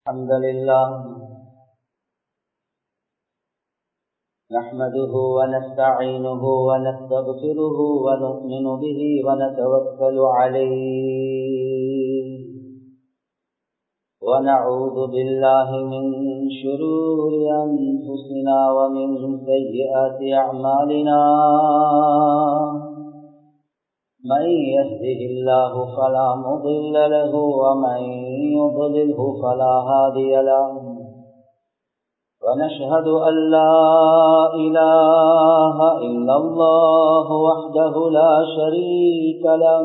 الحمد لله نحمده ونستعينه ونستغفره ونؤمن به ونتوكل عليه ونعوذ بالله من شرور أنفسنا ومن سيئات أعمالنا من يهده الله فلا مضل له ومن يضلله فلا هادي له ونشهد أن لا إله إلا الله وحده لا شريك له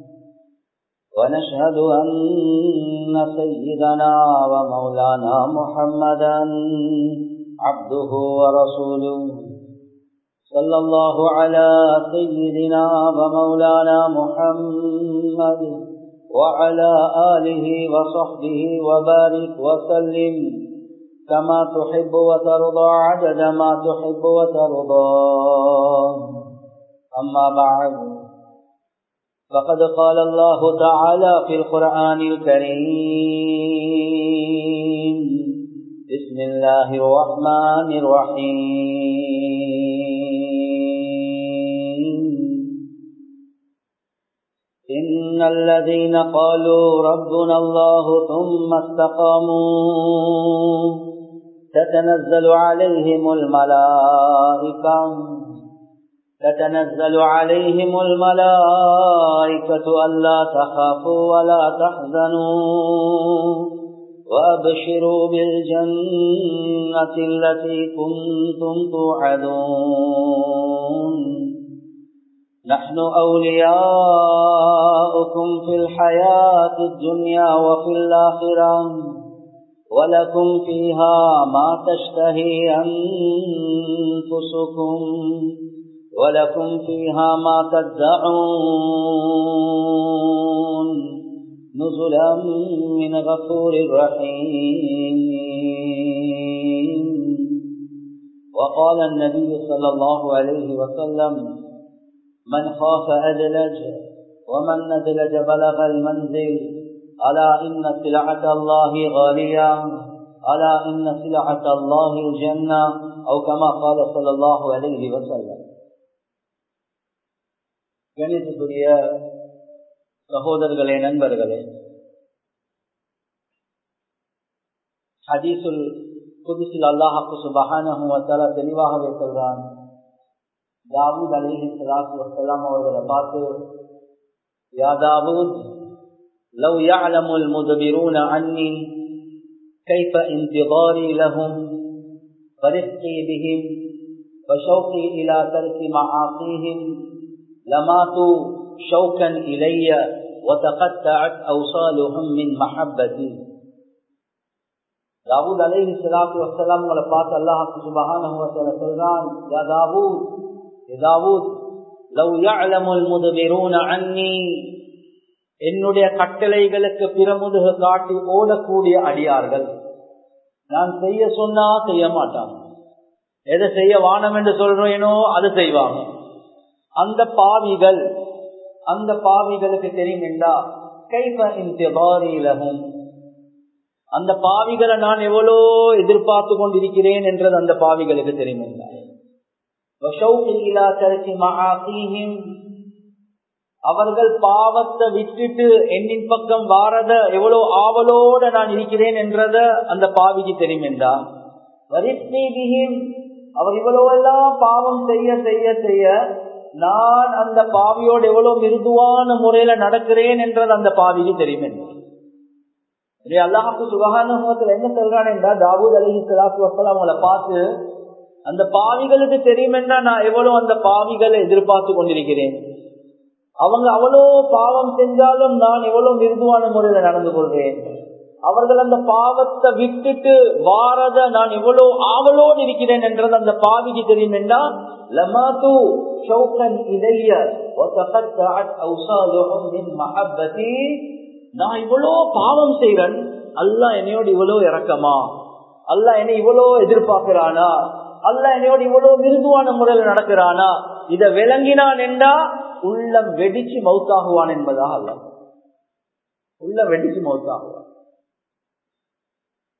ونشهد أن سيدنا ومولانا محمدا عبده ورسوله صلى الله على سيدنا ومولانا محمد وعلى آله وصحبه وبارك وسلم كما تحب وترضى عدد ما تحب وترضى أما بعد فقد قال الله تعالى في القرآن الكريم بسم الله الرحمن الرحيم إن الذين قالوا ربنا الله ثم استقاموا تتنزل عليهم الملائكة تتنزل عليهم الملائكة ألا تخافوا ولا تحزنوا وأبشروا بالجنة التي كنتم توعدون نحن أولياؤكم في الحياة الدنيا وفي الآخرة ولكم فيها ما تشتهي أنفسكم ولكم فيها ما تدعون نزلا من غفور رحيم وقال النبي صلى الله عليه وسلم من خاف أدلج ومن ندلج بلغ المنزل ألا إن سلعة الله غالية ألا إن سلعة الله الجنة أو كما قال صلى الله عليه وسلم கணிதத்துக்குரிய சகோதரர்களே நண்பர்களே ஹதீசுல் புதுசில் அல்லாஹாக்கு சுபகான தெளிவாகவே சொல்றான் தாவூத் அலிஹி சலாத்து வசலாம் அவர்களை பார்த்து யா தாவூத் لو يعلم المدبرون عني كيف انتظاري لهم فرفقي بهم وشوقي إلى ترك معاصيهم لماتوا شوكا إلي وتقطعت أوصالهم من محبتي தாவூத் அலைஹி சலாத்து வசலாம் உங்களை பார்த்து அல்லாஹாக்கு சுபஹானஹு வஸல்ல சொல்றான் யா தாவூத் யா தாவூத் லவ் يعلمul مدبرون عني என்னுடைய கட்டளைகளுக்கு பிறமுதுக காட்டி ஓடக்கூடிய அடியார்கள் நான் செய்ய சொன்னா செய்ய மாட்டாங்க எதை செய்ய வானம் என்று சொல்றேனோ அதை செய்வாங்க அந்த பாவிகள் அந்த பாவிகளுக்கு தெரியும் என்றா கைப இன்பாரிலகும் அந்த பாவிகளை நான் எவ்வளோ எதிர்பார்த்து கொண்டிருக்கிறேன் என்றது அந்த பாவிகளுக்கு தெரியும் அவர்கள் பாவத்தை விட்டுட்டு என்னின் பக்கம் வாரத எவ்வளவு ஆவலோட நான் இருக்கிறேன் என்றத அந்த பாவிக்கு தெரியும் என்றா அவர் இவ்வளவு எல்லாம் பாவம் செய்ய செய்ய செய்ய நான் அந்த பாவியோடு எவ்வளவு மிருதுவான முறையில நடக்கிறேன் என்றது அந்த பாவிக்கு தெரியும் என்றார் அல்லாஹாக்கு சுகானுகத்துல என்ன சொல்றான் என்றா தாவூத் அலஹி சலாத்து வசலாம் அவங்கள பார்த்து அந்த பாவிகளுக்கு தெரியும் என்றா நான் எவ்வளவு அந்த பாவிகளை எதிர்பார்த்து கொண்டிருக்கிறேன் அவங்க அவ்வளோ பாவம் செஞ்சாலும் நான் எவ்வளவு மிருதுவான முறையில நடந்து கொள்றேன் அவர்கள் அந்த பாவத்தை விட்டுட்டு வாரத நான் எவ்வளவு ஆவலோடு இருக்கிறேன் என்றது அந்த பாவிக்கு தெரியும் என்றா லமாத்து ஷௌகன் இளைய நான் இவ்வளோ பாவம் செய்கிறேன் அல்ல என்னையோடு இவ்வளோ இறக்கமா அல்ல என்னை இவ்வளோ எதிர்பார்க்கிறானா அல்ல என்னையோடு இவ்வளவு மிருதுவான முறையில் நடக்கிறானா இத விளங்கினான் என்றா உள்ளம் வெடிச்சு மவுத்தாகுவான் என்பதாக அல்ல உள்ள வெடிச்சு மவுத்தாகுவான்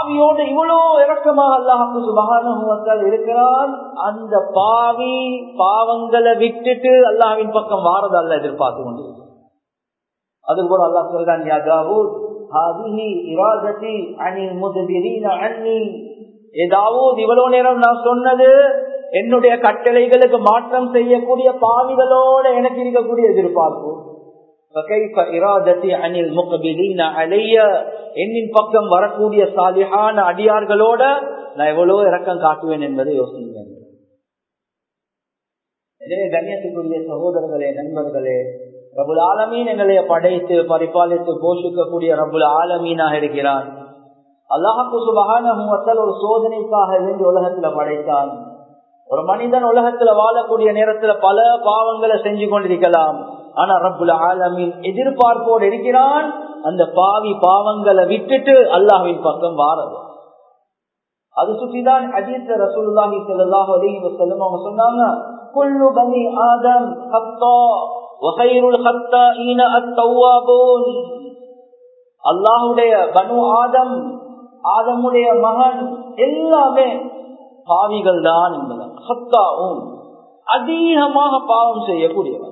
பாவியோடு இவ்வளோ இறக்கமாக அல்லாஹாக்கு சுபகானுவத்தால் இருக்கிறான் அந்த பாவி பாவங்களை விட்டுட்டு அல்லாஹ்வின் பக்கம் வாரது அல்ல எதிர்பார்த்து கொண்டு அதுபோல அல்லாஹ் சொல்றான் யா தாவூத் ஹாதிஹி இராததி அனில் முதுபிரீன அன்னி ஏதாவது இவ்வளவு நேரம் நான் சொன்னது என்னுடைய கட்டளைகளுக்கு மாற்றம் செய்யக்கூடிய பாவிகளோட எனக்கு இருக்கக்கூடிய எதிர்பார்ப்பு என்னின் பக்கம் வரக்கூடிய சாலிஹான அடியார்களோட நான் எவ்வளவு இறக்கம் காட்டுவேன் என்பதை யோசிக்கிறேன் எனவே கண்ணியத்துக்குரிய சகோதரர்களே நண்பர்களே ரபுல் ஆலமீன் எங்களை படைத்து பரிபாலித்து போஷிக்கக்கூடிய ரபுல் ஆலமீனாக இருக்கிறான் அல்லாஹு சுபகான ஒரு சோதனைக்காக இருந்து உலகத்துல படைத்தான் ஒரு மனிதன் உலகத்துல வாழக்கூடிய நேரத்துல பல பாவங்களை செஞ்சு கொண்டிருக்கலாம் ஆனா ரப்புல ஆலமின் எதிர்பார்ப்போடு இருக்கிறான் அந்த பாவி பாவங்களை விட்டுட்டு அல்லாஹின் பக்கம் வாரது அது சுற்றிதான் அஜித் ரசூல்லாஹி ஸல்லல்லாஹு அலைஹி வஸல்லம் அவங்க சொன்னாங்க குல்லு பனி ஆதம் ஹத்தா வகைருல் ஹத்தாஈன அத்தௌவாபூன் அல்லாஹ்வுடைய பனு ஆதம் ஆதமுடைய மகன் எல்லாமே பாவிகள் தான் என்பதான் ஹத்தாவும் அதிகமாக பாவம் செய்யக்கூடியவன்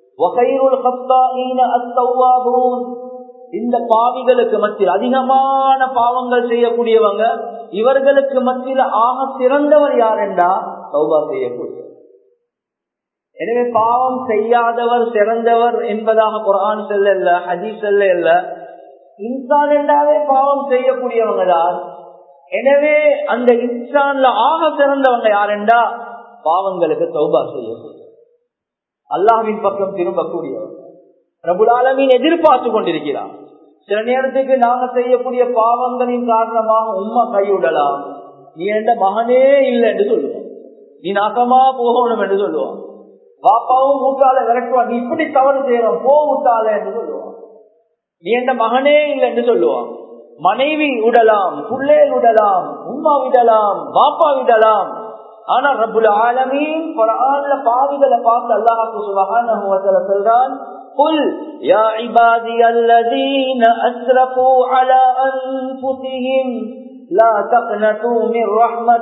இந்த பாவிகளுக்கு மத்தியில் அதிகமான பாவங்கள் செய்யக்கூடியவங்க இவர்களுக்கு மத்தியில் ஆக சிறந்தவர் யார் என்றா சௌபா செய்யக்கூடிய எனவே பாவம் செய்யாதவர் சிறந்தவர் என்பதாக குரான் செல்ல ஹதீஸ் செல்ல இல்ல இன்சான் என்றாலே பாவம் செய்யக்கூடியவங்க தான் எனவே அந்த இன்சான்ல ஆக சிறந்தவங்க யாரெண்டா பாவங்களுக்கு சௌபா செய்யக்கூடிய அல்லாஹின் பக்கம் திரும்பக்கூடியவர் பிரபுலாலமின் எதிர்பார்த்து கொண்டிருக்கிறார் சில நேரத்துக்கு நாங்க செய்யக்கூடிய பாவங்களின் காரணமாக உண்மை கைவிடலாம் நீ எந்த மகனே இல்லை என்று சொல்லுவான் நீ நாசமா போகணும் என்று சொல்லுவான் பாப்பாவும் ஊட்டால விரட்டுவான் நீ இப்படி தவறு செய்யறோம் போ ஊட்டால என்று சொல்லுவான் நீ எந்த மகனே இல்லை என்று சொல்லுவான் மனைவி விடலாம் புள்ளேல் விடலாம் உம்மா விடலாம் பாப்பா விடலாம் ஆனா ரபுல் ஆலமீன் குரான்ல பாவிகளை பார்த்து அல்லாஹு சுபஹானஹு வ தஆலா சொல்றான் قل يا عبادي الذين اسرفوا على انفسهم لا تقنطوا من رحمة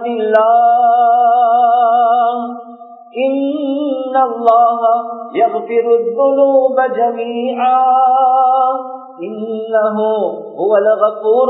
الله إن الله يغفر الذنوب جميعا إنه هو الغفور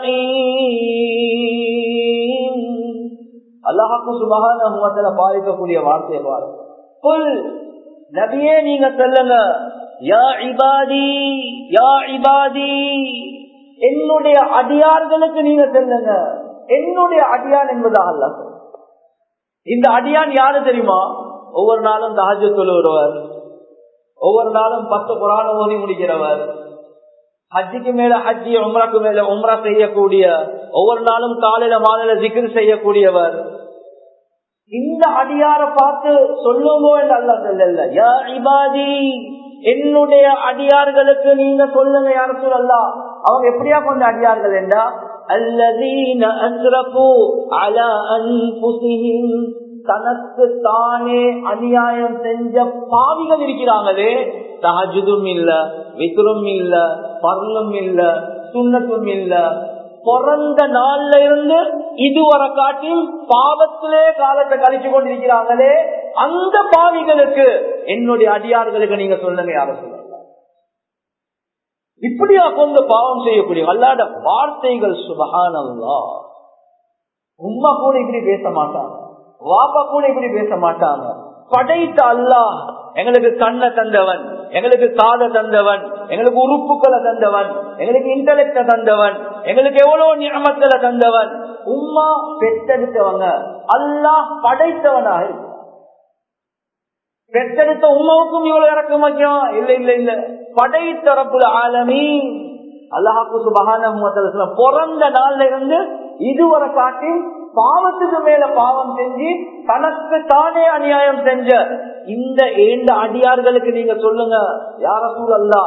الرحيم அல்லாஹாக்கு சுபகான பாதிக்கக்கூடிய வார்த்தையை பாரு புல் நபியே நீங்க சொல்லுங்க யா இபாதி யா இபாதி என்னுடைய அடியார்களுக்கு நீங்க சொல்லுங்க என்னுடைய அடியான் என்பதாக அல்ல இந்த அடியான் யாரு தெரியுமா ஒவ்வொரு நாளும் தாஜ தொழுகிறவர் ஒவ்வொரு நாளும் பத்து புராண ஓதி முடிக்கிறவர் ஹஜ்ஜிக்கு மேல ஹஜ்ஜி உம்ராக்கு மேல உம்ரா செய்யக்கூடிய ஒவ்வொரு நாளும் காலையில மாலையில ஜிக்கிர் செய்யக்கூடியவர் இந்த அடியார பார்த்து சொல்லுங்கோ என்று அல்ல சொல்லல யா இபாதி என்னுடைய அடியார்களுக்கு நீங்க சொல்லுங்க யார சொல்லல அவங்க எப்படியா கொண்ட அடியார்கள் என்றா அல்லதீன அஸ்ரஃபு அலா அன்புசிஹிம் தனக்கு தானே அநியாயம் செஞ்ச பாவிகள் இருக்கிறாங்களே தஹஜுதும் இல்ல விக்ரும் இல்ல பர்லும் இல்ல சுண்ணத்தும் இல்ல பிறந்த நாள்ல இருந்து இதுவரை காட்டியும் பாவத்திலே காலத்தை கழிச்சு கொண்டிருக்கிறாங்களே அந்த பாவிகளுக்கு என்னுடைய அடியார்களுக்கு நீங்க சொல்லுங்க யார சொல்லுங்க இப்படியா கொண்டு பாவம் செய்யக்கூடிய அல்லாத வார்த்தைகள் சுபகானல்லா உம்மா கூட இப்படி பேச மாட்டாங்க வாப்பா கூட இப்படி பேச மாட்டாங்க படைத்த அல்லாஹ் எங்களுக்கு கண்ணை தந்தவன் எங்களுக்கு காதை தந்தவன் எங்களுக்கு உறுப்புகளை தந்தவன் எங்களுக்கு இன்டலெக்ட தந்தவன் எங்களுக்கு எவ்வளவு நியமத்துல தந்தவன் உம்மா பெற்றெடுத்தவங்க அல்லாஹ் படைத்தவனாக பெற்றெடுத்த உமாவுக்கும் இவ்வளவு இறக்க முக்கியம் இல்ல இல்ல இல்ல படைத்த ரப்புல ஆலமி அல்லாஹாக்கு சுபகான பிறந்த நாள்ல இருந்து இதுவரை காட்டி பாவத்துக்கு மேல பாவம் செஞ்சு தனக்கு தானே அநியாயம் செஞ்ச இந்த ஏண்ட அடியார்களுக்கு நீங்க சொல்லுங்க யார சூழல்லா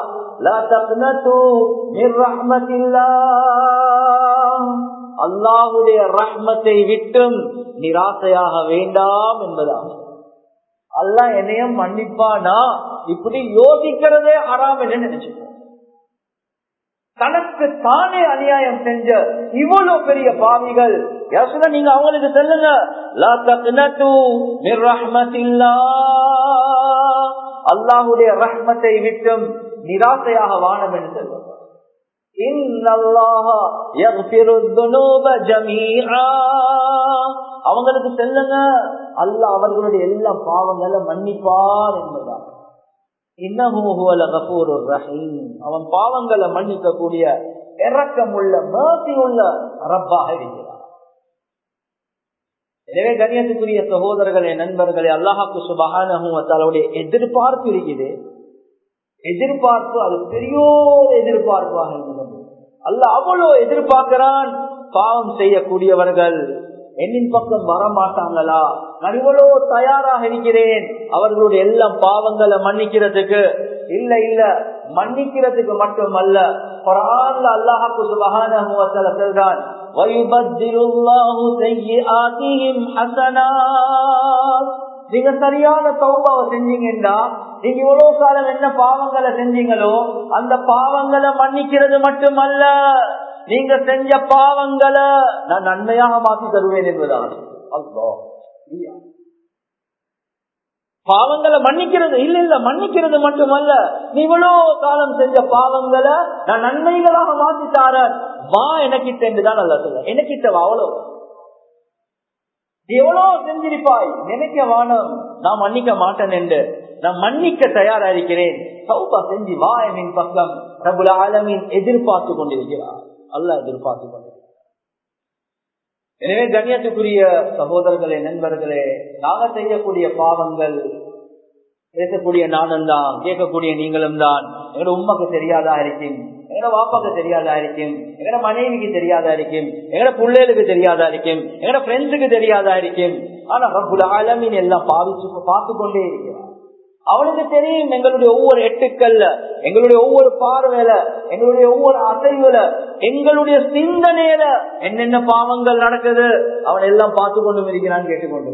அல்லாஹுடைய ரஹ்மத்தை விட்டும் நிராசையாக வேண்டாம் என்பதாகும் அல்லா என்னையும் மன்னிப்பானா இப்படி யோசிக்கிறதே ஹராம் என்று நினைச்சுக்கோ தனக்கு தானே அநியாயம் செஞ்ச இவ்வளவு பெரிய பாவிகள் யார் சொன்னா நீங்க அவங்களுக்கு சொல்லுங்க லா தக்னது மிர் ரஹ்மத்தில்லாஹ். அல்லாஹ்வுடைய ரஹ்மத்தை விட்டும் நிராசையாக வானம் என்று சொல்லுங்க இன்னல்லாஹ யக்ஃபிரு துனூப ஜமீஆ. அவங்களுக்கு செல்லுங்க அல்லாஹ் அவர்களுடைய எல்லா பாவங்களை மன்னிப்பார் என்பதாக அவன் பாவங்களை மன்னிக்க கூடிய இறக்கம் உள்ள மேசி உள்ள ரப்பாக இருக்கிறார் எனவே கண்ணியத்துக்குரிய சகோதரர்களே நண்பர்களே அல்லாஹாக்கு சுபகானுடைய எதிர்பார்ப்பு இருக்குது எதிர்பார்ப்பு அது பெரியோர் எதிர்பார்ப்பாக இருக்கிறது அல்ல அவ்வளோ எதிர்பார்க்கிறான் பாவம் செய்யக்கூடியவர்கள் என்னின் பக்கம் வர மாட்டாங்களா நான் இவ்வளோ தயாராக இருக்கிறேன் அவர்களுடைய எல்லாம் பாவங்களை மன்னிக்கிறதுக்கு இல்ல இல்ல மன்னிக்கிறதுக்கு மட்டுமல்ல குரான்ல அல்லாஹாக்கு சுபஹானஹு வ தஆலா சொல்றான் வயுபத்திலுல்லாஹு ஸய்யிஆத்திஹிம் ஹஸனாத் நீங்க சரியான தௌபாவை செஞ்சீங்கன்னா நீங்க இவ்வளவு காலம் என்ன பாவங்களை செஞ்சீங்களோ அந்த பாவங்களை மன்னிக்கிறது மட்டுமல்ல நீங்க செஞ்ச பாவங்களை நான் நன்மையாக மாற்றி தருவேன் என்பதான் அல்லா பாவங்களை மன்னிக்கிறது இல்ல இல்ல மன்னிக்கிறது மட்டுமல்ல நீ இவ்வளவு காலம் செஞ்ச பாவங்களை நான் நன்மைகளாக மாற்றி தாரேன் வா எனக்கிட்ட என்றுதான் நல்லா சொல்ல எனக்கிட்ட வா அவ்வளவு நீ எவ்வளவு செஞ்சிருப்பாய் நினைக்க வானம் நான் மன்னிக்க மாட்டேன் என்று நான் மன்னிக்க தயாரா இருக்கிறேன் சௌபா செஞ்சு வா என் பக்கம் பிரபுல ஆலமின் எதிர்பார்த்து கொண்டிருக்கிறார் அல்ல எதிர்பார்த்து கொண்டிருக்கிறார் எனவே கண்ணியத்துக்குரிய சகோதரர்களே நண்பர்களே நாங்க செய்யக்கூடிய பாவங்கள் பேசக்கூடிய நானும் தான் கேட்கக்கூடிய நீங்களும் தான் எங்களோட உண்மைக்கு தெரியாதா இருக்கும் எங்கட வாப்பாக்கு தெரியாதா இருக்கும் எங்கட மனைவிக்கு தெரியாதா இருக்கும் எங்கட பிள்ளைகளுக்கு தெரியாதா இருக்கும் எங்கட ஃப்ரெண்ட்ஸுக்கு தெரியாதா இருக்கும் ஆனா ரப்புல ஆலமின் எல்லாம் பாவிச்சு பார்த்து கொண்டே இருக்கிறார் அவனுக்கு தெரியும் எங்களுடைய ஒவ்வொரு எட்டுக்கள்ல எங்களுடைய ஒவ்வொரு பார்வையில எங்களுடைய ஒவ்வொரு அசைவுல எங்களுடைய சிந்தனையில என்னென்ன பாவங்கள் நடக்குது அவன் எல்லாம் பார்த்து கொண்டு இருக்கிறான்னு கேட்டுக்கொண்டு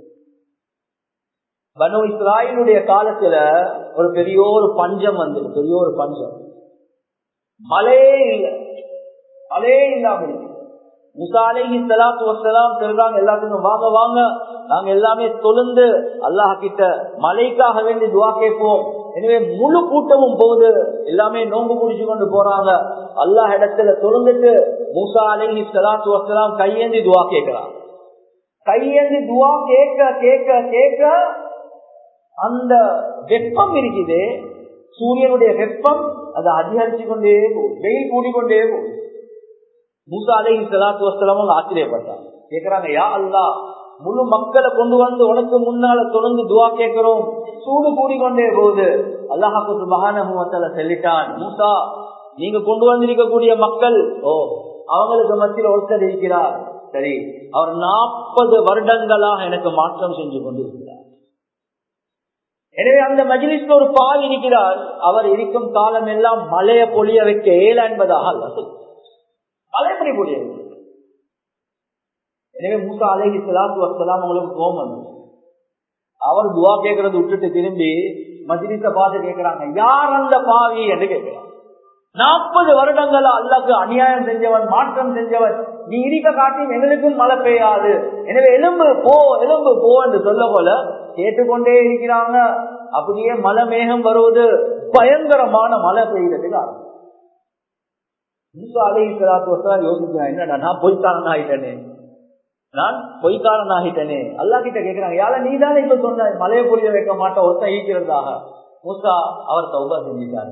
பனு இஸ்ராயலுடைய காலத்துல ஒரு பெரிய ஒரு பஞ்சம் வந்தது பெரிய ஒரு பஞ்சம் மழையே இல்லை மழையே இல்லாம இருக்கு முசாலேஹி சலாத்து வசலாம் சொல்றாங்க எல்லாத்துக்கும் வாங்க வாங்க நாங்க எல்லாமே தொழுந்து அல்லாஹ் கிட்ட மலைக்காக வேண்டி துவா கேட்போம் எனவே முழு கூட்டமும் போகுது எல்லாமே நோம்பு குடிச்சு கொண்டு போறாங்க அல்லாஹ் இடத்துல தொழுந்துட்டு மூசா அலஹி சலாத்து வசலாம் கையேந்தி துவா கேட்கிறான் கையேந்தி துவா கேட்க கேட்க கேட்க அந்த வெப்பம் இருக்குது சூரியனுடைய வெப்பம் அது அதிகரிச்சு கொண்டே போகும் வெயில் கூடிக்கொண்டே போகும் மூசா அலை சலாத்து வசலாம் அவங்க ஆச்சரியப்பட்டாங்க கேக்குறாங்க யா அல்லா முழு மக்களை கொண்டு வந்து உனக்கு முன்னால தொடர்ந்து துவா கேட்கிறோம் சூடு கூடிக்கொண்டே போகுது அல்லாஹாக்கு மகானமுவத்தல சொல்லிட்டான் மூசா நீங்க கொண்டு வந்திருக்கக்கூடிய மக்கள் ஓ அவங்களுக்கு மத்தியில் ஒருத்தர் இருக்கிறார் சரி அவர் நாற்பது வருடங்களாக எனக்கு மாற்றம் செஞ்சு கொண்டிருக்கிறார் எனவே அந்த மஜிலிஸ்ல ஒரு பால் இருக்கிறார் அவர் இருக்கும் காலம் எல்லாம் மலைய பொழிய வைக்க ஏல என்பதாக அல்ல மலை எப்படி பொழிய எனவே மூசா அலேஹி சலாத்து வசலாம் உங்களுக்கு கோமம் அவர் துவா கேட்கறது விட்டுட்டு திரும்பி மஜிலிச பார்த்து கேட்கிறாங்க யார் அந்த பாவி என்று கேட்கிறாங்க நாற்பது வருடங்களா அல்லாக்கு அநியாயம் செஞ்சவன் மாற்றம் செஞ்சவன் நீ இருக்க காட்டி எங்களுக்கும் மழை பெய்யாது எனவே எலும்பு போ எலும்பு போ என்று சொல்ல போல கேட்டுக்கொண்டே இருக்கிறாங்க அப்படியே மழை மேகம் வருவது பயங்கரமான மழை பெய்யறதுக்கு ஆரம்பம் யோசிக்கிறேன் என்னடா நான் பொய்க்காரன் ஆகிட்டேனே நான் பொய்க்காரன் ஆகிட்டேனே அல்லா கிட்ட கேட்கிறாங்க யார நீ தானே இப்ப சொன்ன மலையை பொழிய வைக்க மாட்டோம் ஒருத்தன் ஈக்கிறதாக மூசா அவர் சௌபா செஞ்சிட்டாரு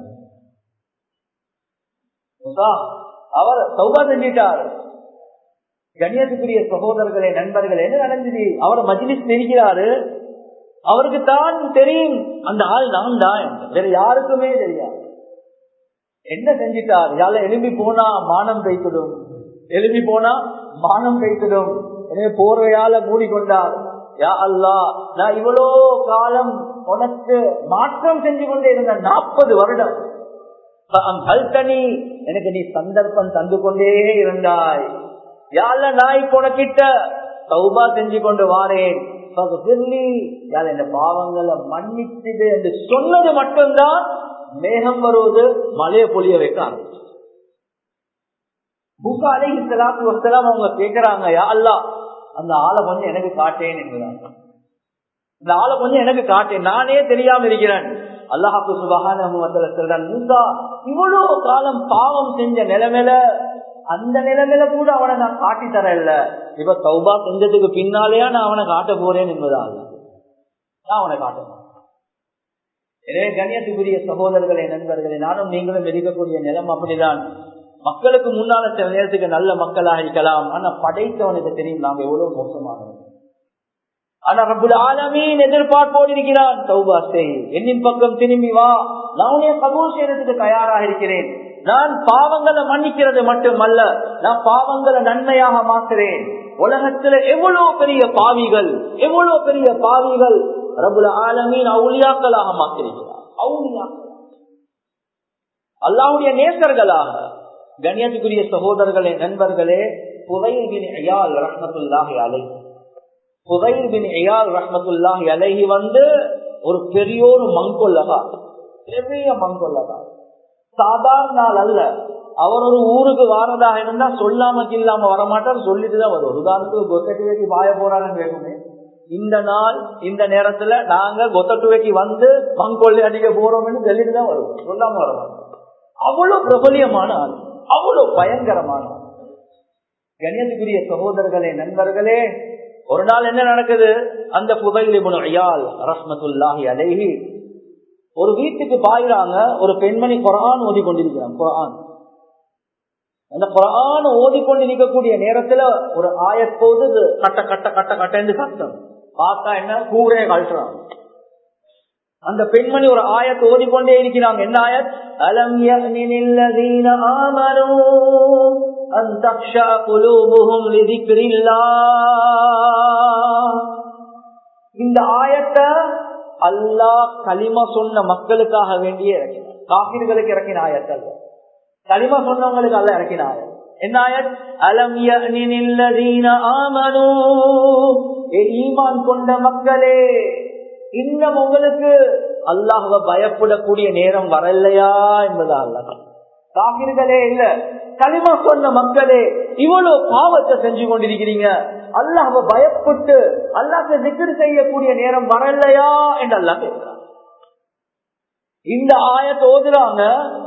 மூசா அவர் சௌபா செஞ்சிட்டார் கண்ணியத்துக்குரிய சகோதரர்களே நண்பர்கள் என்ன நடந்தது அவர் மஜிலிஸ் தெரிகிறாரு அவருக்கு தான் தெரியும் அந்த ஆள் நான் தான் வேற யாருக்குமே தெரியாது என்ன செஞ்சிட்டார் யார எழுப்பி போனா மானம் வைத்திடும் எழுப்பி போனா மானம் வைத்திடும் எனவே போர்வையால மூடிக்கொண்டார் யா அல்லா நான் இவ்வளோ காலம் உனக்கு மாற்றம் செஞ்சு கொண்டே இருந்த நாற்பது வருடம் தனி எனக்கு நீ சந்தர்ப்பம் தந்து கொண்டே இருந்தாய் யாழ்ல நான் இப்போ உனக்கிட்ட சௌபா செஞ்சு கொண்டு வாரேன் இந்த பாவங்களை மன்னிச்சுது என்று சொன்னது மட்டும்தான் மேகம் வருவது மழையை பொழிய வைக்க ஆரம்பிச்சு மூசா அலைஹி ஸலாத்து வஸலாம் அவங்க கேக்குறாங்க யா அல்லாஹ் அந்த ஆளை கொஞ்சம் எனக்கு காட்டேன் என்கிறாங்க இந்த ஆளை கொஞ்சம் எனக்கு காட்டேன் நானே தெரியாம இருக்கிறேன் அல்லாஹாக்கு சுபகான சொல்றான் மூசா இவ்வளவு காலம் பாவம் செஞ்ச நிலைமையில அந்த நிலைமையில கூட அவனை நான் காட்டி தரல இப்ப சௌபா செஞ்சதுக்கு பின்னாலேயா நான் அவனை காட்ட போறேன் என்பதாக நான் அவனை காட்டணும் எனவே கண்ணியத்துக்குரிய சகோதரர்களே நண்பர்களே நானும் நீங்களும் இருக்கக்கூடிய நிலம் அப்படிதான் மக்களுக்கு முன்னால சில நேரத்துக்கு நல்ல மக்களாக இருக்கலாம் ஆனா படைத்தவனுக்கு தெரியும் நாங்க எவ்வளவு மோசமானவங்க ஆனா ரபுல் ஆலமீன் எதிர்பார்ப்போடு இருக்கிறான் சௌபா செய் என்னின் பக்கம் திரும்பி வா நான் உன்னை கபூல் செய்யறதுக்கு தயாராக இருக்கிறேன் நான் பாவங்களை மன்னிக்கிறது மட்டுமல்ல நான் பாவங்களை நன்மையாக மாற்றுறேன் உலகத்துல எவ்வளவு பெரிய பாவிகள் எவ்வளவு பெரிய பாவிகள் ரபுல் ஆலமீன் அவுளியாக்களாக மாற்றிருக்கிறார் அவுளியாக்கள் அல்லாவுடைய நேசர்களாக கண்ணியத்துக்குரிய சகோதரர்களே நண்பர்களே புதையின் ஐயால் ரஹமத்துல்லாஹி அலை புதையின் ஐயால் ரஹமத்துல்லாஹி அலைஹி வந்து ஒரு பெரியோரு மங்கொல்லகா பெரிய மங்கொல்லகா சாதாரண நாள் அல்ல அவர் ஒரு ஊருக்கு வாரதாக இருந்தா சொல்லாம இல்லாம வரமாட்டார் சொல்லிட்டு தான் வரும் உதாரணத்துக்கு கொத்தட்டு வேட்டி பாய போறாங்கன்னு கேட்குமே இந்த நாள் இந்த நேரத்துல நாங்க கொத்தட்டுவைக்கு வந்து மங்கொள்ளி அடிக்க போறோம்னு சொல்லிட்டு தான் வருவோம் சொல்லாம வரமாட்டோம் அவ்வளவு பிரபலியமான ஆள் அவ்வளவு பயங்கரமான ஆள் கணியத்துக்குரிய சகோதரர்களே நண்பர்களே ஒரு நாள் என்ன நடக்குது அந்த புதையில் ஐயால் ரஹ்மத்துல்லாஹி அலைஹி ஒரு வீட்டுக்கு பாயிறாங்க ஒரு பெண்மணி குரான் ஓதி கொண்டிருக்கிறான் குரான் அந்த குரான் ஓதிக்கொண்டிருக்கக்கூடிய நேரத்துல ஒரு ஆயப்போது கட்ட கட்ட கட்ட கட்டன்னு சத்தம் பார்த்தா என்ன கூரையை கழட்டுறாங்க அந்த பெண்மணி ஒரு ஆயத்தை ஓதிக்கொண்டே இருக்கிறாங்க என்ன ஆயத் அலம் யஅனில்லதீன ஆமனூ அன் தக்ஷா குலூபுஹும் லிதிக்ரில்லாஹ் இந்த ஆயத்தை அல்லாஹ் களிமா சொன்ன மக்களுக்காக வேண்டிய இறக்கினார் காபிர்களுக்கு இறக்கின ஆயத்தல்ல களிமா சொன்னவங்களுக்கு அல்ல இறக்கின ஆயத் என்ன ஆயத் அலம் யஅனில்லதீன ஆமனூ ஈமான் கொண்ட மக்களே இன்னும் உங்களுக்கு அல்லாஹுவ பயப்படக்கூடிய நேரம் வரலையா என்பதா அல்ல காபிர்களே இல்ல களிமா சொன்ன மக்களே இவ்வளவு பாவத்தை செஞ்சு கொண்டிருக்கிறீங்க அல்லாஹுவ பயப்பட்டு அல்லாஹ் திக்கர் செய்யக்கூடிய நேரம் வரலையா என்று அல்லா கேட்கிறான் இந்த ஆயத்தை ஓதுறாங்க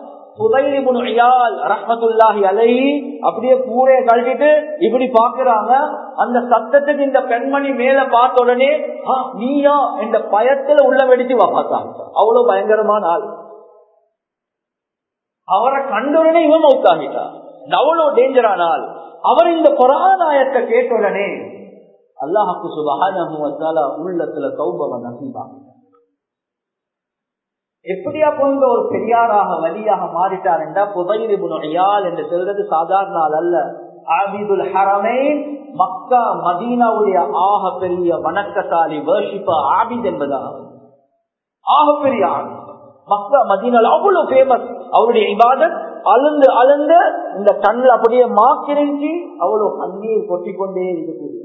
ரஹமத்துல்லாஹி அலை அப்படியே கூரைய கழட்டிட்டு இப்படி பாக்குறாங்க அந்த சத்தத்துக்கு இந்த பெண்மணி மேல பார்த்த உடனே நீயா என்ற பயத்துல உள்ள வெடிச்சு பார்த்தாங்க அவ்வளவு பயங்கரமான ஆள் அவரை கண்டுடனே இவன் மௌத்தாகிட்டா அவ்வளவு டேஞ்சரான ஆள் அவர் இந்த புறாநாயத்தை கேட்ட உடனே அல்லாஹாக்கு சுபகான உள்ளத்துல சௌபவ நசீபாங்க எப்படியா போன்ற ஒரு பெரியாராக வழியாக மாறிட்டார் என்றா புதையிரிபுனையால் என்று சொல்றது சாதாரண ஆள் அல்ல ஆபிதுல் ஹரமைன் மக்கா மதீனாவுடைய ஆக பெரிய வணக்கசாலி வேர்ஷிப்ப ஆபித் என்பதாக ஆக பெரிய ஆள் மக்கா மதீனால் அவ்வளவு ஃபேமஸ் அவருடைய இபாதத் அழுந்து அழுந்து இந்த கண்ணில் அப்படியே மாக்கிரைஞ்சி அவ்வளவு கண்ணீர் கொட்டிக்கொண்டே இருக்கக்கூடிய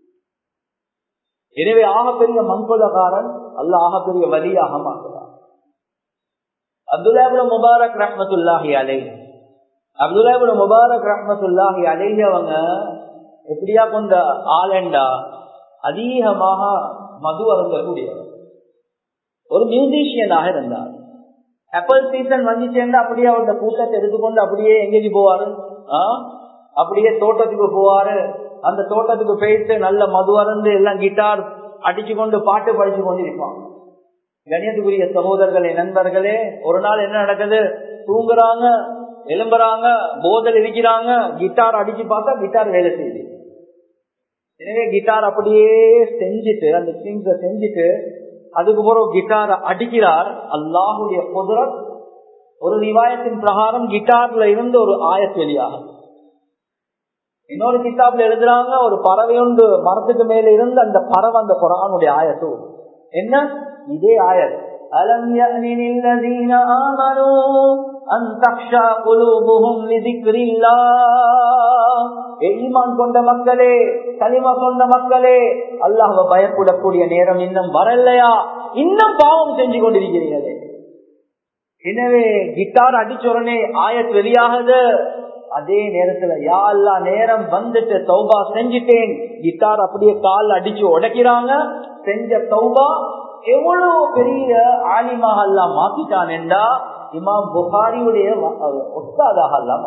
எனவே ஆகப்பெரிய மண்கொலகாரன் அல்ல ஆகப்பெரிய வழியாக மாற்றுறார் அப்துல்லாபுல முபாரக் ரஹமத்துல்லாஹி அலை அப்துல்லாபுல முபாரக் ரஹமத்துல்லாஹி அலைஹி அவங்க எப்படியா கொண்ட ஆலண்டா அதிகமாக மது அருந்தக்கூடியவர் ஒரு மியூசிஷியனாக இருந்தார் ஆப்பிள் சீசன் வந்துச்சேன்னா அப்படியே அவருடைய கூட்டத்தை எடுத்துக்கொண்டு அப்படியே எங்கேஜி போவாரு அப்படியே தோட்டத்துக்கு போவாரு அந்த தோட்டத்துக்கு போயிட்டு நல்ல மது அருந்து எல்லாம் கிட்டார் அடிச்சு கொண்டு பாட்டு படிச்சு கொண்டு இருப்பாங்க கணியத்துக்குரிய சகோதரர்களே நண்பர்களே ஒரு நாள் என்ன நடக்குது தூங்குறாங்க எழும்புறாங்க போதல் இருக்கிறாங்க கிட்டார் அடிச்சு பார்த்தா கிட்டார் வேலை செய்யுது எனவே கிட்டார் அப்படியே செஞ்சுட்டு அந்த ஸ்ட்ரிங்ஸ செஞ்சுட்டு அதுக்கு பிறகு கிட்டார் அடிக்கிறார் அல்லாஹுடைய குதிரத் ஒரு நிவாயத்தின் பிரகாரம் கிட்டார்ல இருந்து ஒரு ஆயத் வெளியாகும் இன்னொரு கிட்டாப்ல எழுதுறாங்க ஒரு பறவை ஒன்று மரத்துக்கு மேல இருந்து அந்த பறவை அந்த குரானுடைய ஆயத்து என்ன இதே ஆயத் அலம் யஅனில் ஆமனூ அன் தக்ஷா குலூபுஹும் லிதிக்ரில்லாஹ் ஈமான் கொண்ட மக்களே கலிமா கொண்ட மக்களே அல்லாஹ்வை பயப்படக்கூடிய நேரம் இன்னும் வரலையா இன்னும் பாவம் செஞ்சு கொண்டிருக்கிறீர்களே எனவே கிட்டார் அடிச்ச உடனே ஆயத் வெளியாகுது அதே நேரத்துல யா அல்லா நேரம் வந்துட்டு தௌபா செஞ்சுட்டேன் கிட்டார் அப்படியே கால் அடிச்சு உடைக்கிறாங்க செஞ்ச தௌபா எவ்வளவு பெரிய ஆலிமாக எல்லாம் மாத்திட்டான் என்றா இமாம் புகாரியுடைய ஒத்தாதாக எல்லாம்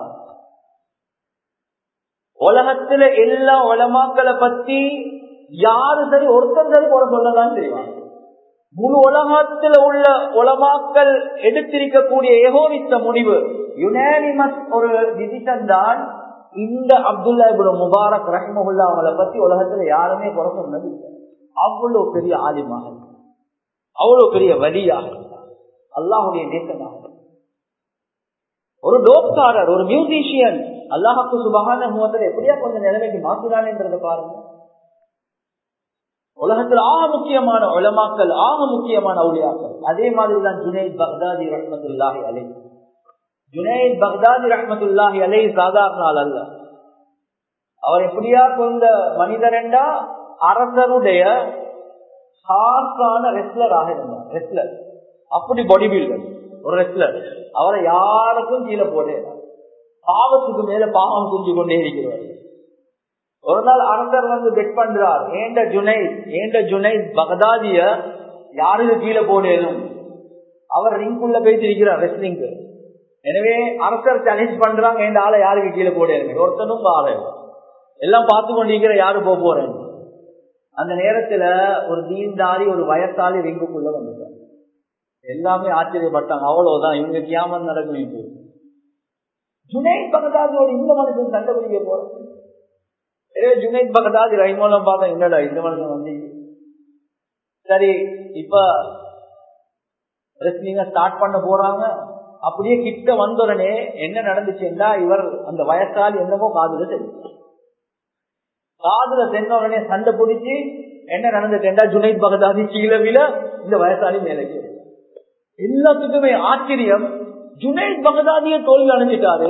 உலகத்துல எல்லா உலமாக்களை பத்தி யாரு சரி ஒருத்தர் சரி போட சொல்லலாம் தெரியும் முழு உலகத்துல உள்ள உலமாக்கள் எடுத்திருக்கக்கூடிய ஏகோனித்த முடிவு யுனானிமஸ் ஒரு டிசிஷன் தான் இந்த அப்துல்லா இபுல் முபாரக் ரஹ்மஹுல்லா அவங்களை பத்தி உலகத்துல யாருமே குறை சொன்னது அவ்வளவு பெரிய ஆலிமாக அவ்வளவு பெரிய வழியாக அல்லாஹுடைய நேசமாக ஒரு டோப்காரர் ஒரு மியூசிஷியன் அல்லாஹாக்கு சுபகான முகத்தில் எப்படியா கொஞ்சம் நிலைமைக்கு மாத்தினான்ன்றத பாருங்க உலகத்தில் ஆக முக்கியமான உலமாக்கள் ஆக முக்கியமான அவுளியாக்கள் அதே மாதிரிதான் ஜுனைத் பக்தாதி ரஹமத்துல்லாஹி அலை ஜுனைத் பக்தாதி ரஹமத்துல்லாஹி அலை சாதாரண ஆள் அல்ல அவர் எப்படியா கொண்ட மனிதர் என்றா அரசருடைய ஹார்ஸான ரெஸ்லராக இருந்தார் ரெஸ்லர் அப்படி பாடி பில்டர் ஒரு ரெஸ்லர் அவரை யாருக்கும் கீழே போட்டே பாவத்துக்கு மேல பாவம் செஞ்சு கொண்டே இருக்கிறார் ஒரு நாள் அரசர் வந்து பெட் பண்றார் ஏண்ட ஜுனைத் ஏண்ட ஜுனைத் பகதாதிய யாருக்கு கீழே போடணும் அவர் ரிங்குள்ள பேசிருக்கிறார் ரெஸ்லிங்கு எனவே அரசர் சேலஞ்ச் பண்றாங்க ஏண்ட ஆளை யாருக்கு கீழே போடணும் ஒருத்தனும் ஆளு எல்லாம் பார்த்து கொண்டிருக்கிற யாரு போக போறேன் அந்த நேரத்துல ஒரு தீன்தாரி ஒரு வயசாலி ரிங்குக்குள்ள வந்துட்டார் எல்லாமே ஆச்சரியப்பட்டாங்க அவ்வளவுதான் இவங்க கியாமன் நடக்கும் இப்போ ஜுனைத் பகதாதியோட இந்த மனுஷன் சண்டை பிடிக்க போறேன் எனவே ஜுனைத் பகதாதி ரஹிமோலம் பார்த்தா என்னடா இந்த மனுஷன் வந்து சரி இப்ப ரெஸ்லிங்க ஸ்டார்ட் பண்ண போறாங்க அப்படியே கிட்ட வந்தோடனே என்ன நடந்துச்சுன்னா இவர் அந்த வயசால் என்னமோ காதுல தெரியும் காதுல சென்ற உடனே சண்டை பிடிச்சி என்ன நடந்துட்டேன்டா ஜுனைத் பகதாதி கீழே விழ இந்த வயசாலி மேலே எல்லாத்துக்குமே ஆச்சரியம் ஜுனைத் பகதாதிய தோல்வி அடைஞ்சிட்டாரு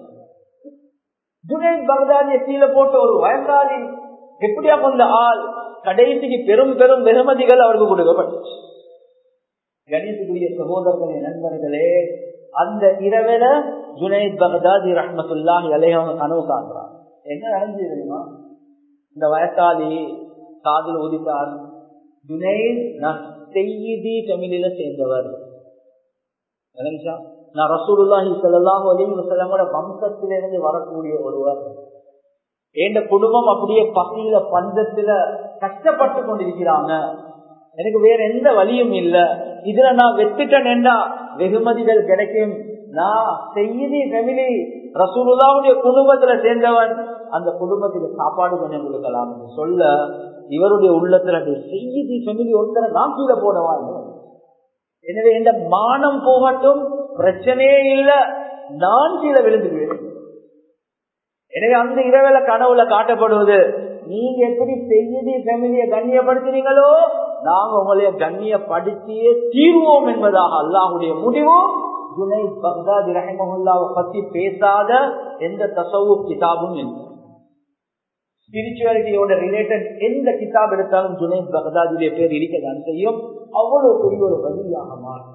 ஜுனைத் பகதாதிய கீழே போட்ட ஒரு வயசாளி எப்படியா கொண்ட ஆள் கடைசிக்கு பெரும் பெரும் வெகுமதிகள் அவருக்கு கொடுக்கப்பட்டுச்சு கணேசுக்குரிய சகோதரர்களே நண்பர்களே அந்த இரவில ஜுனைத் பகதாதி ரஹமத்துல்லாஹி அலையவங்க கனவு காண்றான் என்ன நடந்தது தெரியுமா இந்த வயசாளி காதில் உதித்தார் ஜுனைத் நான் செய்தி தமிழில சேர்ந்தவர் நான் ரசூலுல்லாஹி ஸல்லல்லாஹு அலைஹி வஸல்லமோட வம்சத்திலிருந்து வரக்கூடிய ஒருவர் என் குடும்பம் அப்படியே பசியில பஞ்சத்துல கஷ்டப்பட்டு கொண்டிருக்கிறாங்க எனக்கு வேற எந்த வழியும் இல்ல இதுல நான் வெத்துட்டேன்டா வெகுமதிகள் கிடைக்கும் நான் செய்தி ஃபெமிலி ரசூலுல்லாவுடைய குடும்பத்துல சேர்ந்தவன் அந்த குடும்பத்துக்கு சாப்பாடு கொஞ்சம் கொடுக்கலாம் என்று சொல்ல இவருடைய உள்ளத்துல செய்தி ஃபெமிலி ஒருத்தரை நான் கீழே போடவா எனவே இந்த மானம் போகட்டும் பிரச்சனையே இல்ல நான் கீழே விழுந்துடுவேன் எனவே அந்த இரவுல கனவுல காட்டப்படுவது நீங்க எப்படி செய்தி ஃபேமிலிய கண்ணியப்படுத்தினீங்களோ நாங்க உங்களைய கண்ணியப்படுத்தியே தீர்வோம் என்பதாக அல்லாஹுடைய முடிவு ஜுனை பக்தாதி ரஹமஹுல்லாவை பத்தி பேசாத எந்த தசவு கிதாபும் இல்லை ஸ்பிரிச்சுவாலிட்டியோட ரிலேட்டட் எந்த கிதாப் எடுத்தாலும் ஜுனை பக்தாதுடைய பேர் இருக்கதான் செய்யும் அவ்வளவு பெரிய ஒரு வழியாக மாறும்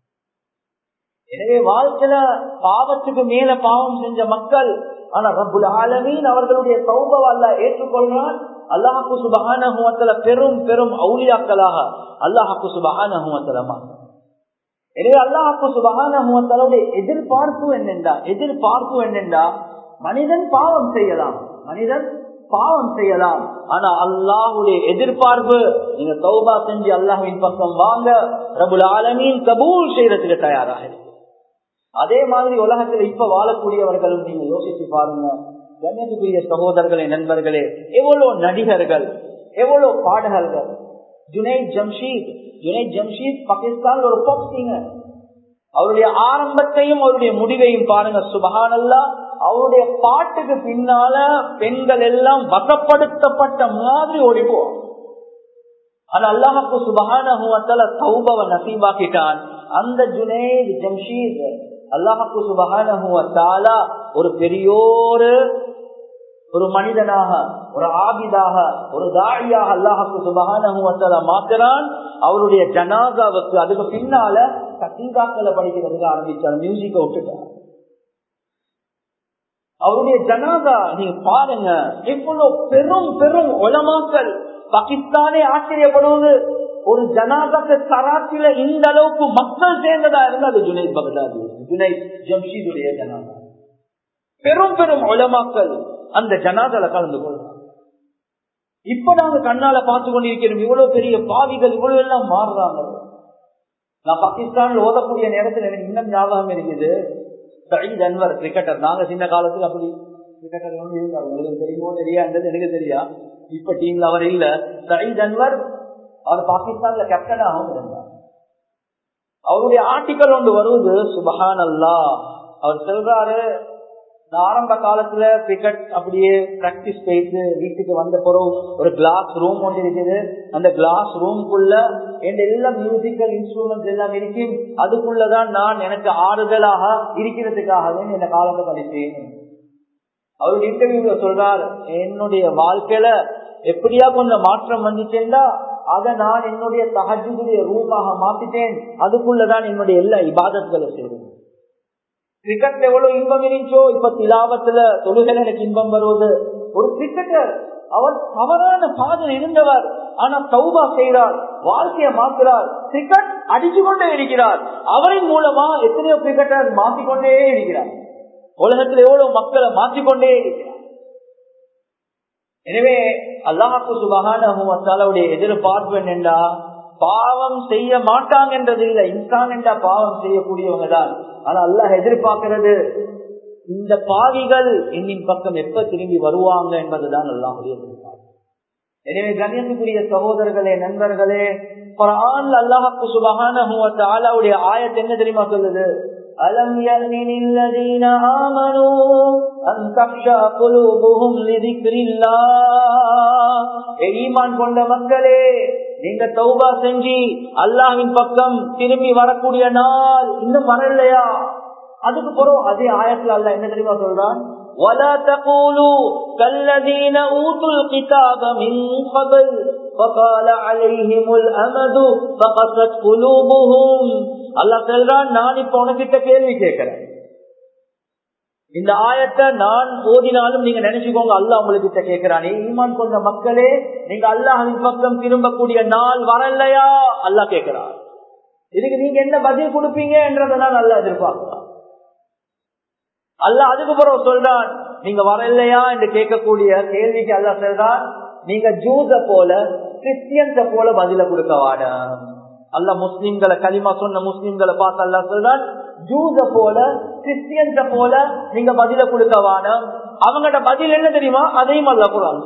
எனவே வாழ்க்கையில பாவத்துக்கு மேல பாவம் செஞ்ச மக்கள் ஆனா ரப்புல் ஆலமீன் அவர்களுடைய சௌபவல்ல ஏற்றுக்கொள்றான் அல்லாஹாக்கு சுபகான பெரும் பெரும் அவுளியாக்களாக அல்லாஹாக்கு சுபகான எனவே அல்லாஹாக்கு சுபகான எதிர்பார்ப்பு என்னென்றா எதிர்பார்ப்பு என்னென்றா மனிதன் பாவம் செய்யலாம் மனிதன் பாவம் செய்யலாம் ஆனா அல்லாஹுடைய எதிர்பார்ப்பு நீங்க தௌபா செஞ்சு அல்லாஹின் பக்கம் வாங்க ரபுல் ஆலமீன் கபூல் செய்யறதுக்கு தயாராக இருக்கு அதே மாதிரி உலகத்துல இப்ப வாழக்கூடியவர்களும் நீங்க யோசிச்சு பாருங்க கண்ணியத்துக்குரிய சகோதரர்களே நண்பர்களே எவ்வளவு நடிகர்கள் எவ்வளவு பாடகர்கள் ஜுனைத் ஜம்ஷீத் ஜுனைத் ஜம்ஷீத் பாகிஸ்தான் ஒரு பாப் சிங்கர் அவருடைய ஆரம்பத்தையும் அவருடைய முடிவையும் பாருங்க சுபகானல்லா அவருடைய பாட்டுக்கு பின்னால பெண்கள் எல்லாம் வசப்படுத்தப்பட்ட மாதிரி ஓடிப்போம் ஆனா அல்லாஹாக்கு சுபகான சௌபவ நசீபாக்கிட்டான் அந்த ஜுனேத் ஜம்ஷீத் அல்லாஹாக்கு சுபகான ஒரு பெரியோரு ஒரு மனிதனாக ஒரு ஆபிதாக ஒரு தாழியாக அல்லாஹாக்கு சுபகான மாத்திரான் அவருடைய ஜனாதாவுக்கு அதுக்கு பின்னால கசீதாக்களை படிக்கிறதுக்கு ஆரம்பிச்சார் மியூசிக்கை விட்டுட்டார் அவருடைய ஜனாதா நீங்க பாருங்க இவ்வளவு பெரும் பெரும் உலமாக்கள் பாகிஸ்தானே ஆச்சரியப்படுவது ஒரு ஜனாதாக்கு கராச்சியில இந்த அளவுக்கு மக்கள் சேர்ந்ததா இருந்தா அது ஜுனைத் பகதாதி ஜுனைத் ஜம்ஷீதுடைய ஜனாதா பெரும் பெரும் உலமாக்கள் அந்த ஜனாதால கலந்து கொள்றாங்க இப்ப நாங்க கண்ணால பார்த்து கொண்டிருக்கிறோம் இவ்வளவு பெரிய பாவிகள் இவ்வளவு எல்லாம் மாறுறாங்க நான் பாகிஸ்தான்ல ஓதக்கூடிய நேரத்தில் எனக்கு இன்னும் ஞாபகம் இருக்குது சயீத் அன்வர் கிரிக்கெட்டர் நாங்க சின்ன காலத்துல அப்படி கிரிக்கெட்டர் ஒன்று இருந்தார் உங்களுக்கு தெரியுமோ தெரியான்றது எனக்கு தெரியா இப்ப டீம்ல அவர் இல்ல சயீத் அன்வர் அவர் பாகிஸ்தான்ல கேப்டனாகவும் இருந்தார் அவருடைய ஆர்டிக்கல் ஒன்று வருவது சுபஹான் அல்லா அவர் சொல்றாரு நான் ஆரம்ப காலத்துல கிரிக்கெட் அப்படியே பிராக்டிஸ் போயிட்டு வீட்டுக்கு வந்த பிறகு ஒரு கிளாஸ் ரூம் ஒன்று இருக்குது அந்த கிளாஸ் ரூம்குள்ள என் எல்லா மியூசிக்கல் இன்ஸ்ட்ருமெண்ட்ஸ் எல்லாம் இருக்கும் அதுக்குள்ளதான் நான் எனக்கு ஆறுதலாக இருக்கிறதுக்காகவே இந்த காலத்தை கழித்தேன் அவருடைய இன்டர்வியூல சொல்றார் என்னுடைய வாழ்க்கையில எப்படியா கொஞ்சம் மாற்றம் வந்துச்சேன்னா அதை நான் என்னுடைய தகஜுடைய ரூமாக மாத்திட்டேன் அதுக்குள்ளதான் என்னுடைய எல்லா இபாதத்களை செய்வேன் கிரிக்கெட்ல எவ்வளவு இன்பம் இருந்துச்சோ இப்ப திலாவத்துல தொழுகையில எனக்கு இன்பம் வருவது ஒரு கிரிக்கெட்டர் அவர் தவறான பாதையில் இருந்தவர் ஆனா சௌபா செய்கிறார் வாழ்க்கையை மாற்றுறார் கிரிக்கெட் அடிச்சு கொண்டே இருக்கிறார் அவரின் மூலமா எத்தனையோ கிரிக்கெட்டர் மாற்றிக்கொண்டே இருக்கிறார் உலகத்தில் எவ்வளவு மக்களை மாற்றிக்கொண்டே இருக்கிறார் எனவே அல்லாஹாக்கு சுபகானுடைய எதிர்பார்ப்பு என்னென்றா பாவம் செய்ய மாட்டாங்க என்றது இல்ல இன்சான் என்றா பாவம் செய்யக்கூடியவங்க தான் ஆனா அல்லாஹ் எதிர்பார்க்கிறது இந்த பாவிகள் என்னின் பக்கம் எப்ப திரும்பி வருவாங்க என்பதுதான் அல்லாஹுடைய எதிர்பார்ப்பு எனவே கண்ணியத்துக்குரிய சகோதரர்களே நண்பர்களே அல்லாஹாக்கு சுபகானுடைய ஆயத்து என்ன தெரியுமா சொல்லுது ألم يأن للذين آمنوا أن تخشى قلوبهم لذكر الله ஈமான் கொண்ட மக்களே நீங்க தௌபா செஞ்சு அல்லாஹின் பக்கம் திரும்பி வரக்கூடிய நாள் இன்னும் வரலையா அதுக்கு பிறகு அதே ஆயத்துல அல்ல என்ன தெரியுமா சொல்றான் ولا تقولوا كالذين اوتوا الكتاب من قبل فقال عليهم الامد فقست قلوبهم அல்லாஹ் சொல்றான் நான் இப்ப உனக்கிட்ட கேள்வி கேட்கிறேன் இந்த ஆயத்தை நான் ஓதினாலும் நீங்க நினைச்சுக்கோங்க அல்லாஹ் உங்களுக்கு கேட்கிறானே ஈமான் கொண்ட மக்களே நீங்க அல்லாஹின் பக்கம் திரும்பக்கூடிய நாள் வரலையா அல்லாஹ் கேட்கிறார் இதுக்கு நீங்க என்ன பதில் கொடுப்பீங்க என்றதான் நல்லா எதிர்பார்க்கலாம் அல்ல அதுக்கு பிறகு சொல்றான் நீங்க வரலையா என்று கேட்கக்கூடிய கேள்விக்கு அல்ல சொல்றான் நீங்க ஜூஸ போல கிறிஸ்டியன்ஸ போல பதில கொடுக்க வாட அல்ல முஸ்லிம்களை களிமா சொன்ன முஸ்லிம்களை பார்த்து அல்ல சொல்றான் ஜூஸ போல கிறிஸ்டியன்ஸ போல நீங்க பதில கொடுக்க வாட அவங்கட பதில் என்ன தெரியுமா அதையும் அல்ல குரான்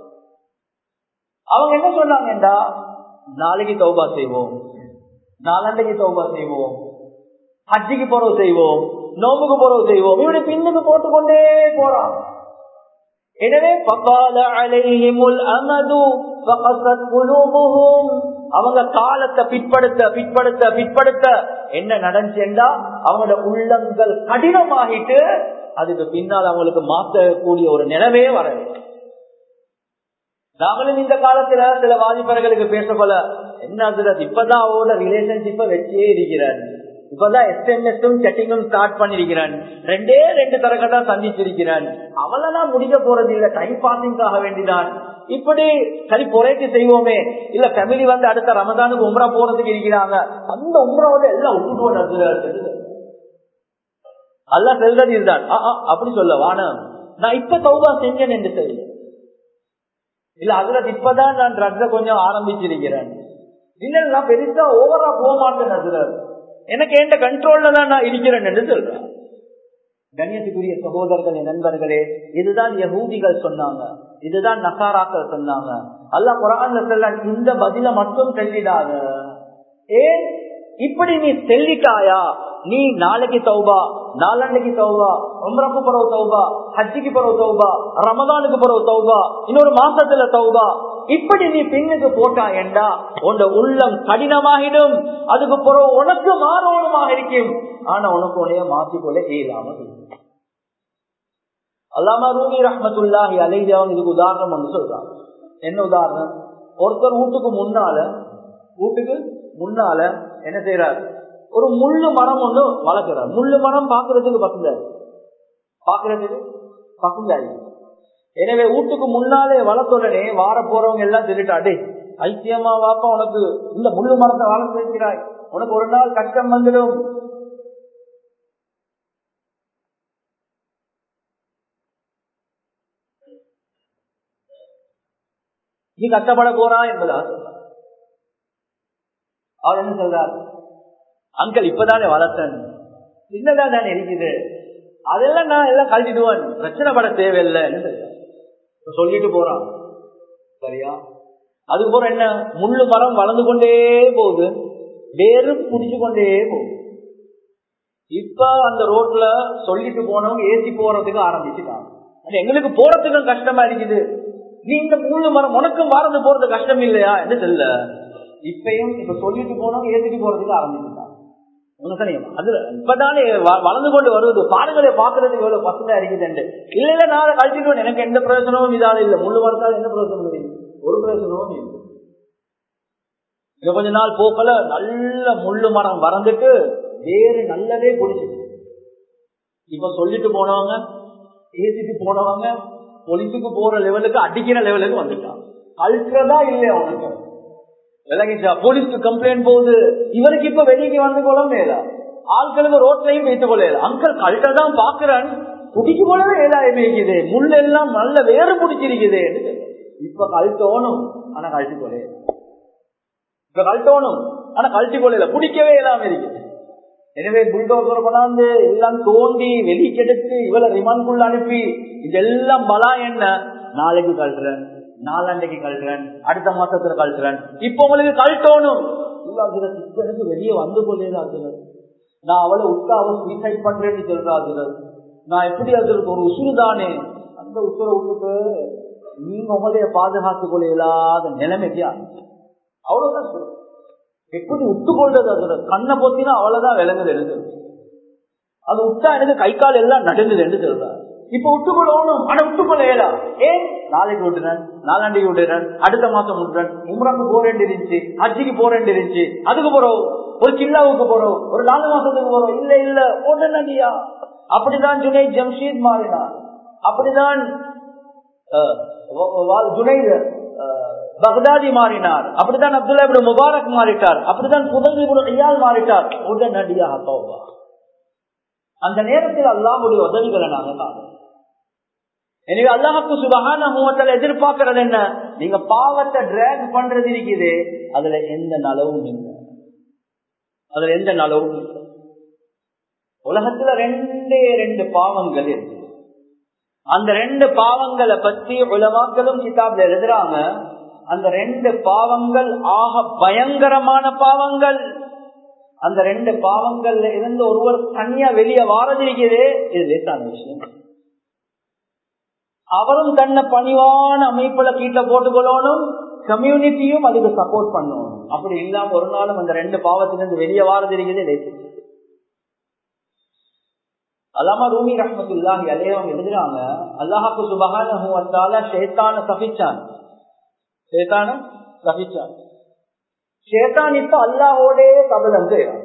அவங்க என்ன சொன்னாங்கடா நாளைக்கு தௌபா செய்வோம் நாளண்டைக்கு தௌபா செய்வோம் ஹஜ்ஜிக்கு போறவு செய்வோம் நோம்புக்கு போறவு செய்வோம் இப்படி பின்னுக்கு போட்டுக்கொண்டே போறான் எனவே பகால அலைஹிமுல் அமது ஃபகஸத் குலூபுஹும் அவங்க காலத்தை பிற்படுத்த பிற்படுத்த பிற்படுத்த என்ன நடந்துச்சுண்டா அவங்களோட உள்ளங்கள் கடினமாகிட்டு அதுக்கு பின்னால் அவங்களுக்கு மாற்றக்கூடிய ஒரு நிலைமையே வரல நாங்களும் இந்த காலத்துல சில வாலிபர்களுக்கு பேச போல என்ன இப்பதான் அவரோட ரிலேஷன்ஷிப்ப வச்சே இருக்கிறார் இப்பதான் எஸ்எம்எஸும் செட்டிங்கும் ஸ்டார்ட் பண்ணிருக்கிறான் ரெண்டே ரெண்டு தரக தான் சந்திச்சிருக்கிறான் அவளெல்லாம் முடிக்க போறது இல்ல டைம் பாசிங்காக வேண்டிதான் இப்படி சரி பொறைக்கு செய்வோமே இல்ல ஃபேமிலி வந்து அடுத்த ரமதானுக்கு உம்ரா போறதுக்கு இருக்கிறாங்க அந்த உம்ராவோட எல்லாம் விட்டுட்டு அல்ல செல்றது இதுதான் அப்படி சொல்ல வானம் நான் இப்ப தௌபா செஞ்சேன் என்று சொல்லு இல்ல அதுல இப்பதான் நான் ட்ரக்ஸ கொஞ்சம் ஆரம்பிச்சிருக்கிறேன் இல்ல நான் பெருசா ஓவரா போக மாட்டேன் அதுல எனக்கு எந்த கண்ட்ரோல்ல தான் நான் இருக்கிறேன் என்று சொல்றேன் கண்ணியத்துக்குரிய சகோதரர்களே நண்பர்களே இதுதான் யகூதிகள் சொன்னாங்க இதுதான் நசாராக்கள் சொன்னாங்க அல்ல குரான்ல சொல்ல இந்த பதில மட்டும் செல்லிடாத ஏன் இப்படி நீ செல்லிட்டாயா நீ நாளைக்கு தௌபா நாளன்னைக்கு தௌபா உம்ரக்கு பிறகு தௌபா ஹஜ்ஜிக்கு பிறகு தௌபா ரமதானுக்கு பிறகு தௌபா இன்னொரு மாசத்துல தௌபா இப்படி நீ பின்னுக்கு போட்டா என்றா உன் உள்ளம் கடினமாகிடும் அதுக்கு பிறகு உனக்கு மாறவனுமாக இருக்கும் ஆனா உனக்கு உனைய மாற்றிக்கொள்ள இயலாம அல்லாமா ரூமி ரஹமத்துல்லாஹி அலைஜி அவங்க இதுக்கு உதாரணம் ஒன்று சொல்றாங்க என்ன உதாரணம் ஒருத்தர் வீட்டுக்கு முன்னால வீட்டுக்கு முன்னால என்ன செய்யறாரு ஒரு முள்ளு மரம் ஒண்ணு வளர்க்கிறார் முள்ளு மரம் பாக்குறதுக்கு பக்கத்துல பாக்குறதுக்கு பசுந்தாய் எனவே வீட்டுக்கு முன்னாலே வளர்த்துடனே வார போறவங்க எல்லாம் சொல்லிட்டாடே ஐக்கியமா வாப்பா உனக்கு இந்த முள்ளு மரத்தை வளர்த்து வைக்கிறாய் உனக்கு ஒரு நாள் கஷ்டம் வந்துடும் நீ கஷ்டப்பட போறான் என்பதா சொல்றார் அவர் என்ன சொல்றார் அங்கிள் இப்பதானே வளர்த்தன் சின்னதா தானே இருக்குது அதெல்லாம் நான் எல்லாம் கழட்டிடுவேன் பிரச்சனை பட தேவையில்லைன்னு சொல்றார் சொல்லிட்டு போறான் சரியா அதுக்கப்புறம் என்ன முள்ளு மரம் வளர்ந்து கொண்டே போகுது வேரும் புடிச்சு கொண்டே போகுது இப்ப அந்த ரோட்ல சொல்லிட்டு போனவங்க ஏசி போறதுக்கு ஆரம்பிச்சுட்டாங்க எங்களுக்கு போறதுக்கும் கஷ்டமா இருக்குது நீ இந்த முள்ளு மரம் உனக்கும் மறந்து போறது கஷ்டம் இல்லையா என்று தெரியல இப்பயும் இப்ப சொல்லிட்டு போனவங்க ஏசிட்டு போறதுக்கு ஆரம்பிச்சுட்டாங்க அதுல இப்பதானே வளர்ந்து கொண்டு வருவது பாடங்களை பாக்குறதுக்கு எவ்வளவு பசங்க இருக்குது இல்ல இல்ல நான் அதை கழிச்சுட்டு எனக்கு எந்த பிரயோஜனமும் இதால இல்ல முள்ளு மரத்தால் எந்த பிரயோஜனமும் இல்லை ஒரு பிரயோஜனமும் இல்லை கொஞ்ச நாள் போக்கல நல்ல முள்ளு மரம் வறந்துட்டு வேறு நல்லதே பிடிச்சிட்டு இப்ப சொல்லிட்டு போனவங்க ஏசிட்டு போனவங்க பொலிசுக்கு போற லெவலுக்கு அடிக்கிற லெவலுக்கு வந்துட்டான் கல்றதா இல்லையா அவனுக்கு விளங்கிச்சா போலீஸ்க்கு கம்ப்ளைண்ட் போகுது இவருக்கு இப்ப வெளியே வந்து கொள்ள மேல ஆட்களுக்கு ரோட்லையும் வைத்துக் கொள்ள அங்கிள் கல்ட்டதான் பாக்குறேன் குடிக்கு போலவே ஏதாயுமே இருக்குது முள் எல்லாம் நல்ல வேறு பிடிச்சிருக்குது இப்ப கழட்டோணும் ஆனா கழட்டி கொள்ள இப்ப கழட்டோணும் ஆனா கழட்டி கொள்ள பிடிக்கவே இல்லாம இருக்குது எனவே புல்டோசர் கொண்டாந்து எல்லாம் தோண்டி வெளி கெடுத்து இவளை ரிமான்குள்ள அனுப்பி இதெல்லாம் பலா என்ன நாளைக்கு கழட்டுறேன் நாலாண்டைக்கு கழட்டுறேன் அடுத்த மாசத்துல கழட்டுறேன் இப்ப உங்களுக்கு கழட்டோணும் எனக்கு வெளியே வந்து கொள்ளேதான் நான் அவளை விட்டு அவள் சூசைட் பண்றேன்னு சொல்றா நான் எப்படி அது ஒரு உசுறு தானே அந்த உசுரை விட்டுட்டு நீங்க உங்களைய பாதுகாத்துக் கொள்ள இல்லாத நிலைமைக்கு அவ்வளவுதான் சொல்றேன் எப்படி விட்டு கொள்றது அதோட கண்ணை பொத்தினா அவ்வளவுதான் விளங்குது எழுது அது விட்டா எனக்கு கை கால் எல்லாம் நடுங்குது என்று சொல்றாரு இப்ப விட்டுக்கொள்ளணும் ஆனா விட்டுக்கொள்ள இயலா ஏன் நாளைக்கு விட்டுறேன் நாலாண்டிக்கு விட்டுறேன் அடுத்த மாசம் விட்டுறேன் உம்ராக்கு போறேன் இருந்துச்சு ஹஜ்ஜிக்கு போறேன் இருந்துச்சு அதுக்கு போறோம் ஒரு கில்லாவுக்கு போறோம் ஒரு நாலு மாசத்துக்கு போறோம் இல்ல இல்ல உடனடியா அப்படிதான் ஜுனை ஜம்ஷீத் மாறினார் அப்படிதான் ஜுனைது பக்தாதி மாறினார் அப்படித்தான் அப்துல்லா இப்படி முபாரக் மாறிட்டார் அப்படித்தான் புதல் ஐயால் மாறிட்டார் உடனடியாக தௌபா அந்த நேரத்தில் அல்லாஹுடைய உதவிகளை நாங்க காணும் எனவே அல்லாஹுக்கு சுபகான மூவத்தில் எதிர்பார்க்கறது என்ன நீங்க பாவத்தை டிராக் பண்றது இருக்குது அதுல எந்த நலவும் இல்லை அதுல எந்த நலவும் இல்லை உலகத்துல ரெண்டே ரெண்டு பாவங்கள் இருக்கு அந்த ரெண்டு பாவங்களை பத்தி உலமாக்களும் கிதாப்ல எழுதுறாங்க அந்த ரெண்டு பாவங்கள் ஆக பயங்கரமான பாவங்கள் அந்த ரெண்டு பாவங்கள்ல இருந்து ஒருவர் தனியா வெளியே வாரதிருக்கிறது இது லேசான விஷயம் அவரும் தன்னை பணிவான அமைப்புல கீட்ட போட்டுக்கொள்ளணும் கம்யூனிட்டியும் அதுக்கு சப்போர்ட் பண்ணணும் அப்படி இல்லாம ஒரு நாளும் அந்த ரெண்டு பாவத்திலிருந்து வெளியே வாரதிருக்கிறது லேசு அல்லாம ரூமி ரஹமத்துல்லாஹி அலையவங்க எழுதுறாங்க அல்லாஹாக்கு சுபகான ஷேத்தான தப்பிச்சான் ஷேத்தான தப்பிச்சான் ஷேத்தான் இப்ப அல்லாஹோடே கபலம் செய்யறான்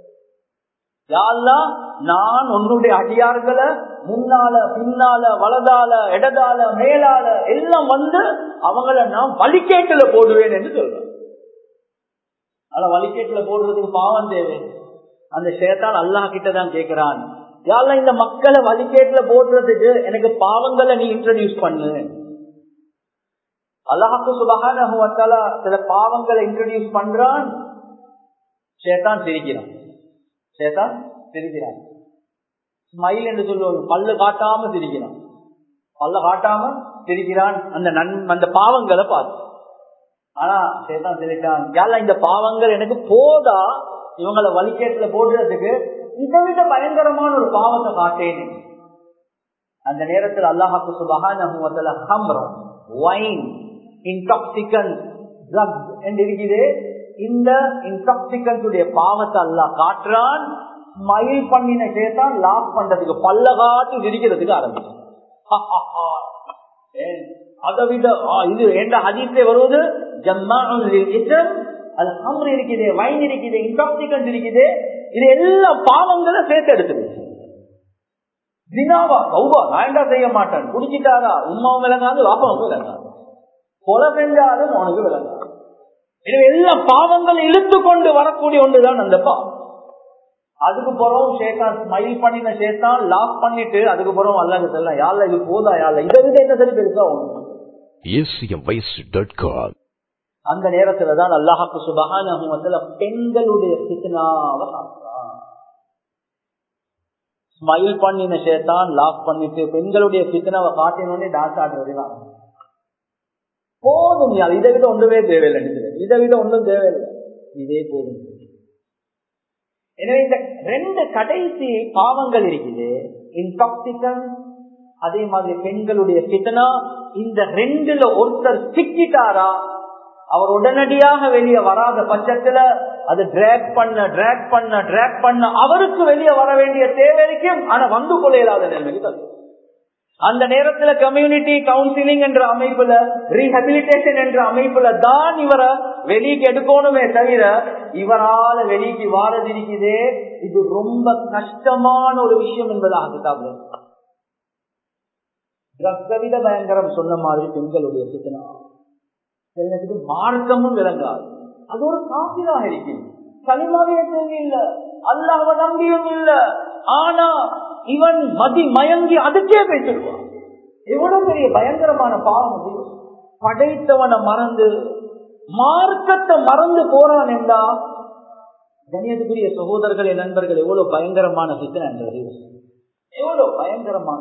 நான் உன்னுடைய அடியார்களை முன்னால பின்னால வலதால இடதால மேலால எல்லாம் வந்து அவங்கள நான் வழிகேட்டுல போடுவேன் என்று சொல்றேன் ஆனா வழிகேட்டுல போடுறதுக்கு பாவம் தேவை அந்த ஷேத்தான் அல்லாஹ் கிட்டதான் கேட்கிறான் யாரெல்லாம் இந்த மக்களை வழிகேட்டுல போடுறதுக்கு எனக்கு பாவங்களை நீ இன்ட்ரடியூஸ் பண்ணு அல்லாஹாக்கு சுபகான சில பாவங்களை இன்ட்ரடியூஸ் பண்றான் சேத்தான் சிரிக்கிறான் சேத்தான் சிரிக்கிறான் ஸ்மைல் என்று சொல்லுவோம் பல்லு காட்டாம சிரிக்கிறான் பல்ல காட்டாம சிரிக்கிறான் அந்த நன் அந்த பாவங்களை பார்த்து ஆனா சேத்தான் சிரிக்கிறான் யாரெல்லாம் இந்த பாவங்கள் எனக்கு போதா இவங்களை வழிகேட்டுல போடுறதுக்கு இதை விட பயங்கரமான ஒரு பாவத்தை காட்டேன் அந்த நேரத்தில் அல்லாஹாக்கு சுபகான ஹம்ரம் வைன் இன்டாக்சிகன் ட்ரக்ஸ் என்று இருக்குது இந்த இன்டாக்சிகன்ஸுடைய பாவத்தை அல்லாஹ் காட்டுறான் ஸ்மைல் பண்ணின சேத்தான் லாக் பண்றதுக்கு பல்ல காட்டி விரிக்கிறதுக்கு ஆரம்பிச்சு அதை விட இது என்ற ஹதீஸ்ல வருவது அது ஹம்ர் இருக்குது வைன் இருக்குது இன்டாக்சிகன்ஸ் இருக்குது இது எல்லா பாவங்களும் சேர்த்து எடுத்துருச்சு தினாவா கௌவா நான் செய்ய மாட்டேன் குடிச்சிட்டாரா உமாவும் விளங்காது வாப்பாவும் விளங்காது கொலை செஞ்சாலும் அவனுக்கு விளங்காது எனவே எல்லா பாவங்கள் இழுத்து கொண்டு வரக்கூடிய ஒன்றுதான் அந்த பாவம் அதுக்கு பிறகு சேத்தான் ஸ்மைல் பண்ணின சேத்தான் லாக் பண்ணிட்டு அதுக்கு பிறகு அல்லாஹ் சொல்லலாம் யாழ்ல இது போதா யாழ்ல இதை விட என்ன சரி பெருசா ஒண்ணு acmvoice.com அந்த நேரத்துல தான் அல்லாஹாக்கு சுபகான பெண்களுடைய சித்தனாவை காட்டுறான் ஸ்மைல் பண்ணின சேத்தான் லாக் பண்ணிட்டு பெண்களுடைய சித்தனாவை காட்டினோடனே டான்ஸ் ஆடுறது தான் போதும் யார் இதை விட ஒன்றுமே தேவையில்லை நினைக்கிறேன் இதை விட ஒன்றும் தேவையில்லை இதே போதும் எனவே இந்த ரெண்டு கடைசி பாவங்கள் இருக்குது இன்டாக்சிகன் அதே மாதிரி பெண்களுடைய பித்தனா இந்த ரெண்டுல ஒருத்தர் சிக்கிட்டாரா அவர் உடனடியாக வெளியே வராத பட்சத்துல அது டிராக் பண்ண டிராக் பண்ண டிராக் பண்ண அவருக்கு வெளியே வர வேண்டிய தேவை இருக்கும் ஆனா வந்து கொள்ளையில்லாத நிலைமைக்கு தள்ளும் அந்த நேரத்துல கம்யூனிட்டி கவுன்சிலிங் என்ற அமைப்புல ரீஹபிலிட்டேஷன் என்ற அமைப்புல தான் இவரை வெளிக்கு எடுக்கணுமே தவிர இவரால வெளிக்கு வாரது இருக்குதே இது ரொம்ப கஷ்டமான ஒரு விஷயம் என்பதாக கிட்டாப்ல வித பயங்கரம் சொன்ன மாதிரி பெண்களுடைய சித்தனா சிலனுக்கு மார்க்கமும் விளங்காது அது ஒரு காப்பிதாக இருக்குது களிமாவே இல்ல அல்லாஹ் நம்பியும் இல்ல ஆனா இவன் மதி மயங்கி அதுக்கே பேசிடுவான் எவ்வளவு பெரிய பயங்கரமான பாவம் அது படைத்தவனை மறந்து மார்க்கத்தை மறந்து போறான் என்றா கணியத்துக்குரிய சகோதரர்களே நண்பர்கள் எவ்வளவு பயங்கரமான சித்தனை என்றது எவ்வளவு பயங்கரமான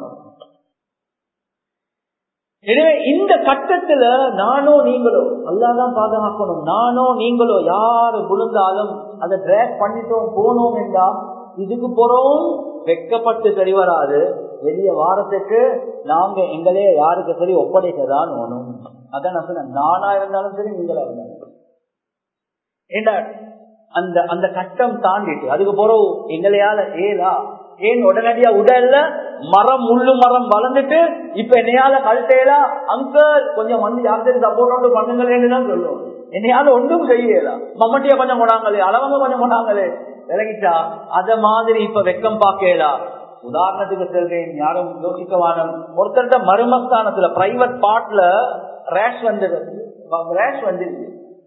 எனவே இந்த கட்டத்துல நானோ நீங்களோ அல்லாதான் பாதுகாக்கணும் நானோ நீங்களோ யாரு விழுந்தாலும் அதை டிராக் பண்ணிட்டோம் போனோம் என்றா இதுக்கு போறோம் வெக்கப்பட்டு சரி வராது வெளிய வாரத்துக்கு நாங்க எங்களே யாருக்கு சரி ஒப்படைக்கதான் வேணும் அதான் நான் சொன்னேன் நானா இருந்தாலும் சரி நீங்களா இருந்தாலும் ஏண்டா அந்த அந்த கட்டம் தாண்டிட்டு அதுக்கு பிறகு எங்களையால ஏலா ஏன் உடனடியா உடல்ல மரம் முள்ளு மரம் வளர்ந்துட்டு இப்ப என்னையால கழட்டேலா அங்கிள் கொஞ்சம் வந்து யாருக்கு சப்போர்ட் ஒன்று பண்ணுங்களேன்னு தான் சொல்லுவோம் என்னையால ஒன்றும் செய்யலா மம்மட்டியா கொஞ்சம் கொண்டாங்களே அளவங்க கொஞ்சம் கொண்டாங்களே விலகிட்டா அத மாதிரி இப்ப வெக்கம் பாக்கலா உதாரணத்துக்கு சொல்றேன் யாரும் யோசிக்கவானம் ஒருத்தர்கிட்ட மருமஸ்தானத்துல பிரைவேட் பார்ட்ல ரேஷ் வந்தது ரேஷ் வந்துருச்சு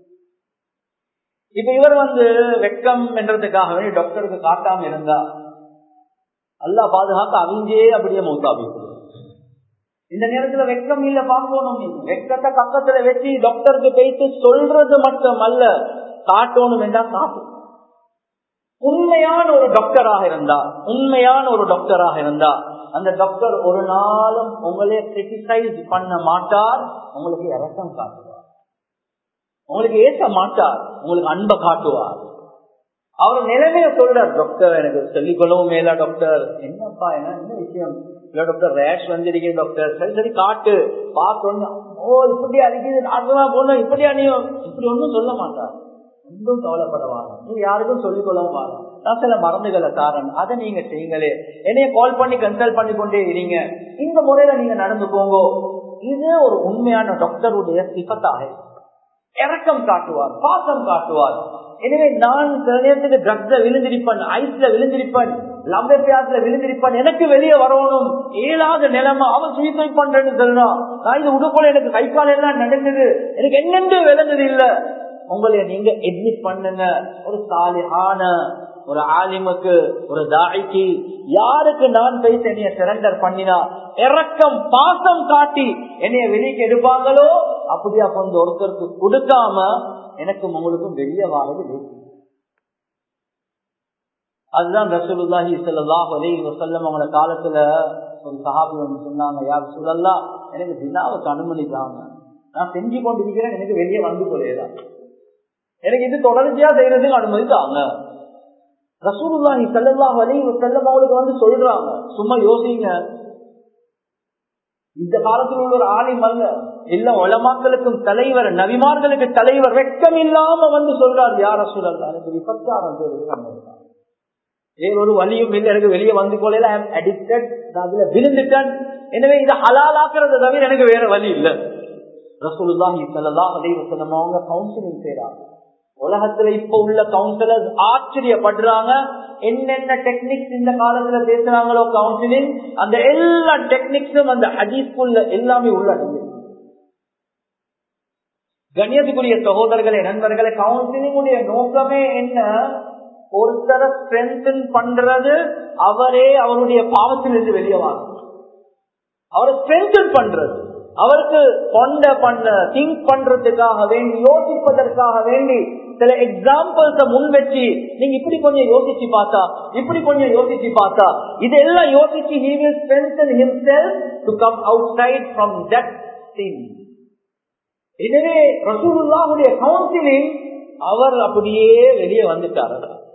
இப்ப இவர் வந்து வெக்கம் என்றதுக்காக வேண்டி டாக்டருக்கு காட்டாம இருந்தா அல்லா பாதுகாக்க அவிஞ்சே அப்படியே மௌத்தாபி இந்த நேரத்துல வெக்கம் இல்ல பார்க்கணும் வெக்கத்தை பக்கத்துல வச்சு டாக்டருக்கு போயிட்டு சொல்றது மட்டும் அல்ல காட்டணும் என்றா காட்டும் உண்மையான ஒரு டாக்டராக இருந்தா உண்மையான ஒரு டாக்டராக இருந்தா அந்த டாக்டர் ஒரு நாளும் உங்களே கிரிட்டிசைஸ் பண்ண மாட்டார் உங்களுக்கு இறக்கம் காட்டுவார் உங்களுக்கு ஏற்ற மாட்டார் உங்களுக்கு அன்பை காட்டுவார் அவர் நிலைமைய சொல்றார் டாக்டர் எனக்கு சொல்லிக் கொள்ளவும் மேலா டாக்டர் என்னப்பா என்ன என்ன விஷயம் இல்ல டாக்டர் ரேஷ் வந்திருக்கேன் டாக்டர் சரி சரி காட்டு பார்த்தோன்னு ஓ இப்படி அடிக்குது நாட்டுமா போனோம் இப்படியா நீ இப்படி ஒன்றும் சொல்ல மாட்டார் ஒன்றும் கவலைப்படவாங்க நீங்க யாருக்கும் சொல்லிக் கொள்ளவும் வாங்க நான் சில மருந்துகளை தாரன் அதை நீங்க செய்யுங்களே என்னைய கால் பண்ணி கன்சல்ட் பண்ணி கொண்டே இருங்க இந்த முறையில நீங்க நடந்து போங்க இது ஒரு உண்மையான டாக்டருடைய சிபத்தாக இறக்கம் காட்டுவார் பாசம் காட்டுவார் எனவே நான் சில நேரத்துக்கு ட்ரக்ஸ்ல விழுந்திருப்பேன் ஐஸ்ல விழுந்திருப்பேன் லவ் எப்பயாத்துல விழுந்திருப்பேன் எனக்கு வெளியே வரணும் ஏழாத நிலைமை அவன் சூசைட் பண்றேன்னு சொல்றான் நான் இது உடுப்போல எனக்கு கை கால் எல்லாம் நடந்தது எனக்கு என்னென்று விளங்குது இல்ல உங்களை நீங்க எட்மிட் பண்ணுங்க ஒரு சாலிஹான ஒரு ஆலிமுக்கு ஒரு தாய்க்கு யாருக்கு நான் பேச என்னைய சரண்டர் பண்ணினா இறக்கம் பாசம் காட்டி என்னைய வெளியே எடுப்பாங்களோ அப்படியா கொஞ்சம் ஒருத்தருக்கு கொடுக்காம எனக்கும் உங்களுக்கும் வெளியே வாழது அதுதான் ரசூலுல்லாஹி ஸல்லல்லாஹு அலைஹி வஸல்லம் அவங்கள காலத்துல ஒரு சஹாபி வந்து சொன்னாங்க யார் சொல்லல்லா எனக்கு தினாவுக்கு அனுமதித்தாங்க நான் செஞ்சு கொண்டிருக்கிறேன் எனக்கு வெளியே வந்து கொள்ளையதான் எனக்கு இது தொடர்ச்சியா செய்யறதுக்கு அனுமதித்தாங்க ரசூலுல்லாஹி ஸல்லல்லாஹு அலைஹி வஸல்லம் அவங்களுக்கு வந்து சொல்றாங்க சும்மா யோசிங்க இந்த காலத்தில் உள்ள ஒரு ஆலிம் அல்ல எல்லா உலமாக்களுக்கும் தலைவர் நபிமார்களுக்கு தலைவர் வெட்கம் இல்லாம வந்து சொல்றாரு யார சூழல் எனக்கு விபச்சாரம் வேறொரு வழியும் இல்லை எனக்கு வெளியே வந்து போல அடிக்டட் அதுல விழுந்துட்டேன் எனவே இதை ஹலாலாக்குறத தவிர எனக்கு வேற வழி இல்லை ரசூலுல்லாஹி ஸல்லல்லாஹு அலைஹி வஸல்லம் அவங்க கவுன்சிலிங் செய்றாங்க உலகத்துல இப்ப உள்ள கவுன்சிலர்ஸ் ஆச்சரியப்படுறாங்க என்னென்ன டெக்னிக்ஸ் இந்த காலத்துல பேசுறாங்களோ கவுன்சிலிங் அந்த எல்லா டெக்னிக்ஸும் அந்த ஹதீஸ்குள்ள எல்லாமே உள்ளடங்கு கண்ணியத்துக்குரிய சகோதரர்களே நண்பர்களே கவுன்சிலிங் உடைய நோக்கமே என்ன ஒருத்தரை ஸ்ட்ரென்தன் பண்றது அவரே அவருடைய பாவத்திலிருந்து வெளியே வாங்க அவரை ஸ்ட்ரென்தன் பண்றது அவருக்கு கொண்ட பண்ண திங்க் பண்றதுக்காக வேண்டி யோசிப்பதற்காக வேண்டி சில எக்ஸாம்பிள்ஸ முன் வச்சு நீங்க இப்படி கொஞ்சம் யோசிச்சு பார்த்தா இப்படி கொஞ்சம் யோசிச்சு பார்த்தா இதெல்லாம் யோசிச்சு he will strengthen himself to come outside from that sin எனவே ரசூலுல்லாஹுடைய கவுன்சிலிங் அவர் அப்படியே வெளியே வந்துட்டார்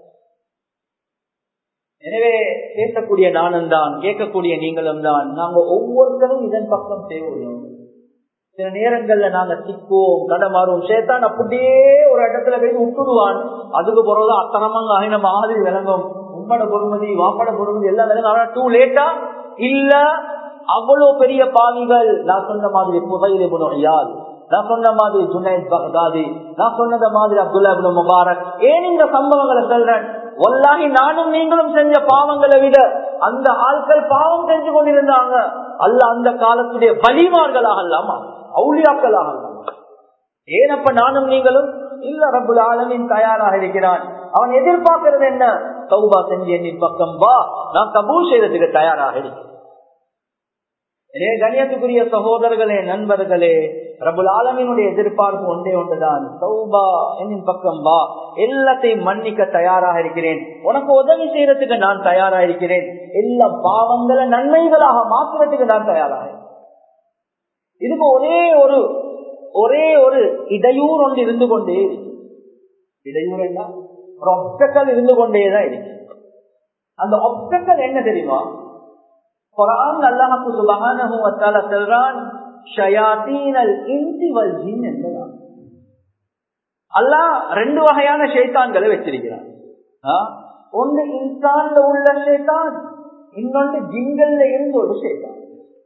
எனவே பேசக்கூடிய நானும் தான் கேட்கக்கூடிய நீங்களும் தான் நாங்க ஒவ்வொருத்தரும் இதன் பக்கம் தேவையும் சில நேரங்கள்ல நாங்க சிக்குவோம் கடமாறுவோம் சேத்தான் அப்படியே ஒரு இடத்துல போய் விட்டுடுவான் அதுக்கு பிறகுதான் அத்தனமாங்க ஆகின மாதிரி விளங்கும் உம்மட பொறுமதி வாப்பட பொறுமதி எல்லாம் விளங்கும் ஆனா டூ லேட்டா இல்ல அவ்வளவு பெரிய பாவிகள் நான் சொன்ன மாதிரி புகையில புனையால் நான் சொன்ன மாதிரி ஜுனைத் பகதாதி நான் சொன்னத மாதிரி அப்துல்லா இப்னு முபாரக் ஏன் இந்த சம்பவங்களை சொல்றேன் ஒல்லாகி நானும் நீங்களும் செஞ்ச பாவங்களை விட அந்த ஆட்கள் பாவம் செஞ்சு கொண்டிருந்தாங்க அல்ல அந்த காலத்துடைய வலிமார்களாக அல்லாமா அவுளியாக்களாக அல்லாமா ஏனப்ப நானும் நீங்களும் இல்ல ரபுல் ஆலமின் தயாராக இருக்கிறான் அவன் எதிர்பார்க்கிறது என்ன சௌபா செஞ்சு என்னின் பக்கம் வா நான் கபூல் செய்யறதுக்கு தயாராக இருக்கிறேன் எனவே கணியத்துக்குரிய சகோதரர்களே நண்பர்களே ரபுல் ஆலமினுடைய எதிர்பார்ப்பு ஒன்றே ஒன்றுதான் சௌபா என்னின் பக்கம் வா எல்லாத்தையும் மன்னிக்க தயாராக இருக்கிறேன் உனக்கு உதவி செய்யறதுக்கு நான் தயாராக இருக்கிறேன் எல்லா பாவங்களை நன்மைகளாக மாற்றுறதுக்கு நான் தயாராக இதுக்கு ஒரே ஒரு ஒரே ஒரு இடையூறு ஒன்று இருந்து கொண்டே இருக்கு இடையூறு என்ன ஒரு ஒப்டக்கல் இருந்து கொண்டேதான் இருக்கு அந்த ஒப்டக்கல் என்ன தெரியுமா குரான் அல்லாஹு சுபஹானஹு வ தஆலா சொல்றான் ஷயாத்தீனல் இன்சி வல் ஜின் என்பதான் அல்லாஹ் ரெண்டு வகையான ஷைத்தான்களை வச்சிருக்கிறான் ஒன்று இன்சான்ல உள்ள ஷைத்தான் இன்னொன்று ஜிங்கல்ல இருந்து ஒரு ஷைத்தான்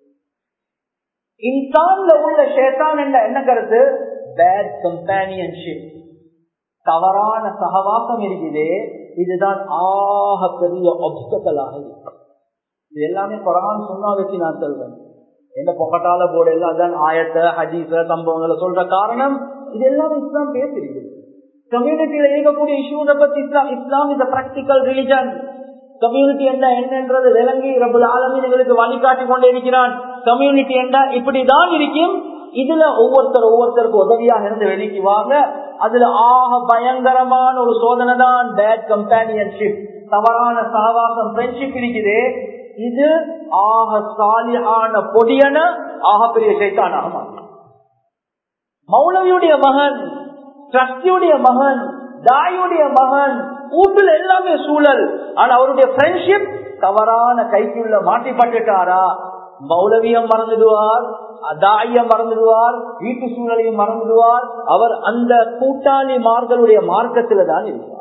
இன்சான்ல உள்ள ஷேத்தான் என்ற என்ன கருத்து பேட் கம்பானியன்ஷிப் தவறான சகவாசம் இருக்குது இதுதான் ஆக பெரிய ஒப்டக்கலாக இருக்கு இது எல்லாமே குரான் சொன்னா வச்சு நான் சொல்றேன் என்ன பொக்கட்டால போர்டு எல்லாம் அதான் ஆயத்த ஹதீச சம்பவங்களை சொல்ற காரணம் இது எல்லாமே இஸ்லாம் பேசிருக்கு கம்யூனிட்டியில இருக்கக்கூடிய இஷ்யூஸ பத்தி Islam Islam is practical religion community என்ன என்னன்றது விளங்கி ரபுல் ஆலமீன்களுக்கு வழிகாட்டி கொண்டே இருக்கிறான் கம்யூனிட்டி என்ன இப்படிதான் இருக்கும் இதுல ஒவ்வொருத்தர் ஒவ்வொருத்தருக்கு உதவியாக இருந்து வெளிக்கு வாங்க அதுல ஆக பயங்கரமான ஒரு சோதனை தான் பேட் கம்பானியன்ஷிப் தவறான சகவாசம் ஃப்ரெண்ட்ஷிப் இருக்குது இது ஆக சாலியான பொடியன ஆக பெரிய சைத்தானாக மாறும் மௌலவியுடைய மகன் ட்ரஸ்டியுடைய மகன் தாயுடைய மகன் வீட்டுல எல்லாமே சூழல் ஆனா அவருடைய ஃப்ரெண்ட்ஷிப் தவறான கைக்குள்ள மாட்டிப்பட்டுட்டாரா மௌலவியம் மறந்துடுவார் அதாயம் மறந்துடுவார் வீட்டு சூழலையும் மறந்துடுவார் அவர் அந்த கூட்டாளிமார்களுடைய மார்க்கத்துல தான் இருக்கிறார்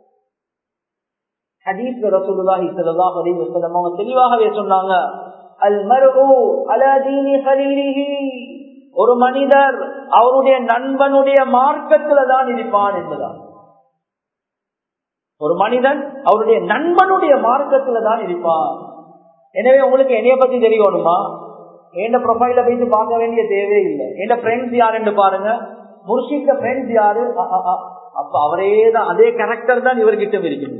ஹதீஸ்ல ரசூலுல்லாஹி ஸல்லல்லாஹு அலைஹி வஸல்லம் அவங்க தெளிவாகவே சொன்னாங்க அல் மர்உ அலா தீனி ஹலீலிஹி ஒரு மனிதர் அவருடைய நண்பனுடைய மார்க்கத்துல தான் இருப்பான் என்பதான் ஒரு மனிதன் அவருடைய நண்பனுடைய மார்க்கத்துல தான் இருப்பான் எனவே உங்களுக்கு என்னைய பத்தி தெரியணுமா என் ப்ரொஃபைல போயிட்டு பார்க்க வேண்டிய தேவையே இல்லை என் ஃப்ரெண்ட்ஸ் யாருன்னு பாருங்க முர்ஷித்த ஃப்ரெண்ட்ஸ் யாரு அப்ப அவரே தான் அதே கேரக்டர் தான் இவர்கிட்ட இருக்குது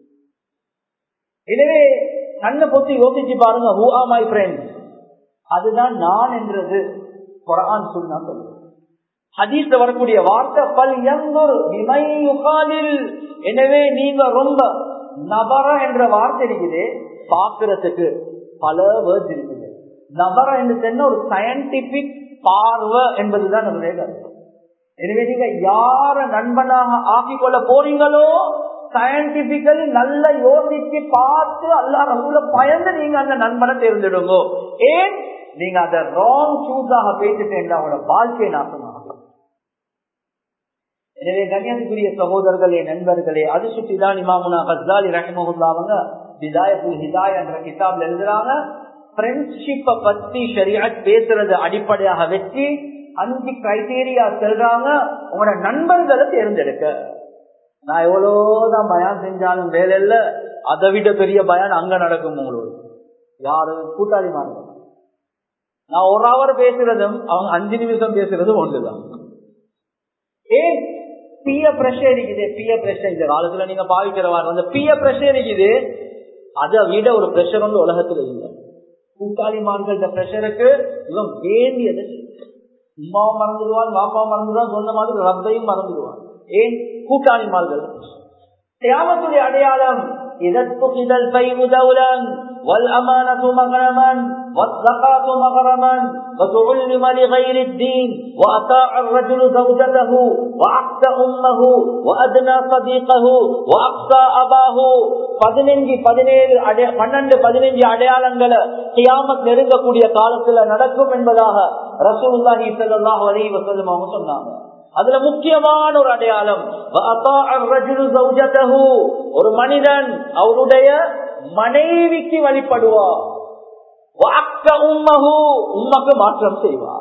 எனவே கண்ணை பொத்தி யோசிச்சு பாருங்க ஹூ ஆர் மை ஃப்ரெண்ட் அதுதான் நான் என்றது குரான் சொன்னா சொல்லுது ஹதீஸ்ல வரக்கூடிய வார்த்தை பல் எங்கூர் விமையுகாலில் எனவே நீங்க ரொம்ப நபர என்ற வார்த்தை இருக்குது பாக்குறதுக்கு பல வேர்ட்ஸ் இருக்குது நபர என்று சொன்ன ஒரு சயின்டிபிக் பார்வை என்பதுதான் நம்முடைய கருத்து எனவே நீங்க யார நண்பனாக ஆக்கிக் கொள்ள போறீங்களோ சயின்டிபிக்கலி நல்ல யோசிச்சு பார்த்து அல்லா ரசூல பயந்து நீங்க அந்த நண்பனை தேர்ந்தெடுங்க ஏன் நீங்க அதை ராங் சூஸாக பேசிட்டு அவங்களோட வாழ்க்கையை நாசமாகும் எனவே கன்னியாகுரிய சகோதரர்களே நண்பர்களே அது சுற்றிதான் இமாமுனா ஹஸ்தாலி ரஹிமஹுல்லா அவங்க விதாயத்துல் ஹிதாய் என்ற கிதாப்ல எழுதுறாங்க ஃப்ரெண்ட்ஷிப்பை பத்தி ஷரியாட் பேசுறது அடிப்படையாக வச்சு அஞ்சு கிரைட்டீரியா சொல்றாங்க உங்களோட நண்பர்களை தேர்ந்தெடுக்க நான் எவ்வளவுதான் பயான் செஞ்சாலும் வேலையில அதை விட பெரிய பயான் அங்க நடக்கும் உங்களோட யாரு கூட்டாளி மாதிரி நான் ஒரு ஹவர் பேசுறதும் அவங்க அஞ்சு நிமிஷம் பேசுறதும் ஒன்றுதான் ஏன் பிய பிரஷர் இருக்குது பிய பிரஷர் இந்த காலத்துல நீங்க பாவிக்கிறவாரு அந்த பிய பிரஷர் இருக்குது அதை விட ஒரு பிரஷர் வந்து உலகத்துல இல்லை கூட்டாளிமார்கள்ட்ட பிரஷருக்கு இவன் வேண்டியது உமாவும் மறந்துடுவான் பாப்பாவும் மறந்துடுவான் சொன்ன மாதிரி ரப்பையும் மறந்துடுவான் ஏன் கூட்டாளிமார்கள் தியாகத்துடைய அடையாளம் இதற்கு பைவு தௌலன் والأمانة مغرما والزكاة مغرما وتعلم لغير الدين وأطاع الرجل زوجته وأقسى أمه وأدنى صديقه وأقسى أباه பதினஞ்சு பதினேழு அடைய பன்னெண்டு பதினஞ்சு அடையாளங்களை கியாமத் நெருங்கக்கூடிய காலத்துல நடக்கும் என்பதாக ரசூலுல்லாஹி ஸல்லல்லாஹு அலைஹி வஸல்லம் அவங்க சொன்னாங்க அதுல முக்கியமான ஒரு அடையாளம் ஒரு மனிதன் அவருடைய மனைவிக்கு வழிபடுவார் உம்மக்கு மாற்றம் செய்வார்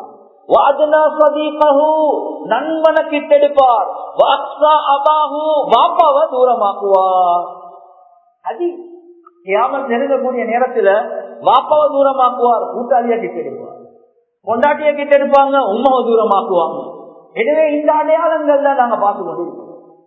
நண்பனை கிட்டெடுப்பார் வாப்பாவை தூரமாக்குவார் அது கியாமத் நெருங்கக்கூடிய நேரத்துல வாப்பாவை தூரமாக்குவார் கூட்டாளியா கிட்டெடுப்பார் கொண்டாட்டிய கிட்டெடுப்பாங்க உண்மாவை தூரமாக்குவாங்க எனவே இந்த அடையாளங்கள் தான் நாங்க பார்த்து கொண்டிருக்கிறோம்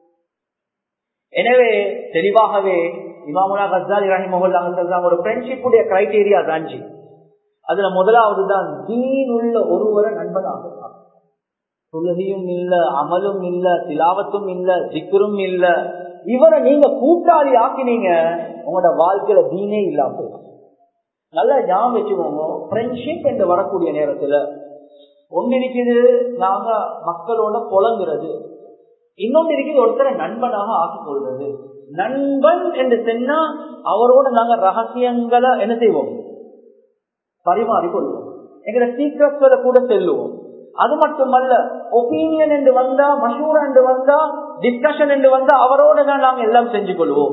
எனவே தெளிவாகவே இமாமுலா கசாலி ரஹிமஹுல்லாங்க சொல்றாங்க ஒரு ஃப்ரெண்ட்ஷிப்புடைய கிரைடீரியா தாஞ்சி அதுல முதலாவது தான் தீன் உள்ள ஒருவரை நண்பனாக தொழுகையும் இல்ல அமலும் இல்ல திலாவத்தும் இல்ல சிக்கரும் இல்ல இவரை நீங்க கூட்டாளி ஆக்கினீங்க உங்களோட வாழ்க்கையில தீனே இல்லாம நல்லா ஞாபகம் வச்சுக்கோங்க ஃப்ரெண்ட்ஷிப் என்று வரக்கூடிய நேரத்துல ஒன்று இருக்குது நாங்க மக்களோட புலங்குறது இன்னொன்று இருக்குது ஒருத்தரை நண்பனாக ஆக்கிக் கொள்றது நண்பன் என்று சொன்னா அவரோட நாங்க ரகசியங்களை என்ன செய்வோம் பரிமாறிக்கொள்வோம் எங்களை சீக்கிரத்துல கூட செல்லுவோம் அது மட்டுமல்ல ஒப்பீனியன் என்று வந்தா மஷூரா என்று வந்தா டிஸ்கஷன் என்று வந்தா அவரோட தான் நாங்க எல்லாம் செஞ்சு கொள்வோம்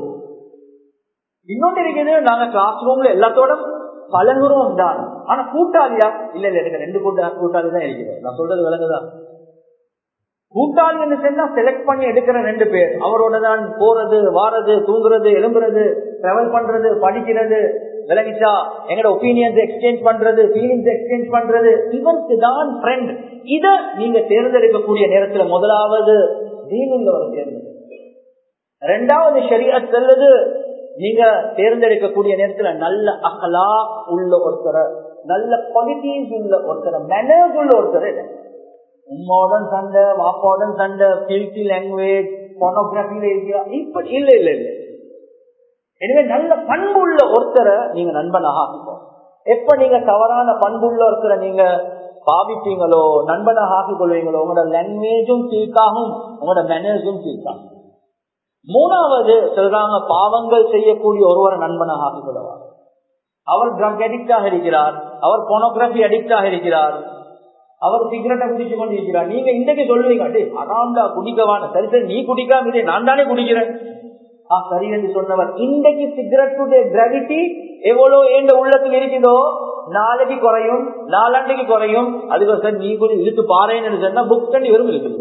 இன்னொன்று இருக்குது நாங்க கிளாஸ் ரூம்ல எல்லாத்தோட பழங்குறோம் தான் ஆனா கூட்டாளியா இல்ல இல்ல எனக்கு ரெண்டு கூட்டா கூட்டாளி தான் இருக்கிறேன் நான் சொல்றது விளங்குதான் கூட்டாளி என்று சொன்னா செலக்ட் பண்ணி எடுக்கிற ரெண்டு பேர் அவரோட தான் போறது வாரது தூங்குறது எழும்புறது டிராவல் பண்றது படிக்கிறது விளங்கிச்சா எங்கட ஒப்பீனியன்ஸ் எக்ஸ்சேஞ்ச் பண்றது ஃபீலிங்ஸ் எக்ஸ்சேஞ்ச் பண்றது இவனுக்கு தான் ஃப்ரெண்ட் இத நீங்க தேர்ந்தெடுக்கக்கூடிய நேரத்துல முதலாவது தீனுள்ளவர் தேர்ந்தெடுக்க ரெண்டாவது ஷரியத் செல்வது நீங்க தேர்ந்தெடுக்கக்கூடிய நேரத்துல நல்ல அகலா உள்ள ஒருத்தரை நல்ல குவாலிட்டிஸ் உள்ள ஒருத்தரை மேனர்ஸ் உள்ள ஒருத்தரை உம்மாவுடன் சண்டை வாப்பாவுடன் சண்டை பில்டி லாங்குவேஜ் போனோகிராபில இருக்கிறா இப்படி இல்ல இல்ல இல்ல எனவே நல்ல பண்புள்ள ஒருத்தரை நீங்க நண்பனாக ஆக்கிக்கோங்க எப்ப நீங்க தவறான பண்புள்ள ஒருத்தரை நீங்க பாவிப்பீங்களோ நண்பனாக ஆக்கிக் கொள்வீங்களோ உங்களோட லாங்குவேஜும் சீக்காகும் உங்களோட மேனர்ஸும் சீக்காகும் மூணாவது சொல்றாங்க பாவங்கள் செய்யக்கூடிய ஒருவரை நண்பனாக ஆக்கிக் கொள்வார் அவர் ட்ரக் அடிக்டாக இருக்கிறார் அவர் போனோகிராபி அடிக்டாக இருக்கிறார் அவர் சிகரெட்டை குடிச்சு கொண்டு இருக்கிறார் நீங்க இன்றைக்கு சொல்லுவீங்க அடே அதான்டா குடிக்கவான சரி சரி நீ குடிக்காம இதே நான் தானே குடிக்கிறேன் ஆ சரி என்று சொன்னவர் இன்றைக்கு சிகரெட்டுடைய கிராவிட்டி எவ்வளவு ஏண்ட உள்ளத்தில் இருக்குதோ நாளைக்கு குறையும் நாலாண்டுக்கு குறையும் அதுக்கு சார் நீ கொஞ்சம் இழுத்து பாருன்னு சொன்னா புக் பண்ணி வெறும் இருக்குது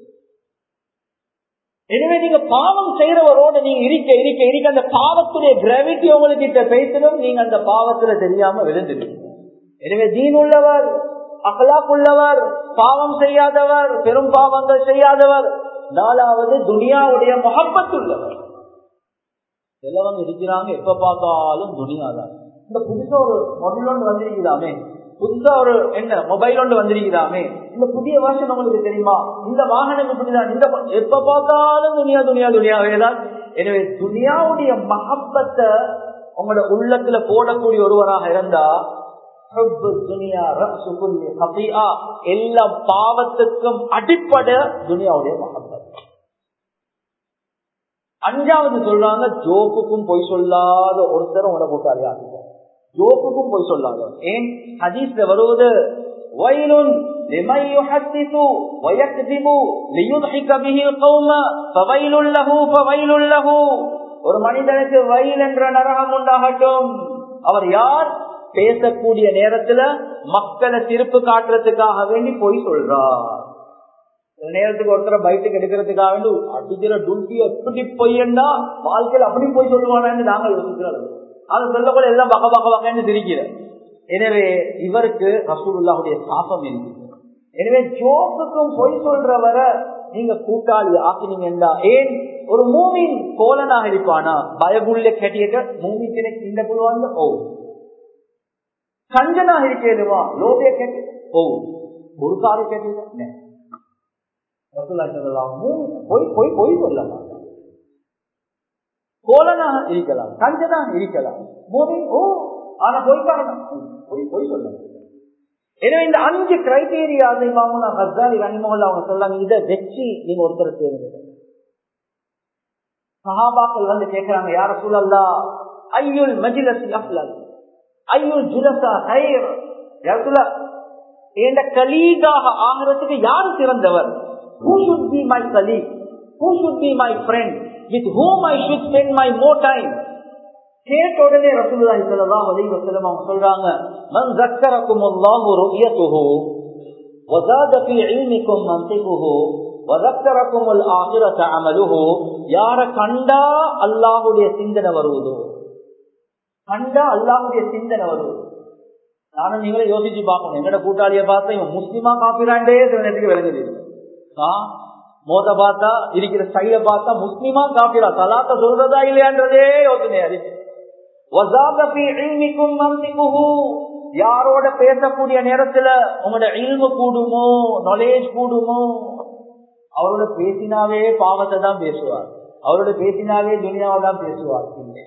எனவே நீங்க பாவம் செய்யறவரோட நீங்க இருக்க இருக்க இருக்க அந்த பாவத்துடைய கிராவிட்டி உங்களுக்கு கிட்ட பேசணும் நீங்க அந்த பாவத்துல தெரியாம விழுந்துடுவீங்க எனவே தீன் உள்ளவர் அகலாப் உள்ளவர் பாவம் செய்யாதவர் பெரும் பாவங்கள் செய்யாதவர் நாலாவது துனியாவுடைய முகப்பத் உள்ளவர் சிலவங்க இருக்கிறாங்க எப்ப பார்த்தாலும் துனியாதான் இந்த புதுசா ஒரு மொபைல் ஒன்று வந்திருக்குதாமே புதுசா ஒரு என்ன மொபைல் ஒன்று வந்திருக்குதாமே இந்த புதிய வருஷம் உங்களுக்கு தெரியுமா இந்த வாகனம் இப்படிதான் இந்த எப்ப பார்த்தாலும் துனியா துனியா துனியாவே தான் எனவே துனியாவுடைய மகப்பத்தை உங்களோட உள்ளத்துல போடக்கூடிய ஒருவராக இருந்தா எல்லா பாவத்துக்கும் அடிப்படை துனியாவுடைய மகப்பத் அஞ்சாவது சொல்றாங்க ஜோக்குக்கும் பொய் சொல்லாத ஒருத்தர் உங்களை கூட்டாளி ஆகுங்க ஜோக்குக்கும் பொய் சொல்லாத ஏன் ஹதீஸ்ல வருவது வயலுன் لمن يحدث ويكذب ليضحك به القوم فويل له فويل له ஒரு மனிதனுக்கு வயல் என்ற நரகம் உண்டாகட்டும் அவர் யார் பேசக்கூடிய நேரத்துல மக்களை திருப்பு காட்டுறதுக்காக வேண்டி பொய் சொல்றார் சில நேரத்துக்கு ஒருத்தர பைட்டுக்கு எடுக்கிறதுக்காக வேண்டி அடிக்கிற டுல்கி எப்படி பொய்யண்டா வாழ்க்கையில் அப்படி போய் சொல்லுவானான்னு நாங்கள் யோசிக்கிறோம் அதை சொல்லக்கூட எல்லாம் பக்க பக்க பக்கன்னு திரிக்கிற எனவே இவருக்கு ரசூலுல்லாவுடைய சாபம் இருக்கு எனவே ஜோக்குக்கும் பொய் சொல்றவரை நீங்க கூட்டாளி ஆக்கினீங்கடா ஏன் ஒரு மூமின் கோலனாக இருப்பானா பயகுள்ள கட்டியக்க மூமித்தினை இந்த புழுவாங்க ஓ கஞ்சனாக இருக்கேதுவா லோபிய கேட்டு ஓ ஒரு காரை கேட்டீங்க பொய் பொய் பொய் சொல்லலாம் கோலனாக இருக்கலாம் கஞ்சனாக இருக்கலாம் மூமின் ஓ ஆனா பொய்க்காரன் பொய் பொய் சொல்லலாம் எனவே இந்த அஞ்சு கிரைடீரியா இமாமுனா ஹசாரி ரனிமோல் அவங்க சொல்லாங்க இதை வச்சு நீங்க ஒருத்தர் தேர்ந்தெடு சஹாபாக்கள் வந்து கேட்கிறாங்க யார சூழல்லா ஐயுல் மஜிலசி அஃப்லல் ஐயுல் ஜுலசா ஹைர் யார் சொல்ல என்ற கலீகாக ஆகிறதுக்கு யாரு சிறந்தவர் who should be my colleague who should be my friend with whom I should spend my more time கேட்ட உடனே ரசூலுல்லாஹி ஸல்லல்லாஹு அலைஹி வஸல்லம் அவங்க சொல்றாங்க மன் ذكركم الله رؤيته وزاد في علمكم منطقه وذكركم الاخره عمله யார கண்டா அல்லாஹ்வுடைய சிந்தனை வருவதோ கண்டா அல்லாஹ்வுடைய சிந்தனை வருவது நானும் நீங்களே யோசிச்சு பார்க்கணும் எங்கட கூட்டாளிய பார்த்தா இவன் முஸ்லிமா காப்பிராண்டே சில நேரத்துக்கு விளங்குது மோத பார்த்தா இருக்கிற ஸ்டைல பார்த்தா முஸ்லிமா காப்பிரா தலாத்த சொல்றதா இல்லையான்றதே யோசனை அது யாரோட பேசக்கூடிய நேரத்துல உங்களோட இல்மு கூடுமோ நாலேஜ் கூடுமோ அவரோட பேசினாவே பாவத்தை தான் பேசுவார் அவரோட பேசினாவே துனியாவை தான் பேசுவார்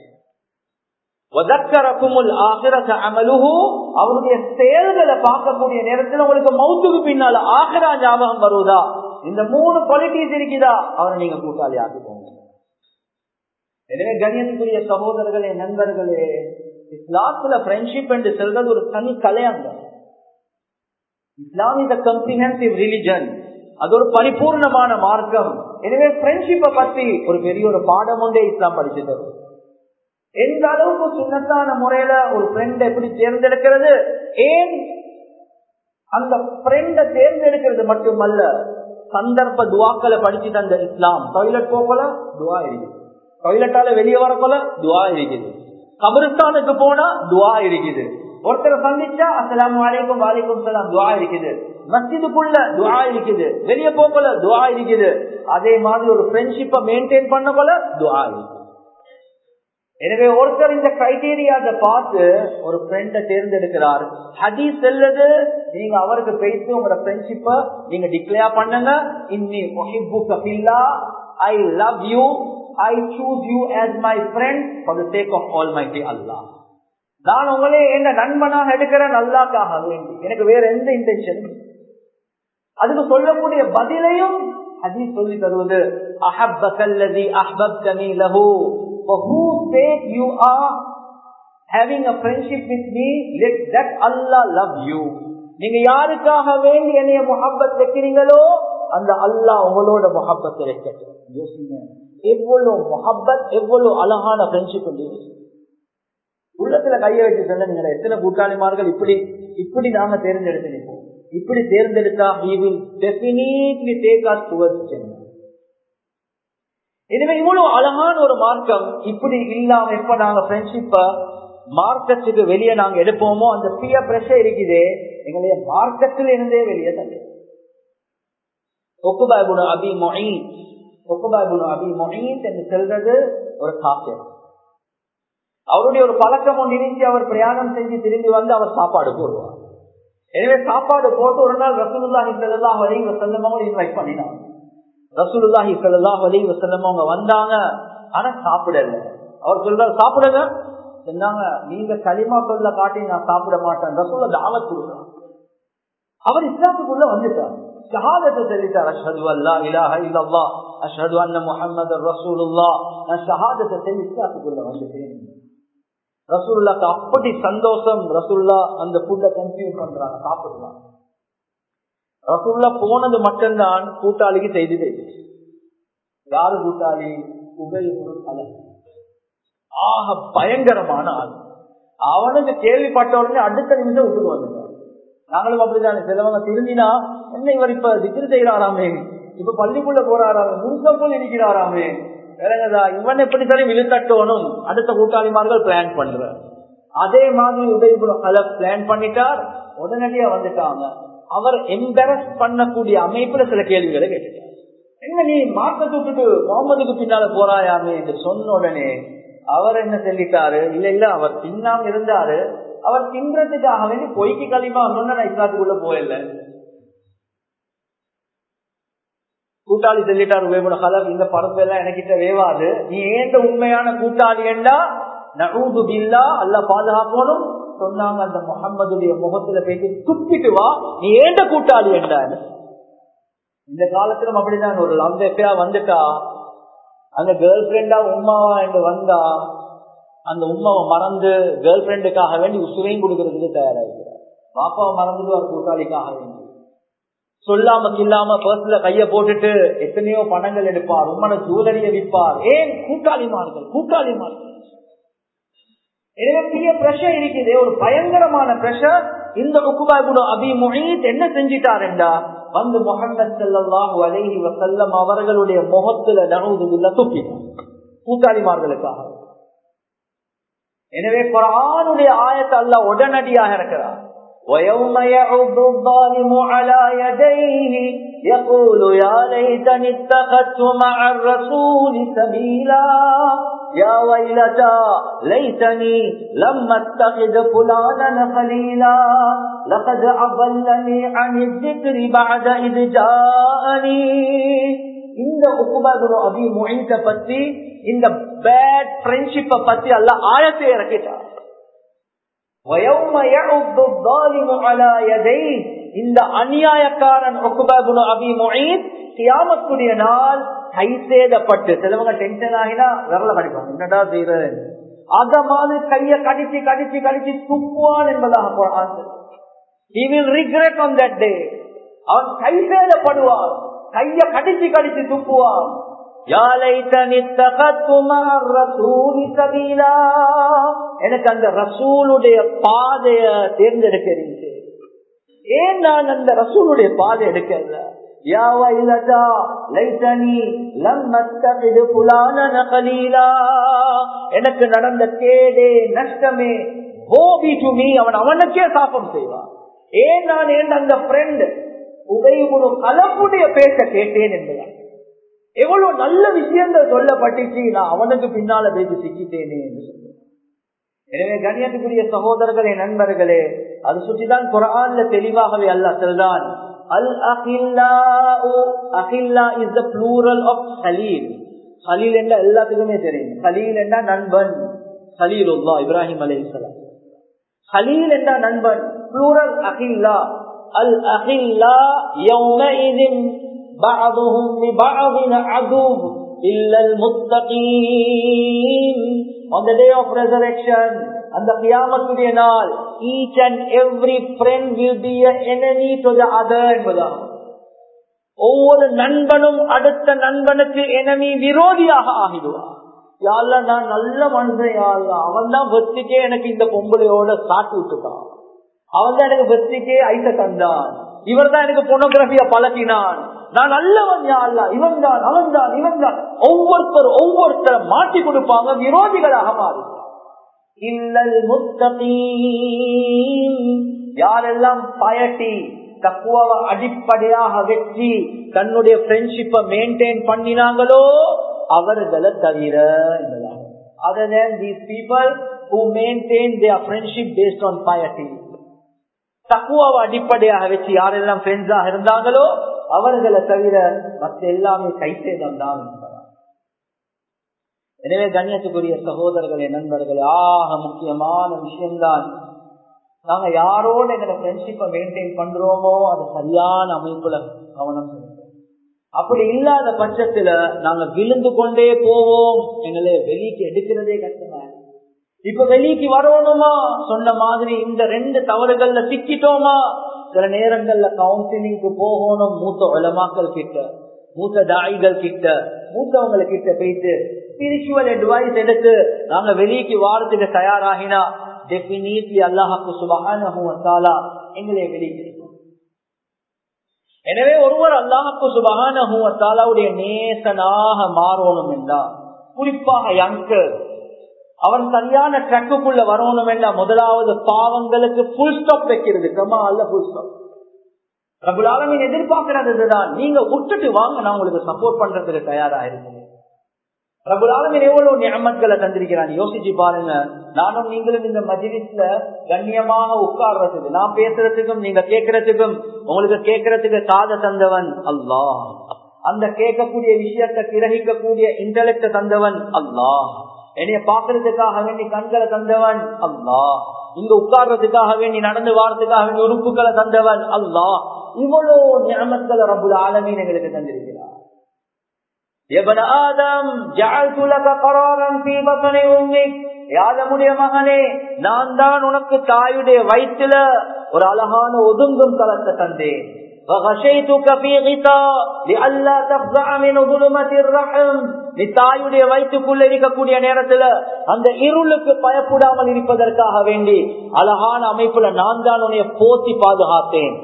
அவருடைய செயல்களை பார்க்கக்கூடிய நேரத்தில் உங்களுக்கு மௌத்துக்கு பின்னால ஆகரா ஞாபகம் வருவதா இந்த மூணு குவாலிட்டிஸ் இருக்குதா அவரை நீங்க கூட்டாளி ஆக்கிக்கோங்க எனவே கணியத்துக்குரிய சகோதரர்களே நண்பர்களே இஸ்லாத்துல ஃப்ரெண்ட்ஷிப் என்று சொல்றது ஒரு தனி கலையாங்க இஸ்லாம் இஸ் கம்ப்ரிஹென்சிவ் ரிலிஜன் அது ஒரு பரிபூர்ணமான மார்க்கம் எனவே ஃப்ரெண்ட்ஷிப்பை பத்தி ஒரு பெரிய ஒரு பாடம் ஒன்றே இஸ்லாம் படிச்சு தரும் எந்த அளவுக்கு சுண்ணத்தான முறையில ஒரு ஃப்ரெண்ட் எப்படி தேர்ந்தெடுக்கிறது ஏன் அந்த ஃப்ரெண்ட தேர்ந்தெடுக்கிறது மட்டுமல்ல சந்தர்ப்ப துவாக்களை படிச்சு தந்த இஸ்லாம் டாய்லெட் போகல துவா இருக்குது டாய்லெட்டால வெளியே வரப்போல துவா இருக்குது கபருஸ்தானுக்கு போனா துவா இருக்குது ஒருத்தரை சந்திச்சா அஸ்லாம் வாழைக்கும் வாழைக்கும் சலாம் துவா இருக்குது மஸ்ஜிதுக்குள்ள துவா இருக்குது வெளியே போகல துவா இருக்குது அதே மாதிரி ஒரு ஃப்ரெண்ட்ஷிப்பை மெயின்டைன் பண்ண போல துவா இருக்குது எனவே ஒருத்தர் இந்த கிரைடீரியாவை பார்த்து ஒரு ஃப்ரெண்ட தேர்ந்தெடுக்கிறார் ஹதீஸ் செல்லது நீங்க அவருக்கு பேசி உங்களோட ஃப்ரெண்ட்ஷிப்ப நீங்க டிக்ளேர் பண்ணுங்க இன்னி I love you I choose you as my friend for the sake of almighty Allah நான் உங்களே என்ன நண்பனாக எடுக்கிறேன் அல்லாக்காக வேண்டி எனக்கு வேற எந்த இன்டென்ஷன் அதுக்கு சொல்லக்கூடிய பதிலையும் ஹதீஸ் சொல்லி தருவது அஹப்பல்லதி அஹ்பப்தனி லஹு for whose sake you are having a friendship with me let that Allah love you நீங்க யாருக்காக வேண்டி என்னைய முகப்பத் வைக்கிறீங்களோ அந்த அல்லாஹ் உங்களோட முகப்பத்தை வைக்கட்டும் யோசிங்க எவ்வளவு முகப்பத் எவ்வளவு அழகான ஃப்ரெண்ட்ஷிப் உள்ளத்துல கைய வச்சு சொல்லுங்க எத்தனை கூட்டாளிமார்கள் இப்படி இப்படி நாங்க தேர்ந்தெடுத்து நிற்போம் இப்படி தேர்ந்தெடுத்தா he will definitely take us towards Jannah எனவே இவ்வளவு அழகான ஒரு மார்க்கம் இப்படி இல்லாம எப்ப நாங்க ஃப்ரெண்ட்ஷிப்ப மார்க்கத்துக்கு வெளியே நாங்க எடுப்போமோ அந்த பிய பிரஷர் இருக்குது எங்களுடைய மார்க்கத்தில் இருந்தே வெளியே தள்ளி ஒக்குபாய்புன அபி மொயின் ஒக்குபாய்புன அபி மொயின் என்று செல்றது ஒரு காப்பியம் அவருடைய ஒரு பழக்கம் ஒன்று இருந்துச்சு அவர் பிரயாணம் செஞ்சு திரும்பி வந்து அவர் சாப்பாடு போடுவார் எனவே சாப்பாடு போட்டு ஒரு நாள் ரசூலுல்லாஹி ஸல்லல்லாஹு அலைஹி வஸல்லம் அவங்க இன்வைட் பண்ணினாங்க ரசூலுல்லாஹி ஸல்லல்லாஹு அலைஹி வஸல்லம் அவங்க வந்தாங்க ஆனா சாப்பிடல அவர் சொல்றாரு சாப்பிடுங்க சொன்னாங்க நீங்க களிமா சொல்ல காட்டி நான் சாப்பிட மாட்டேன் ரசூல தாவத் கொடுக்குறான் அவர் இஸ்லாத்துக்குள்ள வந்துட்டார் ஷஹாதத்தை சொல்லிட்டார் அஷ்ஹது அல்லா இலாஹ இல்லல்லாஹ் அஷ்ஹது அன்ன முஹம்மது ரசூலுல்லாஹ் நான் ஷஹாதத்தை சொல்லி இஸ்லாத்துக்குள்ள வந்துட்டேன் ரசூல்லாக்கு அப்படி சந்தோஷம் ரசூல்லா அந்த ஃபுட்டை கன்சியூம் பண்றாங்க சாப்பிடுறாங்க ரசூல்லா போனது மட்டும்தான் கூட்டாளிக்கு செய்தி தெரியுது யாரு கூட்டாளி உபயோக அல ஆக பயங்கரமான ஆள் அவனுக்கு கேள்விப்பட்ட உடனே அடுத்த நிமிஷம் விட்டுட்டு வந்துட்டான் நாங்களும் அப்படிதான் சிலவங்க திரும்பினா என்ன இவர் இப்ப திக்ரு செய்யறாராமே இப்ப பள்ளிக்குள்ள போறாராமே முன்சப்புள் இருக்கிறாராமே இறங்கதா இவன் எப்படி சரி விழுத்தட்டோனும் அடுத்த கூட்டாளிமார்கள் பிளான் பண்ற அதே மாதிரி உதயபுரம் கலப் பிளான் பண்ணிட்டார் உடனடியா வந்துட்டாங்க அவர் எம்பரஸ் பண்ணக்கூடிய அமைப்புல சில கேள்விகளை கேட்டுட்டார் என்ன நீ மார்க்கத்தை விட்டுட்டு முகமதுக்கு பின்னால போறாயாமே என்று சொன்ன உடனே அவர் என்ன சொல்லிட்டாரு இல்ல இல்ல அவர் தின்னாம இருந்தாரு அவர் தின்றதுக்காக வேண்டி பொய்க்கு களிமா சொன்ன நான் இஸ்லாத்துக்குள்ள போயில்ல கூட்டாளி சொல்லிட்டாரு வேபுட கலர் இந்த பரப்பு எல்லாம் எனக்கிட்ட வேவாது நீ ஏந்த உண்மையான கூட்டாளி என்றா நகூது பில்லா அல்ல பாதுகாக்கணும் சொன்னாங்க அந்த முகம்மதுடைய முகத்துல பேசி துப்பிட்டு வா நீ ஏண்ட கூட்டாளி என்றாரு இந்த காலத்திலும் அப்படிதான் ஒரு லவ் எப்பயா வந்துட்டா அந்த கேர்ள் ஃபிரெண்டா உமாவா என்று வந்தா அந்த உமாவை மறந்து கேர்ள் ஃபிரெண்டுக்காக வேண்டி உசுரையும் கொடுக்கறதுக்கு தயாராகிறார் பாப்பாவை மறந்துடுவார் கூட்டாளிக்காக வேண்டி சொல்லாம இல்லாம பர்ஸ்ல கைய போட்டுட்டு எத்தனையோ பணங்கள் எடுப்பார் உம்மன ஜூவலரிய விற்பார் ஏன் கூட்டாளிமார்கள் கூட்டாளிமார்கள் எனவே பெரிய பிரஷர் இருக்குது ஒரு பயங்கரமான பிரஷர் இந்த உக்குபாபுட அபி முஹீத் என்ன செஞ்சிட்டார் என்றா வந்து முகமது செல்லல்லாஹு அலைஹி வசல்லம் அவர்களுடைய முகத்துல நழுவுதுல துப்பினார் கூட்டாளிமார்களுக்காக எனவே குரானுடைய ஆயத்தை அல்ல உடனடியாக இருக்கிறார் ويوم يعض الظالم على يديه يقول يا ليتني اتخذت مع الرسول سبيلا يا ويلتى ليتني لم اتخذ فلانا خليلا لقد اضلني عن الذكر بعد اذ جاءني இந்த உக்குபாகுரு அபி மொழித்த பத்தி இந்த பேட் ஃப்ரெண்ட்ஷிப்பை பத்தி அல்ல ஆயத்தை இறக்கிட்டார் இந்த அநியாயக்காரன் அபி மொழித் கியாமத்துடைய நாள் கை சேதப்பட்டு சிலவங்க டென்ஷன் ஆகினா விரல கடிப்பாங்க என்னடா செய்யறது அத மாதிரி கைய கடிச்சு கடிச்சு கடிச்சு துப்புவான் என்பதாக He will regret on that day. அவன் கை சேதப்படுவான் கைய கடிச்சு கடிச்சு துப்புவான் எனக்கு அந்த ரசூலுடைய பாதைய தேர்ந்தெடுக்க இருந்துச்சு ஏன் நான் அந்த ரசூலுடைய பாதை எடுக்கல எனக்கு நடந்த கேடே நஷ்டமே அவன் அவனுக்கே சாப்பம் செய்வான் ஏன் நான் ஏன் அந்த ஃப்ரெண்ட் உதயகுரு கலப்புடைய பேச கேட்டேன் என்பதா எவ்வளவு நல்ல விஷயங்கள் சொல்லப்பட்டுச்சு நான் அவனுக்கு பின்னால பேசி சிக்கிட்டேனே என்று சொல்றேன் எனவே கண்ணியத்துக்குரிய சகோதரர்களே நண்பர்களே அது சுற்றிதான் குரான்ல தெளிவாகவே அல்ல செல்தான் அல் அஹில்லா அஹில்லா இஸ் த ப்ளூரல் ஆஃப் ஹலீல் ஹலீல் என்ற எல்லாத்துக்குமே தெரியும் ஹலீல் என்ற நண்பன் ஹலீல் உல்லா இப்ராஹிம் அலி இஸ்லாம் ஹலீல் என்ற நண்பன் ப்ளூரல் அஹில்லா அல் அஹில்லா யௌமஇதின் بعضهم لبعض عدو إلا المتقين on the day of resurrection அந்த கியாமத்துடைய நாள் each and every friend will be an enemy to the other என்பதாக ஒவ்வொரு நண்பனும் அடுத்த நண்பனுக்கு enemy விரோதியாக ஆகிடுவார் யாழ்ல நான் நல்ல மனுஷன் யாழ்ல அவன் தான் வெற்றிக்கே எனக்கு இந்த பொம்பளையோட சாட்டி விட்டுட்டான் அவன் தான் எனக்கு வெற்றிக்கே ஐச தந்தான் இவர் தான் எனக்கு பொனோகிராபிய பழக்கினான் நான் நல்லவன் யாழ்ல இவன் தான் அவன் தான் இவன் தான் ஒவ்வொருத்தர் ஒவ்வொருத்தர் மாட்டி கொடுப்பாங்க விரோதிகளாக மாறி இல்லல் முத்தகீன் யாரெல்லாம் பயட்டி தக்குவாவை அடிப்படையாக வெற்றி தன்னுடைய ஃப்ரெண்ட்ஷிப்பை மெயின்டைன் பண்ணினாங்களோ அவர்களை தவிர other than these people who maintain their friendship based on piety தக்குவாவை அடிப்படையாக வச்சு யாரெல்லாம் ஃப்ரெண்ட்ஸாக இருந்தாங்களோ அவர்களை தவிர மற்ற எல்லாமே கைசேதம் தான் எனவே கண்ணியத்துக்குரிய சகோதரர்களே நண்பர்களே ஆக முக்கியமான விஷயம்தான் நாங்க யாரோட எங்களை ஃப்ரெண்ட்ஷிப்பை மெயின்டைன் பண்றோமோ அது சரியான அமைப்புல கவனம் செலுத்தும் அப்படி இல்லாத பட்சத்துல நாங்க விழுந்து கொண்டே போவோம் எங்களை வெளிக்கு எடுக்கிறதே கஷ்டமா இப்ப வெளிக்கு வரணுமா சொன்ன மாதிரி இந்த ரெண்டு தவறுகள்ல சிக்கிட்டோமா சில நேரங்கள்ல கவுன்சிலிங்க்கு போகணும் மூத்த உலமாக்கள் கிட்ட மூத்த தாய்கள் கிட்ட மூத்தவங்களை கிட்ட போயிட்டு ஸ்பிரிச்சுவல் அட்வைஸ் எடுத்து நாங்க வெளிக்கு வாரத்துக்கு தயாராகினா டெபினிட்லி அல்லாஹாக்கு சுபகான எங்களை வெளியே எனவே ஒருவர் அல்லாஹுக்கு சுபகானுடைய நேசனாக மாறணும் என்றால் குறிப்பாக யங்கர் அவன் சரியான ட்ரக்குக்குள்ள வரணும் என்றா முதலாவது பாவங்களுக்கு புல் ஸ்டாப் வைக்கிறது கமா அல்ல புல் ஸ்டாப் பிரபுலாலமின் எதிர்பார்க்கிறது இதுதான் நீங்க விட்டுட்டு வாங்க நான் உங்களுக்கு சப்போர்ட் பண்றதுக்கு தயாரா இருக்கிறேன் பிரபுலாலமின் எவ்வளவு நியமத்களை தந்திருக்கிறான் யோசிச்சு பாருங்க நானும் நீங்களும் இந்த மஜிலிஸ்ல கண்ணியமாக உட்கார்றதுக்கு நான் பேசுறதுக்கும் நீங்க கேட்கறதுக்கும் உங்களுக்கு கேட்கறதுக்கு காத தந்தவன் அல்லாஹ் அந்த கேட்கக்கூடிய விஷயத்தை கிரகிக்கக்கூடிய இன்டலெக்ட தந்தவன் அல்லாஹ் என்னைய பாக்குறதுக்காக வேண்டி கண்களை தந்தவன் அல்லாஹ் இங்க உட்கார்றதுக்காக வேண்டி நடந்து வாரத்துக்காக வேண்டி உறுப்புகளை தந்தவன் அல்லாஹ் இவ்வளவு நியமத்களை ரபுல் ஆலமீன் எங்களுக்கு தந்திருக்கிறார் யாதமுடைய மகனே நான் தான் உனக்கு தாயுடைய வயிற்றுல ஒரு அழகான ஒதுங்கும் தளத்தை தந்தேன் நீ தாயுடைய வயிற்றுக்குள்ள இருக்கக்கூடிய நேரத்துல அந்த இருளுக்கு பயப்படாமல் இருப்பதற்காக வேண்டி அழகான அமைப்புல நான் தான் உன்னைய போத்தி பாதுகாத்தேன்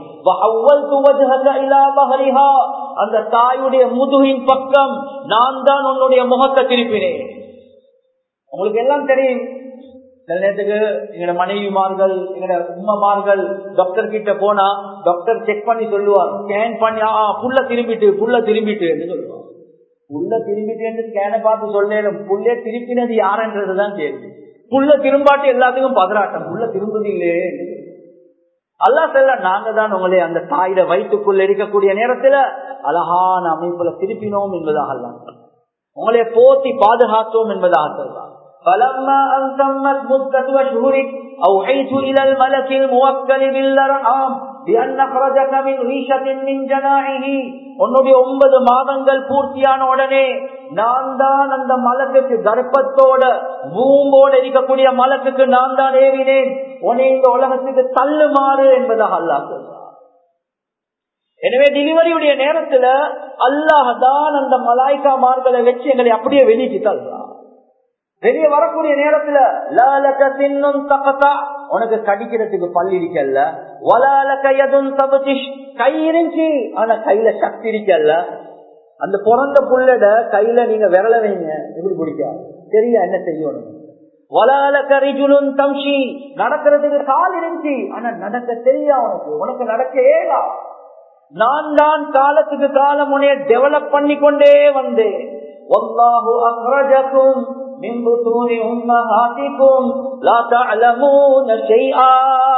அந்த தாயுடைய முதுகின் பக்கம் நான் தான் உன்னுடைய முகத்தை திருப்பினேன் உங்களுக்கு எல்லாம் தெரியும் சில நேரத்துக்கு எங்களோட மனைவிமார்கள் எங்களோட உம்மமார்கள் டாக்டர் கிட்ட போனா டாக்டர் செக் பண்ணி சொல்லுவார் ஸ்கேன் பண்ணி ஆ புள்ள திரும்பிட்டு புள்ள திரும்பிட்டு என்று சொல்லுவார் புள்ள திரும்பிட்டு என்று ஸ்கேனை பார்த்து சொல்லேன் புள்ளே திருப்பினது யாருன்றதுதான் கேள்வி புள்ள திரும்பாட்டி எல்லாத்துக்கும் பதறாட்டம் புள்ள திரும்புது இல்லையே அல்லா செல்ல நாங்க தான் உங்களை அந்த தாயிட வயிற்றுக்குள்ள இருக்கக்கூடிய நேரத்துல அழகான அமைப்புல திருப்பினோம் என்பதாக அல்ல உங்களை போத்தி பாதுகாத்தோம் என்பதாக சொல்றாங்க فلما أن تمت مدة أشهرك أوحيت إلى الملك الموكل بالأرحام بأن أخرجك من ريشة من جناحه உன்னுடைய ஒன்பது மாதங்கள் பூர்த்தியான உடனே நான் தான் அந்த மலக்குக்கு கர்ப்பத்தோட பூம்போட இருக்கக்கூடிய மலக்குக்கு நான் தான் ஏவினேன் உன்னை இந்த உலகத்துக்கு தள்ளுமாறு என்பதாக அல்லாஹ் சொல்றார் எனவே டெலிவரியுடைய நேரத்துல அல்லாஹ் தான் அந்த மலாய்க்கா மார்களை வச்சு எங்களை அப்படியே வெளியிட்டு தள்ளுறான் வெளியே வரக்கூடிய நேரத்துல லாலக தின்னும் தப்பத்தா உனக்கு கடிக்கிறதுக்கு பள்ளி இருக்கல்ல வலாலக எதும் தபதிஷ் கை இருந்துச்சு ஆனா கையில சக்தி இருக்கல்ல அந்த பிறந்த புள்ளட கையில நீங்க விரல வைங்க எப்படி பிடிக்காது சரியா என்ன செய்யணும் வலால கரிஜுலும் தம்ஷி நடக்கிறதுக்கு கால் இருந்துச்சு ஆனா நடக்க தெரியா உனக்கு உனக்கு நடக்க ஏலா நான் தான் காலத்துக்கு காலம் உனைய டெவலப் பண்ணி கொண்டே வந்தேன் والله أخرجكم من بطون أمهاتكم لا تعلمون شيئا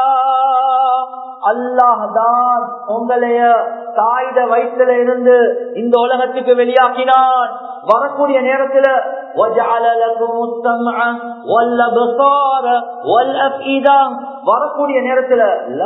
அல்லாஹ் தான் உங்களைய தாயுட வயிற்றுல இருந்து இந்த உலகத்துக்கு வெளியாக்கினான் வரக்கூடிய நேரத்துல வரக்கூடிய நேரத்துல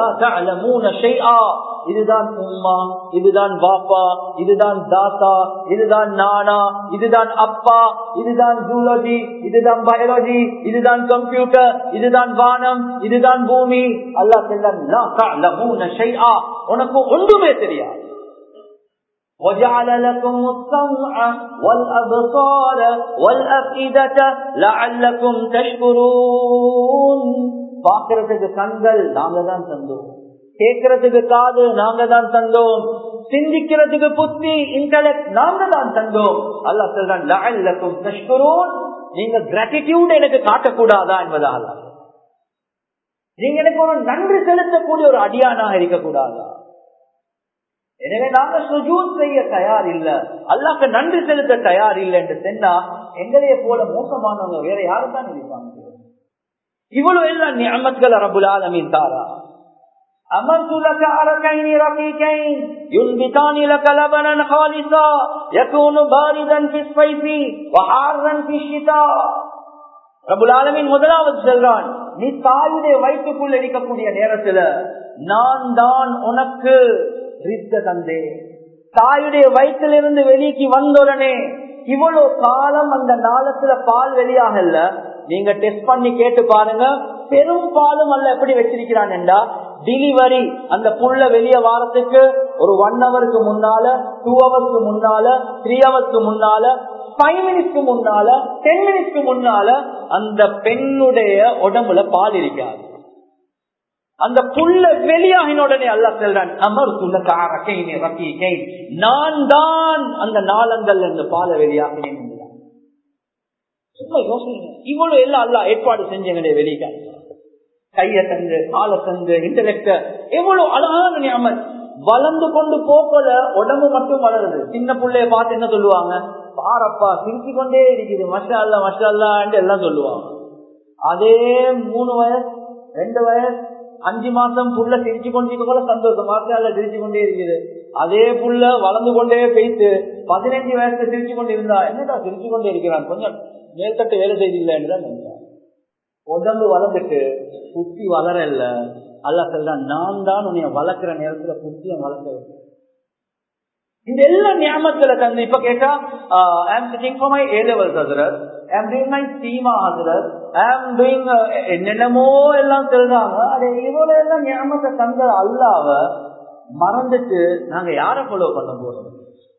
இதுதான் உம்மா இதுதான் பாப்பா இதுதான் தாத்தா இதுதான் நானா இதுதான் அப்பா இதுதான் ஜூலஜி இதுதான் பயாலஜி இதுதான் கம்ப்யூட்டர் இதுதான் வானம் இதுதான் பூமி அல்லா செல்ல உனக்கு ஒன்றுமே தெரியாது وجعل لكم السمع والأبصار والأفئدة لعلكم تشكرون பார்க்கறதுக்கு கண்கள் நாங்க தான் தந்தோம் கேட்கறதுக்கு காது நாங்க தான் தந்தோம் சிந்திக்கிறதுக்கு புத்தி இன்டலெக்ட் நாங்க தான் தந்தோம் அல்லா சொல்றான் லஅல்லக்கும் தஷ்குரூன் நீங்க கிராட்டிடியூட் எனக்கு காட்டக்கூடாதா என்பதாக நீங்க எனக்கு ஒரு நன்றி செலுத்தக்கூடிய ஒரு அடியானாக இருக்கக்கூடாதா எனவே நாங்க சுஜூத் செய்ய தயார் இல்ல அல்லாக்கு நன்றி செலுத்த தயார் இல்லை என்று சொன்னா எங்களைய போல மோசமானவங்க வேற யாரும் தான் நினைப்பாங்க இவ்வளவு எல்லாம் நியமத்கள் ரபுல் ஆலமீன் தாரா أمرت لك أركين رقيقين ينبتان لك لبنا خالصا يكون باردا في الصيف وحارا في الشتاء ரபுல் ஆலமின் முதலாவது சொல்றான் நீ தாயுடைய வயிற்றுக்குள் இருக்கக்கூடிய நேரத்துல நான் தான் உனக்கு ரித்த தந்தேன் தாயுடைய வயிற்றிலிருந்து வெளிக்கு வந்தவுடனே இவ்வளவு காலம் அந்த நாளத்துல பால் வெளியாகல நீங்க டெஸ்ட் பண்ணி கேட்டு பாருங்க பெரும் பாலும் அல்ல எப்படி வச்சிருக்கிறான் என்றா டெலிவரி அந்த புள்ள வெளிய வாரத்துக்கு ஒரு ஒன் ஹவருக்கு முன்னால டூ ஹவர்ஸ்க்கு முன்னால த்ரீ ஹவர்ஸ்க்கு முன்னால ஃபைவ் மினிட்ஸ்க்கு முன்னால டென் மினிட்ஸ்க்கு முன்னால அந்த பெண்ணுடைய உடம்புல பால் இருக்காது அந்த புல்ல வெளியாகின உடனே அல்லா செல்றான் அமர் நான் தான் அந்த நாளங்கள் இந்த பால வெளியாகினேன் சும்மா யோசனை இவ்வளவு எல்லாம் அல்லா ஏற்பாடு செஞ்சவனே வெளியிட்ட கைய தந்து கால தந்து இன்டலெக்ட எவ்வளவு அழகான ஞாபகம் வளர்ந்து கொண்டு போக்கல உடம்பு மட்டும் வளருது சின்ன பிள்ளைய பார்த்து என்ன சொல்லுவாங்க பாரப்பா சிரிச்சு கொண்டே இருக்குது மஷா அல்ல மஷா அல்லான்ட்டு எல்லாம் சொல்லுவாங்க அதே மூணு வயசு ரெண்டு வயசு அஞ்சு மாசம் புள்ள சிரிச்சு கொண்டிருக்க போல சந்தோஷம் மாசால சிரிச்சு கொண்டே இருக்குது அதே புள்ள வளர்ந்து கொண்டே போயிட்டு பதினஞ்சு வயசுல சிரிச்சு கொண்டிருந்தா என்னடா சிரிச்சு கொண்டே இருக்கிறான் கொஞ்சம் மேல்தட்டு வேலை செய்தில்லைன்னு தான் நினைக்கிறேன் உடம்பு வளர்ந்துட்டு புத்தி வளரல அல்ல சொல்றான் நான் தான் உன்னைய வளர்க்கிற நேரத்துல புத்திய வளர்க்க இந்த எல்லா ஞாபகத்துல தந்து இப்ப கேட்டா I'm sitting for my A levels ஹசரத் ஐம் டூயிங் மை சீமா ஹசரத் ஐம் டூயிங் என்னென்னமோ எல்லாம் சொல்றாங்க அது இவ்வளவு எல்லாம் ஞாபகத்தை தந்த அல்லாவ மறந்துட்டு நாங்க யார ஃபாலோ பண்ண போறோம்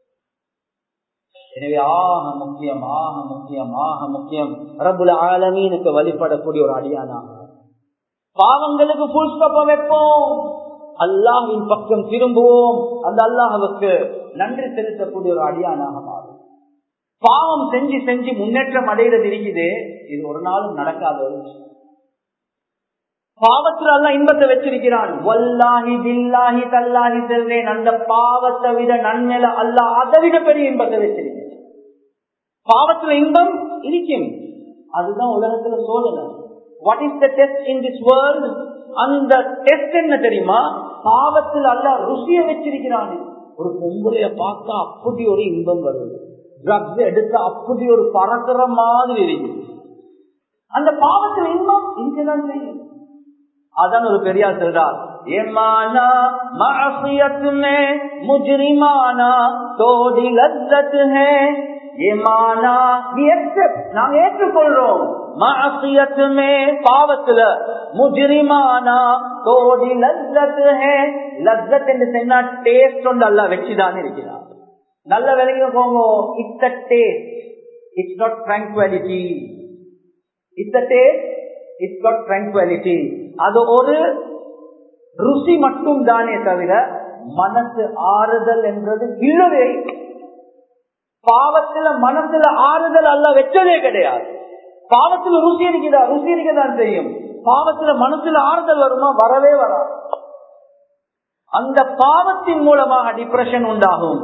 எனவே ஆக முக்கியம் ஆக முக்கியம் ஆக முக்கியம் ரபுல ஆலமீனுக்கு வழிபடக்கூடிய ஒரு அடியானாக பாவங்களுக்கு புல் ஸ்டாப்ப வைப்போம் அல்லாஹின் பக்கம் திரும்புவோம் அந்த அல்லாஹுக்கு நன்றி செலுத்தக்கூடிய ஒரு அடியானாக மாறும் பாவம் செஞ்சு செஞ்சு முன்னேற்றம் அடைகிறது இருக்குது இது ஒரு நாளும் நடக்காத ஒரு விஷயம் பாவத்தில் அல்ல இன்பத்தை வச்சிருக்கிறான் வல்லாஹி பில்லாஹி தல்லாஹி செல்றேன் அந்த பாவத்தை விட நன்மையில அல்ல அதை விட பெரிய இன்பத்தை வச்சிருக்கிறேன் பாவத்துல இன்பம் இருக்கும் அதுதான் உலகத்துல சோதனை what is the test in this world அந்த டெஸ்ட் என்ன தெரியுமா பாவத்தில் அல்ல ருசிய வச்சிருக்கிறான் ஒரு பொம்பளைய பார்த்தா அப்படி ஒரு இன்பம் வருது ட்ரக்ஸ் எடுத்தா அப்படி ஒரு பறக்கிற மாதிரி இருக்குது அந்த பாவத்தில் இன்பம் இருக்குதான் செய்யும் அதான் ஒரு பெரியார் சொல்றார் ஏமானா मासियत में मुजरिमाना तोड़ी लज्जत है ये माना நாங்க ஏற்றுக்கொள்றோம் मासियत में பாவத்துல முஜரிமானா தோடி லஜ்ஜத் ஹே லஜ்ஜத் என்று சொன்னா டேஸ்ட் ஒன்று அல்ல வச்சுதான் இருக்கிறார் நல்ல விலைக்கு போங்க it's a taste it's not tranquility it's a taste it's not tranquility அது ஒரு ருசி மட்டும் தானே தவிர மனசு ஆறுதல் என்றது இல்லவே பாவத்துல மனசுல ஆறுதல் அல்ல வச்சதே கிடையாது பாவத்துல ருசி இருக்குதா ருசி இருக்கதான் செய்யும் பாவத்துல மனசுல ஆறுதல் வருமா வரவே வராது அந்த பாவத்தின் மூலமாக டிப்ரெஷன் உண்டாகும்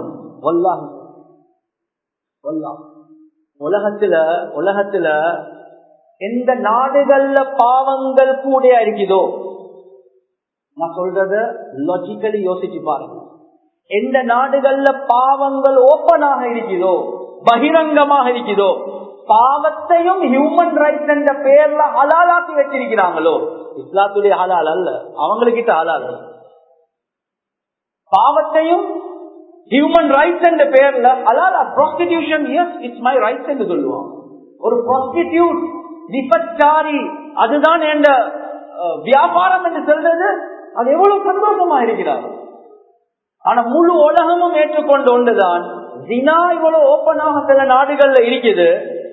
உலகத்துல உலகத்துல எந்த நாடுகள்ல பாவங்கள் கூட இருக்குதோ நான் சொல்றத லாஜிக்கலி யோசிச்சு பாருங்க எந்த நாடுகள்ல பாவங்கள் ஓப்பனாக இருக்குதோ பகிரங்கமாக இருக்குதோ பாவத்தையும் ஹியூமன் ரைட்ஸ் என்ற பெயர்ல ஹலாலாக்கி வச்சிருக்கிறாங்களோ இஸ்லாத்துடைய ஹலால் அல்ல அவங்களுக்கிட்ட ஹலால் பாவத்தையும் ஹியூமன் ரைட்ஸ் என்ற பெயர்ல ஹலாலா prostitution yes it's my rights என்று சொல்லுவான் ஒரு ப்ராஸ்டிடியூட் விபச்சாரி அதுதான் என்ற வியாபாரம் என்று சொல்றது அது எவ்வளவு சந்தோஷமா இருக்கிறார் ஆனா முழு உலகமும் ஏற்றுக்கொண்டு ஒன்றுதான் ஜினா இவ்வளவு ஓப்பனாக சில நாடுகள்ல இருக்குது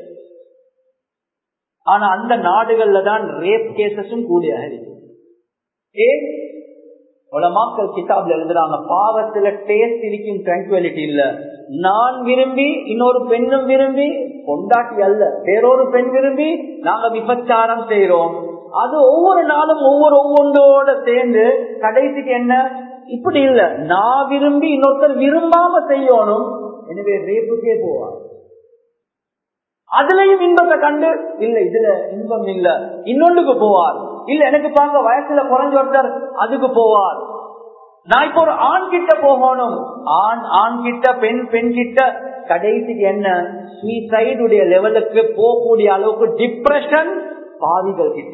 ஆனா அந்த நாடுகள்ல தான் ரேப் கேசஸும் கூடியாக இருக்கு ஏன் உலமாக்கள் கிதாப்ல எழுதுறாங்க பாவத்துல டேஸ்ட் இருக்கும் ட்ராங்குவாலிட்டி இல்ல நான் விரும்பி இன்னொரு பெண்ணும் விரும்பி கொண்டாட்டி அல்ல வேறொரு பெண் விரும்பி நாங்க விபச்சாரம் செய்யறோம் அது ஒவ்வொரு நாளும் ஒவ்வொரு ஒவ்வொன்றோட சேர்ந்து கடைசிக்கு என்ன இப்படி இல்ல நான் விரும்பி இன்னொருத்தர் விரும்பாம செய்யணும் எனவே ரேப்புக்கே போவார் அதுலயும் இன்பத்தை கண்டு இல்ல இதுல இன்பம் இல்ல இன்னொன்றுக்கு போவார் இல்ல எனக்கு பாங்க வயசுல குறைஞ்ச ஒருத்தர் அதுக்கு போவார் நான் இப்ப ஒரு ஆண் கிட்ட போகணும் ஆண் ஆண் கிட்ட பெண் பெண் கிட்ட கடைசிக்கு என்ன சூசைடுடைய லெவலுக்கு போகக்கூடிய அளவுக்கு டிப்ரெஷன் பாவிகள் கிட்ட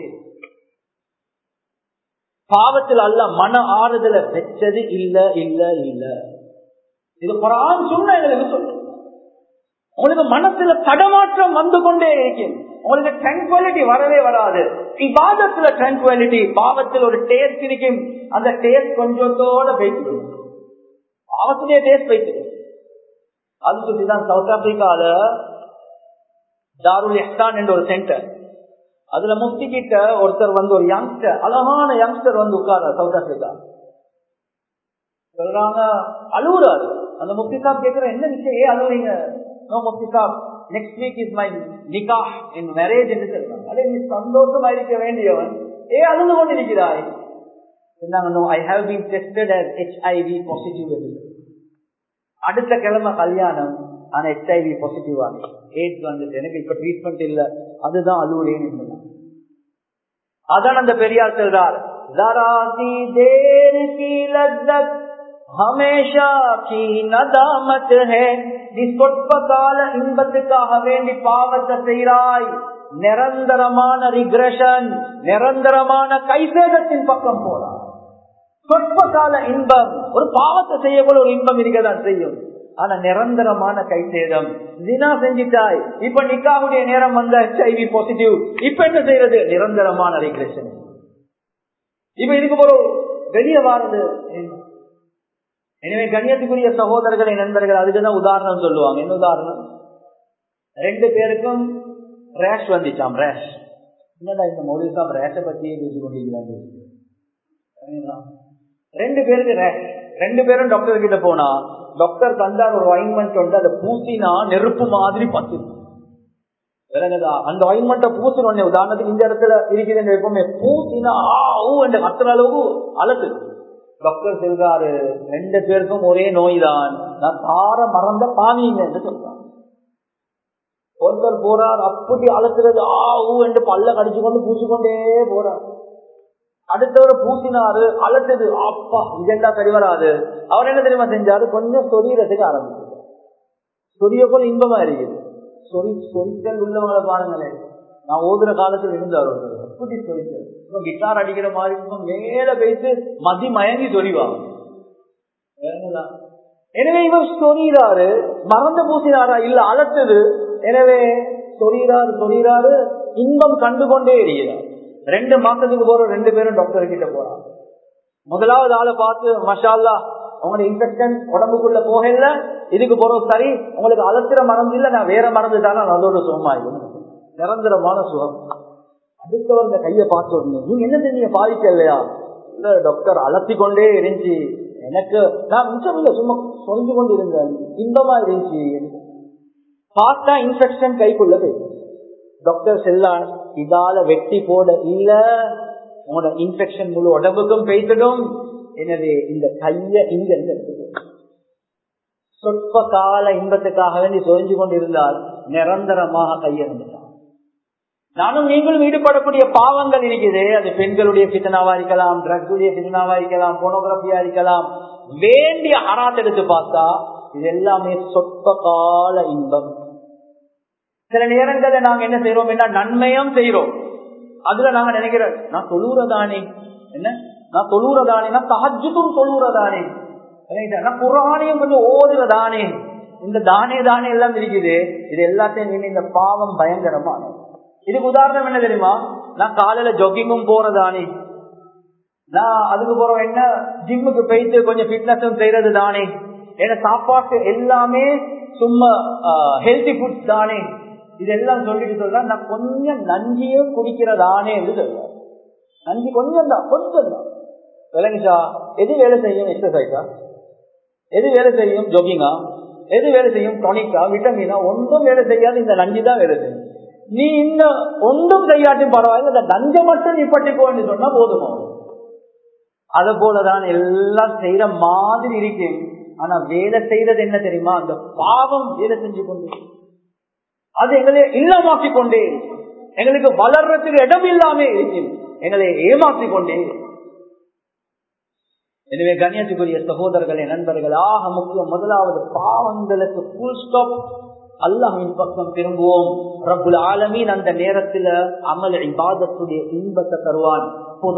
பாவத்தில் அல்ல மன ஆறுதலை வச்சது இல்ல இல்ல இல்ல இது குரான் சொன்ன எங்களுக்கு சொல்லு உங்களுக்கு மனசுல தடமாற்றம் வந்து கொண்டே இருக்கும் உங்களுக்கு ட்ராங்குவாலிட்டி வரவே வராது இவாதத்துல ட்ராங்குவாலிட்டி பாவத்தில் ஒரு டேஸ்ட் இருக்கும் அந்த டேஸ்ட் கொஞ்சத்தோட வைக்கணும் பாவத்திலே டேஸ்ட் வைக்கணும் அது சொல்லிதான் சவுத் ஆப்பிரிக்கால தாருல் எஹ்தான் என்ற ஒரு சென்டர் அதுல முஃப்தி கிட்ட ஒருத்தர் வந்து ஒரு யங்ஸ்டர் அழகான யங்ஸ்டர் வந்து உட்கார சவுத் ஆப்பிரிக்கா சொல்றாங்க அழுகுறாரு அந்த முஃப்தி சாப் கேட்கிற என்ன விஷயம் ஏன் அழுகுறீங்க நோ முஃப்தி சாப் நெக்ஸ்ட் வீக் இஸ் மை நிகா இன் மேரேஜ் என்று சொல்றாங்க அதே நீ சந்தோஷமா இருக்க வேண்டியவன் ஏ அழுது கொண்டிருக்கிறாய் சொன்னாங்க no I have been tested as HIV positive அடுத்த கிழமை கல்யாணம் ஆனா ஹெச்ஐவி பாசிட்டிவ் ஆனேன் எய்ட்ஸ் வந்துட்டு எனக்கு இப்ப ட்ரீட்மெண்ட் இல்ல அதுதான் அழுவுறேன்னு சொன்னாங்க அதான் அந்த பெரியார் சொல்றார் ஜராசி தேர் கி லத்தத் ஹமேஷா கி நதாமத் ஹே நீ சொற்ப கால இன்பத்துக்காக வேண்டி பாவத்தை செய்கிறாய் நிரந்தரமான ரிக்ரெஷன் நிரந்தரமான கைசேதத்தின் பக்கம் போறாய் சொற்ப கால இன்பம் ஒரு பாவத்தை செய்யக்கூட ஒரு இன்பம் இருக்கதான் செய்யும் ஆனா நிரந்தரமான கைசேதம் தினா செஞ்சிட்டாய் இப்ப நிக்காவுடைய நேரம் வந்த ஹெச்ஐவி பாசிட்டிவ் இப்ப என்ன செய்யறது நிரந்தரமான ரிக்ரெஷன் இப்ப இதுக்கு ஒரு வெளியே வாரது எனவே கண்ணியத்துக்குரிய சகோதரர்களை நண்பர்கள் அதுக்குதான் உதாரணம் சொல்லுவாங்க என்ன உதாரணம் ரெண்டு பேருக்கும் ரேஷ் வந்துச்சாம் ரேஷ் என்னடா இந்த மௌலி சாப் ரேஷை பத்தியே பேசி கொண்டிருக்கிறாங்க ரெண்டு பேருக்கு ரேஷ் ரெண்டு பேரும் டாக்டர் கிட்ட போனா டாக்டர் தந்தார் ஒரு ஆயின்மெண்ட் வந்து அதை பூசினா நெருப்பு மாதிரி பத்து விளங்குதா அந்த ஆயின்மெண்ட்டை பூசின உடனே உதாரணத்துக்கு இந்த இடத்துல இருக்குது எப்பவுமே பூசினா ஆ ஊ என்ற அத்தனை அளவு அழகு டாக்டர் சொல்றாரு ரெண்டு பேருக்கும் ஒரே நோய் தான் நான் தார மறந்த பாவீங்க என்று சொல்றாங்க ஒருத்தர் போறார் அப்படி அழுத்துறது ஆ ஊ என்று பல்ல கடிச்சு கொண்டு பூசிக்கொண்டே போறார் அடுத்தவர் பூசினாரு அழுத்தது அப்பா இதெல்லாம் சரி வராது அவர் என்ன தெரியுமா செஞ்சாரு கொஞ்சம் சொரியறதுக்கு ஆரம்பிச்சார் சொரிய போல இன்பமா இருக்குது சொறி சொரித்தல் உள்ளவங்களை பாருங்களேன் நான் ஓதுற காலத்தில் இருந்தார் ஒருத்தர் அப்படி சொரித்தல் கிட்டார் அடிக்கிற மாதிரி மேல போயிட்டு மதி மயங்கி சொறிவாங்க எனவே இவர் சொறிகிறாரு மறந்து பூசினாரா இல்ல அலட்டுது எனவே சொறிகிறாரு சொறிகிறாரு இன்பம் கண்டுகொண்டே இருக்கிறார் ரெண்டு மாசத்துக்கு போற ரெண்டு பேரும் டாக்டர் கிட்ட போறாங்க முதலாவது ஆளை பார்த்து மஷால்லா உங்களோட இன்ஃபெக்ஷன் உடம்புக்குள்ள போகல இதுக்கு போறது சரி உங்களுக்கு அலத்திர மறந்து இல்ல நான் வேற மறந்து தானே அதோட சுகமாயிடும் நிரந்தரமான சுகம் அடுத்தவர் இந்த கையை பார்த்து உடனே நீங்க என்ன செஞ்சீங்க பாதிக்க இல்லையா இல்ல டாக்டர் அலத்தி கொண்டே இருந்துச்சு எனக்கு நான் மிச்சம் இல்ல சும்மா சொந்து கொண்டு இருந்தேன் இன்பமா இருந்துச்சு பார்த்தா இன்ஃபெக்ஷன் கைக்குள்ள போயிடுச்சு டாக்டர் செல்லான் இதால வெட்டி போட இல்ல உங்களோட இன்ஃபெக்ஷன் முழு உடம்புக்கும் பெய்திடும் எனவே இந்த கைய இங்க இருந்து எடுத்துக்கணும் சொற்ப கால இன்பத்துக்காக வேண்டி சொரிஞ்சு கொண்டிருந்தால் நிரந்தரமாக கையிறந்துட்டான் நானும் நீங்களும் ஈடுபடக்கூடிய பாவங்கள் இருக்குது அது பெண்களுடைய பித்தனாவா இருக்கலாம் ட்ரக்ஸுடைய பித்தனாவா இருக்கலாம் போனோகிராபியா இருக்கலாம் வேண்டிய அராத் எடுத்து பார்த்தா இது எல்லாமே சொற்ப கால இன்பம் சில நேரங்களில் நாங்க என்ன செய்யறோம் என்ன நன்மையும் செய்யறோம் அதுல நாங்க நினைக்கிறோம் நான் தொழுறதானே என்ன நான் தொழுறதானே நான் தஹஜுக்கும் தொழுறதானே நான் குரானையும் கொஞ்சம் ஓதுறதானே இந்த தானே தானே எல்லாம் இருக்குது இது எல்லாத்தையும் நீங்க இந்த பாவம் பயங்கரமான இதுக்கு உதாரணம் என்ன தெரியுமா நான் காலையில ஜொக்கிங்கும் போறதானே நான் அதுக்கு போறோம் என்ன ஜிம்முக்கு போயிட்டு கொஞ்சம் ஃபிட்னஸும் செய்யறது தானே ஏன்னா சாப்பாட்டு எல்லாமே சும்மா ஹெல்தி ஃபுட்ஸ் தானே இதெல்லாம் சொல்லிட்டு சொல்ற நான் கொஞ்சம் நஞ்சியும் குடிக்கிறதானே என்று சொல்றேன் நஞ்சி கொஞ்சம் தான் கொஞ்சம் தான் விளங்குச்சா எது வேலை செய்யும் எக்ஸசைஸா எது வேலை செய்யும் ஜொகிங்கா எது வேலை செய்யும் டானிக்கா விட்டமினா ஒன்றும் வேலை செய்யாது இந்த நஞ்சு தான் வேலை செய்யும் நீ இந்த ஒன்றும் செய்யாட்டும் பரவாயில்ல இந்த நஞ்சை மட்டும் நீ பட்டிக்கோன்னு சொன்னா போதுமா அத போலதான் எல்லாம் செய்யற மாதிரி இருக்கும் ஆனா வேலை செய்யறது என்ன தெரியுமா அந்த பாவம் வேலை செஞ்சு கொண்டு அது எங்களை இல்லமாக்கி கொண்டே எங்களுக்கு வளர்றதுக்கு இடம் இல்லாம இருக்கும் எங்களை ஏமாற்றி கொண்டே எனவே கண்ணியத்துக்குரிய சகோதரர்களே நண்பர்கள் ஆக முக்கியம் முதலாவது பாவங்களுக்கு புல் ஸ்டாப் அல்லாஹின் பக்கம் திரும்புவோம் ரப்புல் ஆலமீன் அந்த நேரத்துல அமல் இபாதத்துடைய இன்பத்தை தருவான்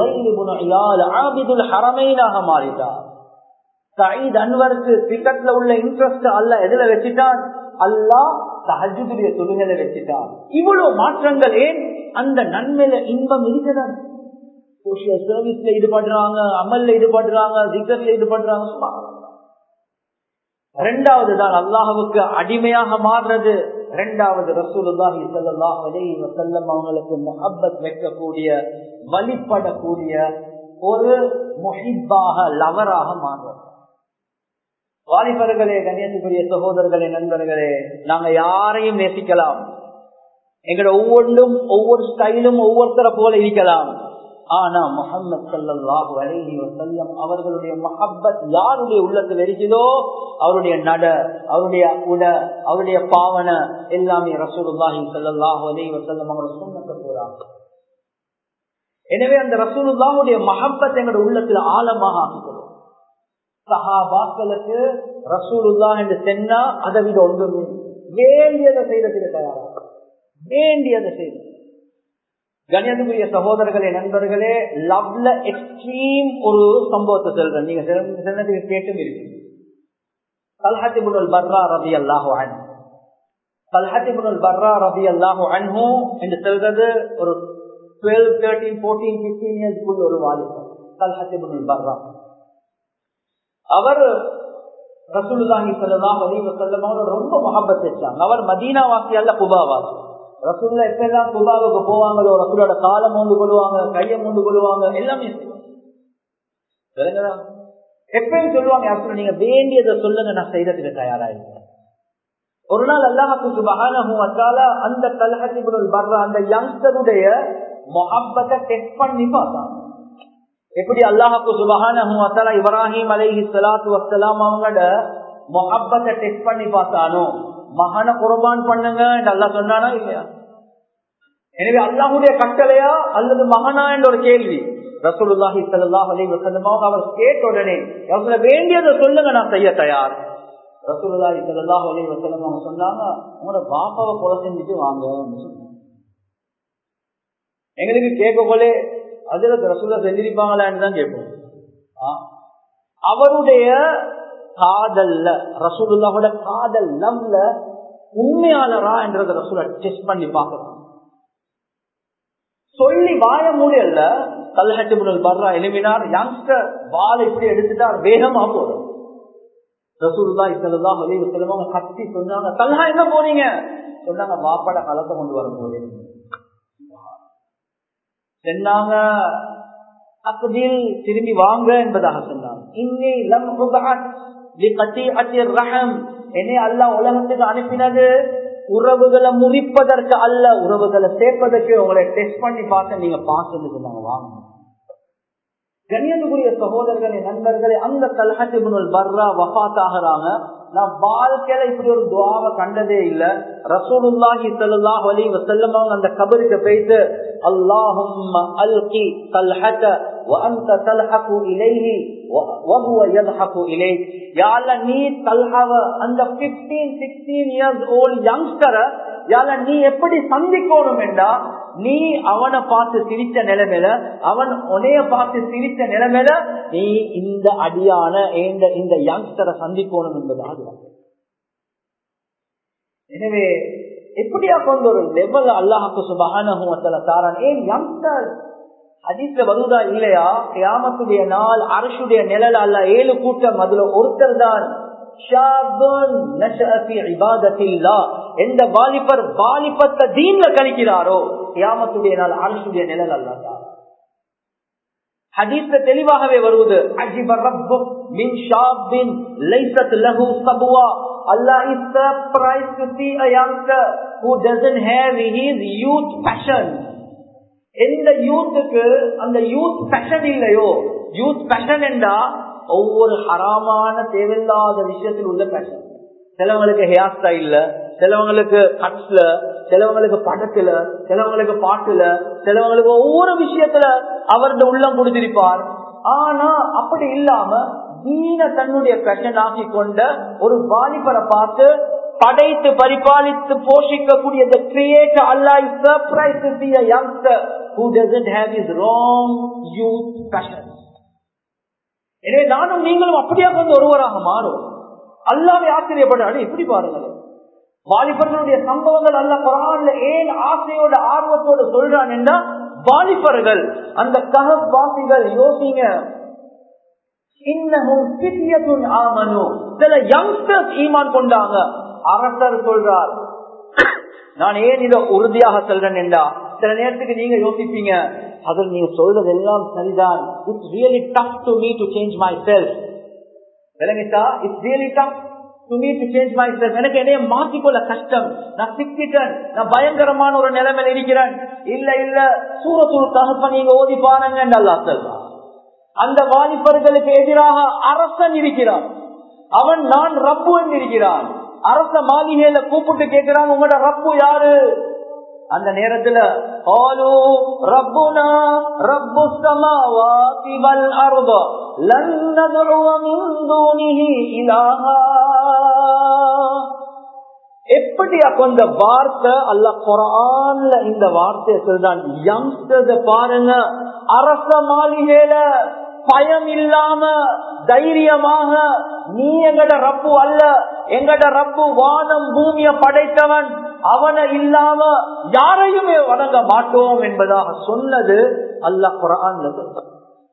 ஹரமைனாக மாறிட்டார் சயீத் அன்வருக்கு கிரிக்கெட்ல உள்ள இன்ட்ரெஸ்ட் அல்ல எதுல வச்சுட்டான் அல்லாஹ் தஹஜுடைய தொழுகளை வச்சுட்டான் இவ்வளவு மாற்றங்கள் ஏன் அந்த நன்மையில இன்பம் இருக்குதான் சோசியல் சர்வீஸ்ல ஈடுபடுறாங்க அமல்ல ஈடுபடுறாங்க திகர்ல ஈடுபடுறாங்க ரெண்டாவது தான் அல்லாஹுக்கு அடிமையாக மாறுறது இரண்டாவது ரசூலுல்லாஹி ஸல்லல்லாஹு அலைஹி வஸல்லம் அவங்களுக்கு முஹப்பத் வைக்கக்கூடிய வழிபடக்கூடிய ஒரு முஹிப்பாக லவராக மாறும் வாலிபர்களே கணேசக்குரிய சகோதரர்களே நண்பர்களே நாங்க யாரையும் நேசிக்கலாம் எங்களோட ஒவ்வொன்றும் ஒவ்வொரு ஸ்டைலும் ஒவ்வொருத்தரை போல இருக்கலாம் ஆனா முகமது சல்லாஹு அலைஹி வசல்லம் அவர்களுடைய மஹப்பத் யாருடைய உள்ளத்தில் இருக்குதோ அவருடைய நட அவருடைய உட அவருடைய பாவனை எல்லாமே ரசூலுல்லாஹி சல்லாஹு அலைஹி வசல்லம் அவரோட சுண்ணத்தை போறாங்க எனவே அந்த ரசூலுல்லாவுடைய மஹப்பத் எங்களோட உள்ளத்துல ஆழமாக ஆக்கிக்கணும் சஹாபாக்களுக்கு ரசூலுல்லா என்று சென்னா அதை விட ஒன்றுமே வேண்டியதை செய்யறதுக்கு தயாராக வேண்டியதை செய்வது கணியத்துக்குரிய சகோதரர்களே நண்பர்களே லவ்ல எக்ஸ்ட்ரீம் ஒரு சம்பவத்தை சொல்றேன் நீங்க சொன்னதுக்கு கேட்டும் இருக்கு கல்ஹத்தி புனல் பர்ரா ரவி அல்லாஹு அன் கல்ஹத்தி புனல் பர்ரா ரவி அல்லாஹு அன்ஹு என்று சொல்றது ஒரு டுவெல் தேர்ட்டீன் போர்டீன் பிப்டீன் இயர்ஸ்க்குள்ள ஒரு வாலிபர் கல்ஹத்தி புனல் பர்ரா அவர் ரசூலுல்லாஹி ஸல்லல்லாஹு அலைஹி வஸல்லம் அவரோட ரொம்ப முஹப்பத் வச்சாங்க அவர் மதீனா வாசி அல்ல குபா வாசி ரசூல்ல எப்பெல்லாம் குபாவுக்கு போவாங்களோ ரசூலோட காலம் மூண்டு கொள்வாங்க கையை மூண்டு கொள்வாங்க எல்லாமே எப்பயும் சொல்லுவாங்க யாரும் நீங்க வேண்டியதை சொல்லுங்க நான் செய்யறதுக்கு தயாரா இருக்கேன் ஒரு நாள் அல்லாஹு சுபகான அந்த கல்ஹத்தி வர்ற அந்த யங்ஸ்டருடைய மொஹப்பத்தை டெஸ்ட் பண்ணி பார்த்தாங்க எப்படி அல்லாஹாக்கு சுபகான இப்ராஹிம் அலைஹி சலாத்து வசலாம் அவங்களோட மொஹப்பத்தை டெஸ்ட் பண்ணி பார்த்தானோ மகன குர்பான் பண்ணுங்க என்று அல்லா சொன்னானா இல்லையா எனவே அல்லாஹுடைய கட்டளையா அல்லது மகனா என்ற ஒரு கேள்வி ரசூலுல்லாஹி ஸல்லல்லாஹு அலைஹி வஸல்லம் அவர் கேட்ட உடனே அவங்கள வேண்டியதை சொல்லுங்க நான் செய்ய தயார் ரசூலுல்லாஹி ஸல்லல்லாஹு அலைஹி வஸல்லம் அவங்க சொன்னாங்க உங்களோட பாப்பாவை கொலை செஞ்சுட்டு வாங்க எங்களுக்கு கேட்க போலே அதுல ரசூலா செஞ்சிருப்பாங்களான்னு தான் கேட்போம் அவருடைய காதல்ல ரசூலுல்லாவோட காதல் லவ்ல உண்மையாளரா என்றத ரசூல டெஸ்ட் பண்ணி பார்க்கலாம் சொல்லி வாய முடியல கல்ஹட்டு முன்னல் பர்றா எழுப்பினார் யங்ஸ்டர் வால் இப்படி எடுத்துட்டார் வேகமா போதும் ரசூலுல்லா இசலதா வலி செல்வங்க கத்தி சொன்னாங்க கல்ஹா என்ன போனீங்க சொன்னாங்க வாப்பட கலத்தை கொண்டு வர போறேன் சொன்னாங்க அக்கதில் திரும்பி வாங்க என்பதாக சொன்னாங்க இன்னி லம் என்னை அல்ல உலகத்துக்கு அனுப்பினது உறவுகளை முறிப்பதற்கு அல்ல உறவுகளை சேர்ப்பதற்கு உங்களை டெஸ்ட் பண்ணி பார்த்து நீங்க பார்த்து சொன்னாங்க வாங்க கண்ணியத்துக்குரிய சகோதரர்களே நண்பர்களே அந்த கல்ஹத்திபுனுல் பர்ரா வஃத் ஆகிறாங்க நான் வாழ்க்கையில இப்படி ஒரு துவாவை கண்டதே இல்ல ரசூலுல்லாஹி ஸல்லல்லாஹு அலைஹி வஸல்லம் அவங்க அந்த கபருக்கு போயிட்டு அல்லாஹும்ம அல்கி தல்ஹத وانت تلحق اليه وهو يضحك اليك يا الله நீ தல்ஹவ அந்த 15 16 இயர்ஸ் ஓல்ட் யங்ஸ்டரை யால நீ எப்படி சந்திக்கணும் என்றா நீ அவனை பார்த்து சிரிச்ச நிலைமையில அவன் உனைய பார்த்து சிரிச்ச நிலைமையில நீ இந்த அடியான இந்த யங்ஸ்டரை சந்திக்கணும் என்பதாக எனவே எப்படியா கொண்ட ஒரு லெவல் அல்லாஹாக்கு சுபகான தாரான் ஏன் யங்ஸ்டர் ஹதீஸ்ல வருதா இல்லையா கியாமத்துடைய நாள் அரசுடைய நிழல் அல்ல ஏழு கூட்டம் அதுல ஒருத்தர் தான் எந்த வாலிபர் வாலிபத்தை தீன்ல கழிக்கிறாரோ கியாமத்துடைய நாள் அரசுடைய நிழல் அல்லா ஹதீஸ்ல தெளிவாகவே வருவது அஜிப ரப்பு மின் ஷாபின் லைசத் லஹு சபுவா Allah is surprised to see a youngster who doesn't have his youth passion. எந்த யூத்துக்கு அந்த யூத் பேஷன் இல்லையோ யூத் பேஷன் என்றா ஒவ்வொரு ஹராமான தேவையில்லாத விஷயத்தில் உள்ள பேஷன் சிலவங்களுக்கு ஹேர் ஸ்டைல்ல சிலவங்களுக்கு கட்ஸ்ல சிலவங்களுக்கு படத்துல சிலவங்களுக்கு பாட்டுல சிலவங்களுக்கு ஒவ்வொரு விஷயத்துல அவரது உள்ளம் கொடுத்திருப்பார் ஆனா அப்படி இல்லாம தீன தன்னுடைய பேஷன் ஆக்கி கொண்ட ஒரு வாலிபரை பார்த்து படைத்து பரிபாலித்து போஷிக்கக்கூடிய the creator Allah is surprised to see a youngster who doesn't have his wrong youth passion எனவே நானும் நீங்களும் அப்படியே கொண்டு ஒருவராக மாறும் அல்லாவே ஆச்சரியப்படாது இப்படி பாருங்கள் வாலிபர்களுடைய சம்பவங்கள் அல்ல குரான்ல ஏன் ஆசையோட ஆர்வத்தோட சொல்றான் என்றா வாலிபர்கள் அந்த கஹவாசிகள் யோசிங்க இன்னமும் சித்தியத்துன் ஆமனு சில யங்ஸ்டர்ஸ் ஈமான் கொண்டாங்க அரசர் சொல்றார் நான் ஏன் இதை உறுதியாக சொல்றேன் என்றா சில நேரத்துக்கு நீங்க யோசிப்பீங்க அதில் நீங்க சொல்றது எல்லாம் சரிதான் it's really tough to me to change myself விளங்கிட்டா it's really tough to me to change myself எனக்கு என்னைய மாற்றிக்கொள்ள கஷ்டம் நான் சிக்கிட்டேன் நான் பயங்கரமான ஒரு நிலைமையில் இருக்கிறேன் இல்ல இல்ல சூரத்தூள் ககப்ப நீங்க ஓதி பாருங்க அல்லா சொல்றான் அந்த வாலிபர்களுக்கு எதிராக அரசன் இருக்கிறான் அவன் நான் ரப்பு இருக்கிறான் அரச மாளிகையில கூப்பிட்டு கேட்கிறான் உங்களோட ரப்பு யாரு அந்த நேரத்துல ஆலு ரப்புனா ரப்பு சமாவாதி வல் அர்த லன் நதுவ மின் தூனிஹி இலாஹா எப்படி அப்ப இந்த வார்த்தை அல்ல குரான்ல இந்த வார்த்தையை சொல்றான் யங்ஸ்டர்ஸ் பாருங்க அரச மாளிகையில பயம் இல்லாம தைரியமாக நீ எங்கட ரப்பு அல்ல எங்கட ரப்பு வானம் பூமிய படைத்தவன் அவனை இல்லாம யாரையுமே வணங்க மாட்டோம் என்பதாக சொன்னது அல்ல குரான்ல சொல்றான்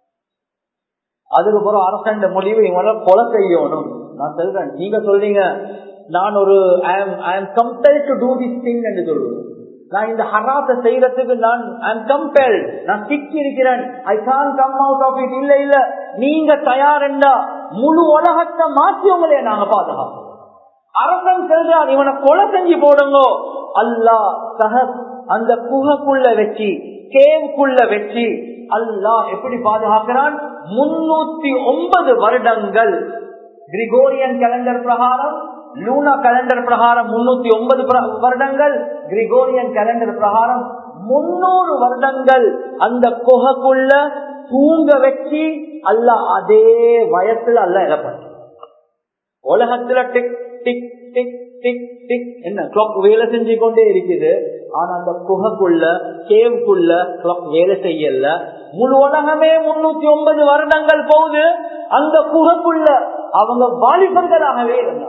அதுக்கு பிறகு அரசண்ட முடிவு இவங்கள கொலை செய்யணும் நான் சொல்றேன் நீங்க சொல்றீங்க நான் ஒரு compel to do this thing என்று சொல்லுவேன் நான் இந்த ஹராத்தை செய்யறதுக்கு நான் கம்பெல் நான் சிக்கி இருக்கிறேன் I can come out of it இல்ல இல்ல நீங்க தயாரெண்டா முழு உலகத்தை மாற்றி உங்களே நாங்க பாதுகாப்போம் அரசன் செல்றான் இவனை கொலை செஞ்சு போடுங்க அல்லா சக அந்த குகைக்குள்ள வச்சு கேவுக்குள்ள வச்சு அல்லா எப்படி பாதுகாக்கிறான் முன்னூத்தி ஒன்பது வருடங்கள் கிரிகோரியன் கேலண்டர் பிரகாரம் லூனா கேலண்டர் பிரகாரம் முன்னூத்தி ஒன்பது வருடங்கள் கிரிகோரியன் கேலண்டர் பிரகாரம் முன்னூறு வருடங்கள் அந்த குகைக்குள்ள தூங்க வச்சு அல்ல அதே வயசுல அல்ல இழப்பட்ட உலகத்துல tick tick tick tick tick என்ன கிளாக் வேலை செஞ்சு கொண்டே இருக்குது ஆனா அந்த குகைக்குள்ள கேவுக்குள்ள கிளாக் வேலை செய்யல முழு உலகமே முன்னூத்தி ஒன்பது வருடங்கள் போகுது அந்த குகைக்குள்ள அவங்க வாலிபர்களாகவே இருந்தாங்க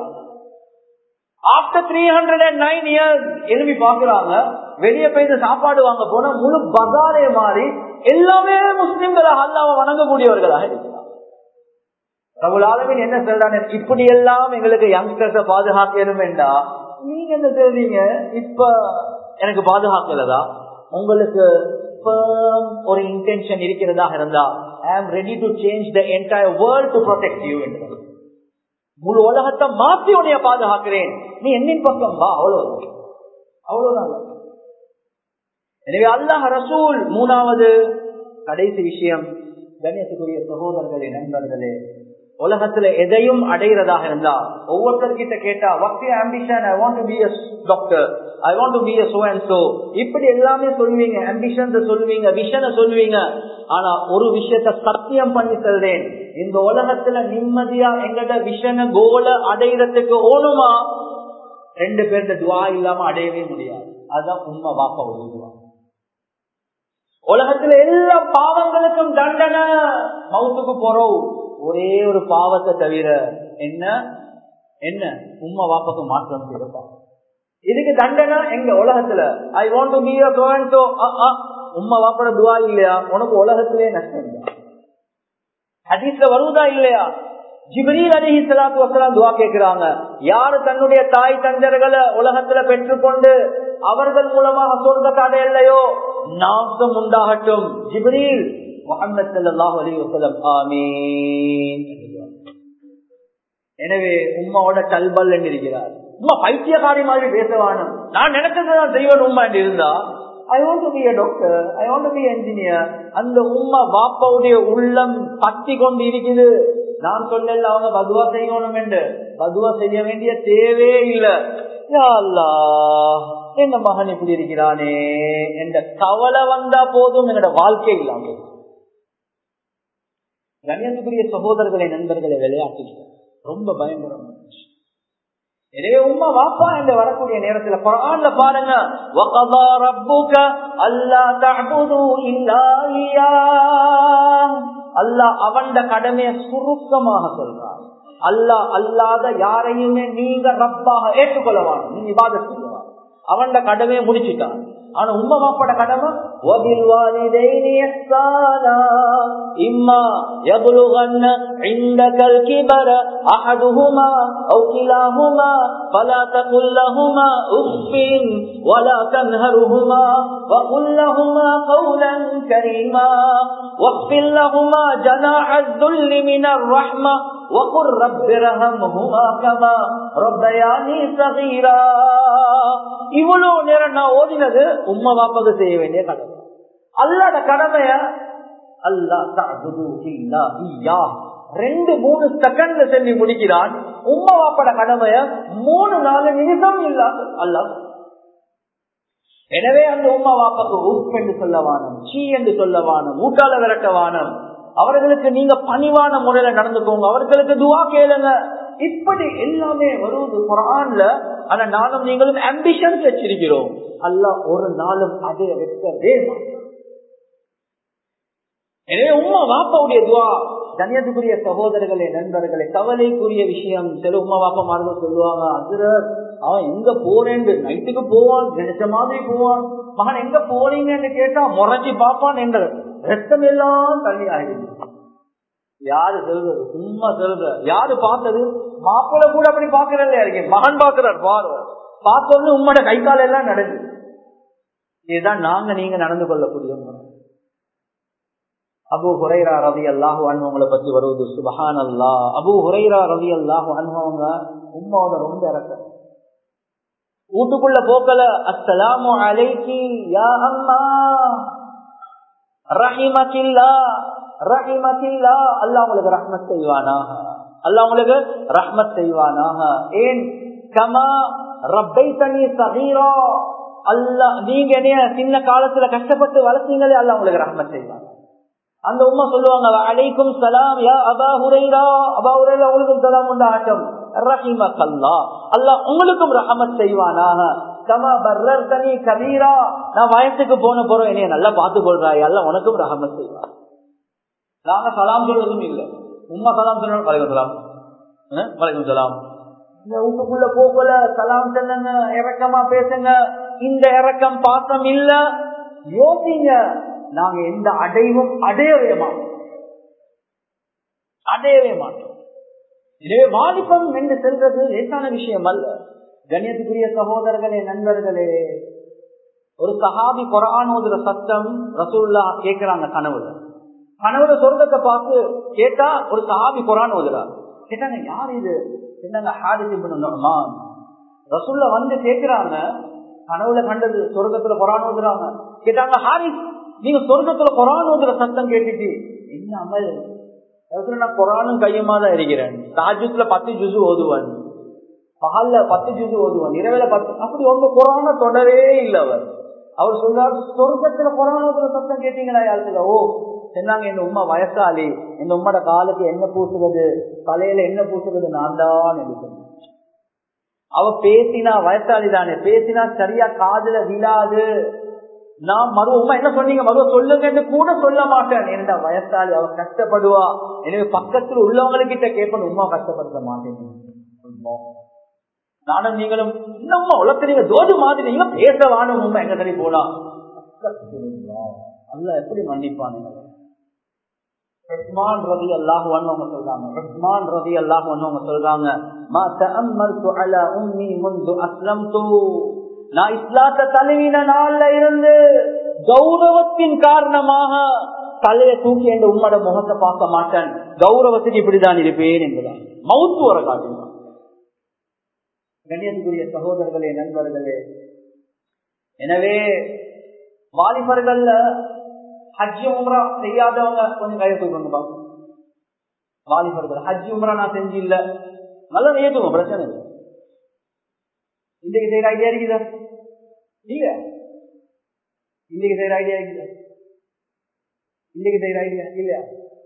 after three hundred and nine years எழுப்பி பாக்குறாங்க வெளியே போய் சாப்பாடு வாங்க போனா முழு பசாரே மாறி எல்லாமே முஸ்லிம்களாக அல்லாம வணங்கக்கூடியவர்களாக இருக்கிறாங்க பிரபுலாலமின் என்ன சொல்றாங்க இப்படி எல்லாம் எங்களுக்கு யங்ஸ்டர்ஸ பாதுகாக்கணும் வேண்டா நீங்க என்ன சொல்றீங்க இப்ப எனக்கு பாதுகாக்கலதா உங்களுக்கு ஒரு இன்டென்ஷன் இருக்கிறதா இருந்தா I am ready to change the entire world to protect you என்று முழு உலகத்தை மாற்றி உனைய பாதுகாக்கிறேன் நீ என்னின் பக்கம் வா அவ்வளவு அவ்வளவுதான் எனவே அல்லாஹ் ரசூல் மூணாவது கடைசி விஷயம் கணேசக்குரிய சகோதரர்களே நண்பர்களே உலகத்துல எதையும் அடைகிறதாக இருந்தா ஒவ்வொருத்தர்கிட்ட கேட்டா வக்தி ambition I want to be a doctor I want to be a so and so இப்படி எல்லாமே சொல்லுவீங்க ஆம்பிஷன் சொல்லுவீங்க விஷனை சொல்லுவீங்க ஆனா ஒரு விஷயத்த சத்தியம் பண்ணி சொல்றேன் இந்த உலகத்துல நிம்மதியா எங்கட விஷன கோல அடைகிறதுக்கு ஓணுமா ரெண்டு பேர்த்த துவா இல்லாம அடையவே முடியாது அதுதான் உண்மை வாப்பா உதவுவா உலகத்துல எல்லா பாவங்களுக்கும் தண்டனை மவுத்துக்கு போறோம் ஒரே ஒரு பாவத்தை தவிர என்ன என்ன உம்மா வாப்பாக்கு மாற்றம் செய்யப்பா இதுக்கு தண்டனை எங்க உலகத்துல I want to be so உம்மா வாப்பட துவா இல்லையா உனக்கு உலகத்திலே நஷ்டம் இல்லை ஹதீஸ்ல வருவதா இல்லையா ஜிப்ரீல் அலிஹி சலாத்து வசலாம் துவா கேட்கிறாங்க யாரு தன்னுடைய தாய் தந்தர்களை உலகத்துல பெற்றுக்கொண்டு அவர்கள் மூலமாக சொர்க்க இல்லையோ நாசம் உண்டாகட்டும் ஜிப்ரீல் முகமது சல்லாஹ் அலி வசலம் ஆமீன் எனவே உம்மாவோட கல்பல் இருக்கிறார் உமா பைத்தியகாரி மாதிரி பேசவானும் நான் நினைச்சதுதான் செய்வேன் உமா என்று இருந்தா I want to be a doctor I want to be engineer அந்த உம்மா பாப்பாவுடைய உள்ளம் பத்தி கொண்டு இருக்குது நான் சொல்லல அவங்க பதுவா செய்யணும் என்று பதுவா செய்ய வேண்டிய தேவையே இல்லை எங்க மகன் இப்படி இருக்கிறானே என்ற கவலை வந்தா போதும் என்னோட வாழ்க்கை இல்லாம கண்ணியத்துக்குரிய சகோதரர்களை நண்பர்களை விளையாட்டு ரொம்ப பயங்கரமான எனவே உமா வாப்பா என்று வரக்கூடிய நேரத்தில் குரான்ல பாருங்க அல்லா அவன் கடமையை சுருக்கமாக சொல்றான் அல்லா அல்லாத யாரையுமே நீங்க ரப்பாக ஏற்றுக்கொள்ளவான் நீ விவாதம் செய்யவான் அவன் கடமையை முடிச்சிட்டான் ஆனா உம்மா மாப்பாட கடமை وبالوالدين إحسانا إما يبلغن عندك الكبر أحدهما أو كلاهما فلا تقل لهما أف ولا تنهرهما وقل لهما قولا كريما واغفر لهما جناح الذل من الرحمة وقل رب ارحمهما كما ربياني صغيرا இவ்வளவு நேரம் நான் ஓதினது உம்மா பாப்பாக்கு செய்ய வேண்டிய கடமை அல்லாத கடமைய அல்லா இல்லா ரெண்டு மூணு செகண்ட்ல சொல்லி முடிக்கிறான் உம்மா பாப்பட கடமைய மூணு நாலு நிமிஷம் இல்ல அல்லா எனவே அந்த உம்மா வாப்பாக்கு உப் என்று சொல்ல வானம் சீ என்று சொல்ல வானம் ஊட்டால விரட்ட வானம் அவர்களுக்கு நீங்க பணிவான முறையில நடந்துக்கோங்க அவர்களுக்கு துவா கேளுங்க இப்படி எல்லாமே வருவது குரான்ல ஆனா நானும் நீங்களும் அம்பிஷன்ஸ் வச்சிருக்கிறோம் அல்ல ஒரு நாளும் அதை வைக்கவே எனவே உமா வாப்பாவுடைய துவா கண்ணியத்துக்குரிய சகோதரர்களே நண்பர்களே கவலைக்குரிய விஷயம் சில உமா வாப்பா மார்கள் சொல்லுவாங்க அதுல அவன் எங்க போறேன்னு நைட்டுக்கு போவான் நினைச்ச மாதிரி போவான் மகன் எங்க போறீங்கன்னு கேட்டா முறைச்சி பார்ப்பான் என்ற ரத்தம் எல்லாம் தண்ணி ஆகிடுது யாரு சொல்றது சும்மா சொல்ற யாரு பார்த்தது மாப்பிள்ள கூட அப்படி பாக்குறல்ல இருக்கேன் மகன் பாக்குறார் பாரு பார்த்தோன்னு உம்மோட கை கால எல்லாம் நடந்து இதுதான் நாங்க நீங்க நடந்து கொள்ளக்கூடிய முறை அபு ஹுரைரா ரவி அல்லாஹு அனுபவங்களை பத்தி வருவது சுபஹான் அல்லா அபு ஹுரைரா ரவி அல்லாஹு அனுபவங்க உம்மாவோட ரொம்ப இறக்க வீட்டுக்குள்ள போக்கல அஸ்ஸலாமு அலைக்கி யா அம்மா ரஹிமகில்லா ரஹிமகில்லா அல்லாஹ் உங்களுக்கு ரஹ்மத் செய்வானாக அல்லாஹ் உங்களுக்கு ரஹ்மத் செய்வானாக ஏன் கமா ரப்பை தனி சகீரா அல்லா நீங்க என்ன சின்ன காலத்துல கஷ்டப்பட்டு வளர்த்தீங்களே அல்லாஹ் உங்களுக்கு ரஹ்மத் செய்வாங்க அந்த உம்மா சொல்லுவாங்க அலைக்கும் சலாம் யா அபா ஹுரைரா அபா ஹுரைரா உங்களுக்கும் சலாம் உண்டாட்டம் ரஹிமக்கல்லா அல்லாஹ் உங்களுக்கும் ரஹமத் செய்வானாக கமா பர்ரர் தனி கபீரா நான் வயசுக்கு போன போறோம் என்னைய நல்லா பார்த்து கொள்றாய் அல்ல உனக்கும் ரஹமத் செய்வான் நாங்க சலாம் சொல்றதும் இல்ல உம்மா சலாம் சொல்லணும் வலைக்கம் சலாம் வலைக்கம் சலாம் இந்த வீட்டுக்குள்ள போகல சலாம் சொல்லுங்க இறக்கமா பேசுங்க இந்த இறக்கம் பாசம் இல்ல யோசிங்க நாங்க எந்த அடைவும் அடையவே மாட்டோம் அடையவே மாட்டோம் எனவே வாலிபம் என்று செல்றது லேசான விஷயம் அல்ல கண்ணியத்துக்குரிய சகோதரர்களே நண்பர்களே ஒரு சஹாபி குரான் ஓதுற சத்தம் ரசூல்லா கேட்கிறாங்க கனவுல கனவுல சொர்க்கத்தை பார்த்து கேட்டா ஒரு சஹாபி குரான் ஓதுறார் கேட்டாங்க யார் இது என்னங்க ஹாரிஸ் ரசூல்ல வந்து கேட்கிறாங்க கனவுல கண்டது சொர்க்கத்துல குரான் ஓதுறாங்க கேட்டாங்க ஹாரிஸ் நீங்க சொர்க்கத்துல குரான் ஓதுற சத்தம் கேட்டுட்டு என்ன அமல் நான் குரானும் கையமா தான் இருக்கிறேன் தாஜத்துல பத்து ஜூசு ஓதுவான் பகல்ல பத்து ஜூசு ஓதுவான் இரவுல பத்து அப்படி ஒன்று குரான தொடவே இல்லை அவர் அவர் சொல்றார் சொர்க்கத்துல குரான் ஓதுற சத்தம் கேட்டீங்களா யாருக்குல ஓ சொன்னாங்க என் உமா வயசாளி என் உம்மோட காலுக்கு என்ன பூசுறது தலையில என்ன பூசுறது நான் தான் என்று சொன்னேன் அவ பேசினா வயசாளி தானே பேசினா சரியா காதுல விழாது நான் மருவ உமா என்ன சொன்னீங்க மருவ சொல்லுங்கன்னு கூட சொல்ல மாட்டேன் ஏன்டா வயசாளி அவ கஷ்டப்படுவா எனவே பக்கத்துல உள்ளவங்ககிட்ட கேட்பேன் உமா கஷ்டப்படுத்த மாட்டேன் நானும் நீங்களும் இன்னும் உலகத்தீங்க தோது மாதிரி நீங்க பேச வாணும் உண்மை எங்க தனி போலாம் அல்ல எப்படி மன்னிப்பானுங்க உஸ்மான் ரவி அல்லாஹ் அவங்க சொல்றாங்க உஸ்மான் ரவி அல்லாஹ் அவங்க சொல்றாங்க மா தஅம்மல்து அலா உம்மி முந்து அஸ்லம்து நான் இஸ்லாத்த தழுவின நாள்ல இருந்து கௌரவத்தின் காரணமாக தலையை தூக்கி என்ற உம்மோட முகத்தை பார்க்க மாட்டேன் கௌரவத்துக்கு இப்படிதான் இருப்பேன் என்பதான் மவுத்து வர காட்டுங்க கண்ணியத்துக்குரிய சகோதரர்களே நண்பர்களே எனவே வாலிபர்கள்ல ஹஜ் உம்ரா செய்யாதவங்க கொஞ்சம் கையை தூக்கணும்பா வாலிபர்கள் ஹஜ் உம்ரா நான் செஞ்சு இல்ல நல்லா ஏற்றுவோம் பிரச்சனை இல்லை இன்றைக்கு செய்யற ஐடியா இருக்குதா இல்ல இன்னைக்கு செய்யற ஐடியா இருக்குதா இன்னைக்கு செய்யற ஐடியா இல்லையா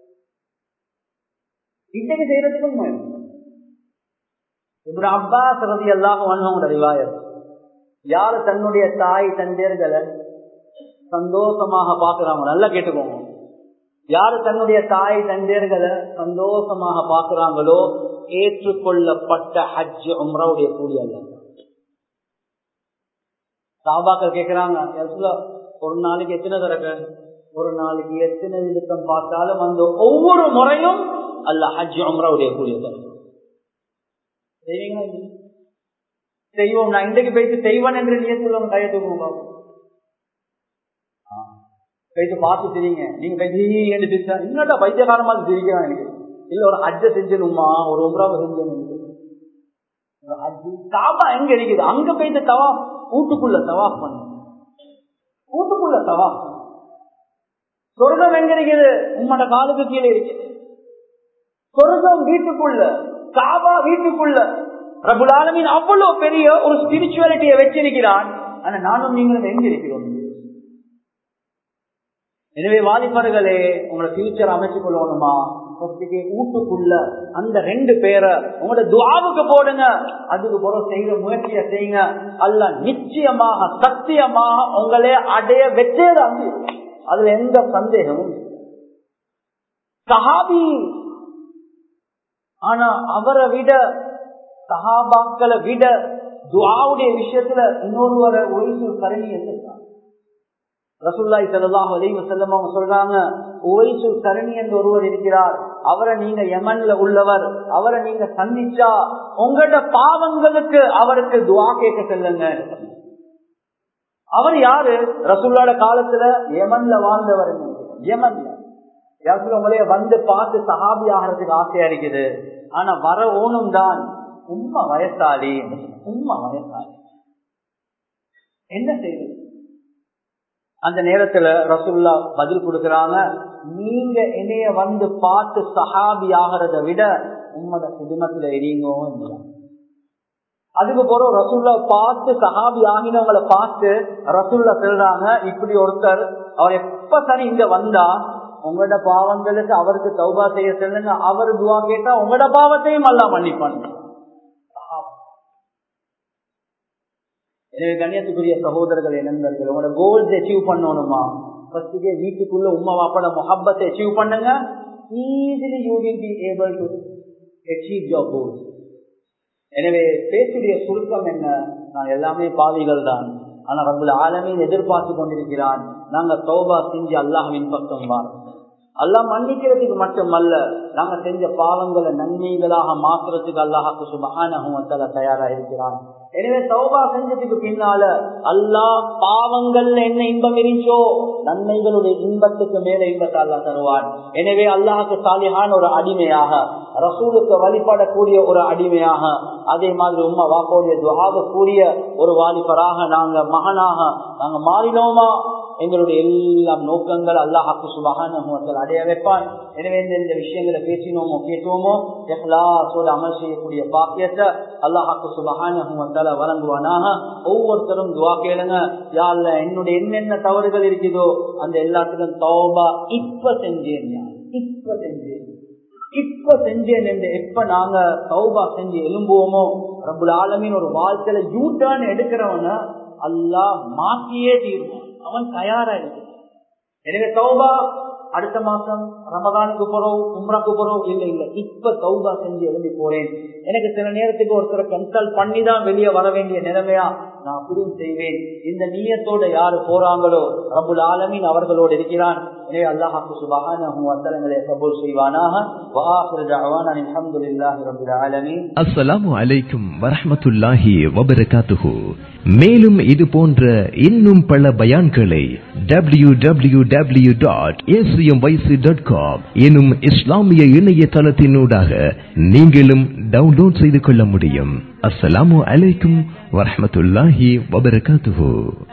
இன்னைக்கு செய்யறதுக்கும் இப்படி அப்பாஸ் ரதி எல்லாம் வந்தவங்களோட ரிவாயர் யாரு தன்னுடைய தாய் தந்தையர்களை சந்தோஷமாக பாக்குறாங்க நல்லா கேட்டுக்கோங்க யாரு தன்னுடைய தாய் தந்தையர்களை சந்தோஷமாக பாக்குறாங்களோ ஏற்றுக்கொள்ளப்பட்ட ஹஜ் உம்ராவுடைய கூலி அல்ல சாபாக்கள் கேட்கிறாங்க "ரசூலா, ஒரு நாளைக்கு எத்தனை தடவை ஒரு நாளைக்கு எத்தனை விழுத்தம் பார்த்தாலும் அந்த ஒவ்வொரு முறையும் அல்ல ஹஜ் உம்ராவுடைய கூடிய தரும் செய்வீங்களா இல்லையா? செய்வோம் நான் இன்றைக்கு போயிட்டு செய்வேன் என்று நீ சொல்லுவோம் கையை தூக்குவோம் கைத்து பார்த்து தெரியுங்க நீங்க கைதி என்று தெரிஞ்சா இன்னொட்ட பைத்தியகாரமாக தெரிவிக்கிறான் எனக்கு இல்ல ஒரு ஹஜ்ஜ செஞ்சணுமா ஒரு உம்ராவை செஞ்சணும் காபா எங்க இருக்குது அங்க போயிட்டு தவா வீட்டுக்குள்ள தவாப் பண்ணு வீட்டுக்குள்ள தவாப் பண்ணு. சொர்க்கம் எங்க இருக்குது உம்மோட காலுக்கு கீழே இருக்குது சொர்க்கம் வீட்டுக்குள்ள காபா வீட்டுக்குள்ள ரகுல் ஆலமீன் அவ்வளவு பெரிய ஒரு ஸ்பிரிச்சுவாலிட்டியை வச்சிருக்கிறான் ஆனா நானும் நீங்களும் எங்க இருக்கிறோம் எனவே வாலிபர்களே உங்களை ஃபியூச்சர் அமைச்சு கொள்ளணுமா ஃபர்ஸ்ட்டுக்கு வீட்டுக்குள்ள அந்த ரெண்டு பேரை உங்களோட துவாவுக்கு போடுங்க அதுக்கு பிறகு செய்யற முயற்சியை செய்யுங்க அல்ல நிச்சயமாக சத்தியமாக உங்களே அடைய வெற்றேதான் அதுல எந்த சந்தேகமும் இல்லை. சஹாபி ஆனா அவரை விட சஹாபாக்களை விட துவாவுடைய விஷயத்துல இன்னொருவரை ஒய்சு கரணி எடுத்திருக்காங்க ரசூல்லாய் ஸல்லல்லாஹு அலைஹி வஸல்லம் அவங்க சொல்றாங்க உவைசு கரணி என்று ஒருவர் இருக்கிறார் அவரை நீங்க யமன்ல உள்ளவர் அவரை நீங்க சந்திச்சா உங்களோட பாவங்களுக்கு அவருக்கு துவா கேட்க செல்லுங்க அவர் யாரு ரசூல்லாட காலத்துல யமன்ல வாழ்ந்தவர் யமன்ல யாருக்கும் உங்களைய வந்து பார்த்து சஹாபி ஆகிறதுக்கு ஆசையா இருக்குது ஆனா வர ஓணும் தான் உண்மை வயசாளி உண்மை வயசாளி என்ன செய்யுது அந்த நேரத்துல ரசுல்லா பதில் கொடுக்கறாங்க நீங்க என்னைய வந்து பார்த்து சஹாபி ஆகிறத விட உம்மத குடும்பத்துல எரியுங்கோ என்றாங்க அதுக்கு போறோம் ரசுல்லா பார்த்து சஹாபி ஆகினவங்களை பார்த்து ரசுல்லா சொல்றாங்க இப்படி ஒருத்தர் அவர் எப்ப சரி இங்க வந்தா உங்களோட பாவங்களுக்கு அவருக்கு தௌபா செய்ய சொல்லுங்க அவர் துவா கேட்டா உங்களோட பாவத்தையும் அல்லா மன்னிப்பாங்க எனவே கண்ணியத்துக்குரிய சகோதரர்கள் நண்பர்கள் உங்களோட கோல்ஸ் அச்சீவ் பண்ணணுமா ஃபர்ஸ்டுக்கே வீட்டுக்குள்ள உமா வாப்பட முஹப்பத்தை அச்சீவ் பண்ணுங்க easily you will be able to achieve your goals எனவே பேச்சுடைய சுருக்கம் என்ன நான் எல்லாமே பாவிகள் தான் ஆனா ரபுல் ஆலமீன் எதிர்பார்த்து கொண்டிருக்கிறான் நாங்க தௌபா செஞ்சு அல்லாஹ்வின் பக்கம் வா அல்லாஹ் மன்னிக்கிறதுக்கு மட்டுமல்ல நாங்க செஞ்ச பாவங்களை நன்மைகளாக மாற்றுறதுக்கு அல்லாஹாக்கு சுபகான தயாரா இருக்கிறான் எனவே தௌபா செஞ்சதுக்கு பின்னால அல்லாஹ் பாவங்கள்ல என்ன இன்பம் இருந்துச்சோ நன்மைகளுடைய இன்பத்துக்கு மேல இன்பத்தை அல்லாஹ் தருவான் எனவே அல்லாஹுக்கு சாலியான ஒரு அடிமையாக ரசூலுக்கு வழிபடக்கூடிய ஒரு அடிமையாக அதே மாதிரி உம்மா வாப்போடைய துவாக கூறிய ஒரு வாலிபராக நாங்க மகனாக நாங்க மாறினோமா எங்களுடைய எல்லாம் நோக்கங்கள் அல்லாஹாக்கு சுபகான அடைய வைப்பான் எனவே இந்த விஷயங்களை பேசினோமோ கேட்டோமோ எஹ்லாசோட அமல் செய்யக்கூடிய பாக்கியத்தை அல்லாஹாக்கு சுபகான வழங்குவானாக ஒவ்வொருத்தரும் துவா கேளுங்க யாழ்ல என்னுடைய என்னென்ன தவறுகள் இருக்குதோ அந்த எல்லாத்துக்கும் தௌபா இப்ப செஞ்சேன் இப்ப செஞ்சேன் இப்ப செஞ்சேன் என்று எப்ப நாங்க தௌபா செஞ்சு எழும்புவோமோ ரபுல் ஆலமின் ஒரு வாழ்க்கையில யூ டர்ன் எடுக்கிறவன அல்லாஹ் மாற்றியே தீர்வான் அவன் தயாரா இருக்கு எனவே தௌபா அடுத்த மாசம் ரமதானுக்கு போறோம் உம்ராக்கு போறோம் இல்ல இல்ல இப்ப தௌபா செஞ்சு எழுதி போறேன் எனக்கு சில நேரத்துக்கு ஒருத்தரை கன்சல்ட் பண்ணி தான் வெளியே வர வேண்டிய நிலைமையா நான் அப்படியும் செய்வேன் இந்த நீயத்தோட யாரு போறாங்களோ ரபுல் ஆலமின் அவர்களோடு இருக்கிறான் எனவே அல்லாஹாக்கு சுபகான அத்தலங்களை கபூல் செய்வானாக அஸ்ஸலாமு அலைக்கும் வரஹமத்துல்லாஹி வபரகாத்துஹு மேலும் இது போன்ற இன்னும் பல பயான்களை W W W dot dot com எனும் இஸ்லாமிய இணையதளத்தினூடாக நீங்களும் டவுன்லோட் செய்து கொள்ள முடியும் அஸ்ஸலாமு அலைக்கும் வரஹமத்துல்லாஹி வபரகாத்துஹு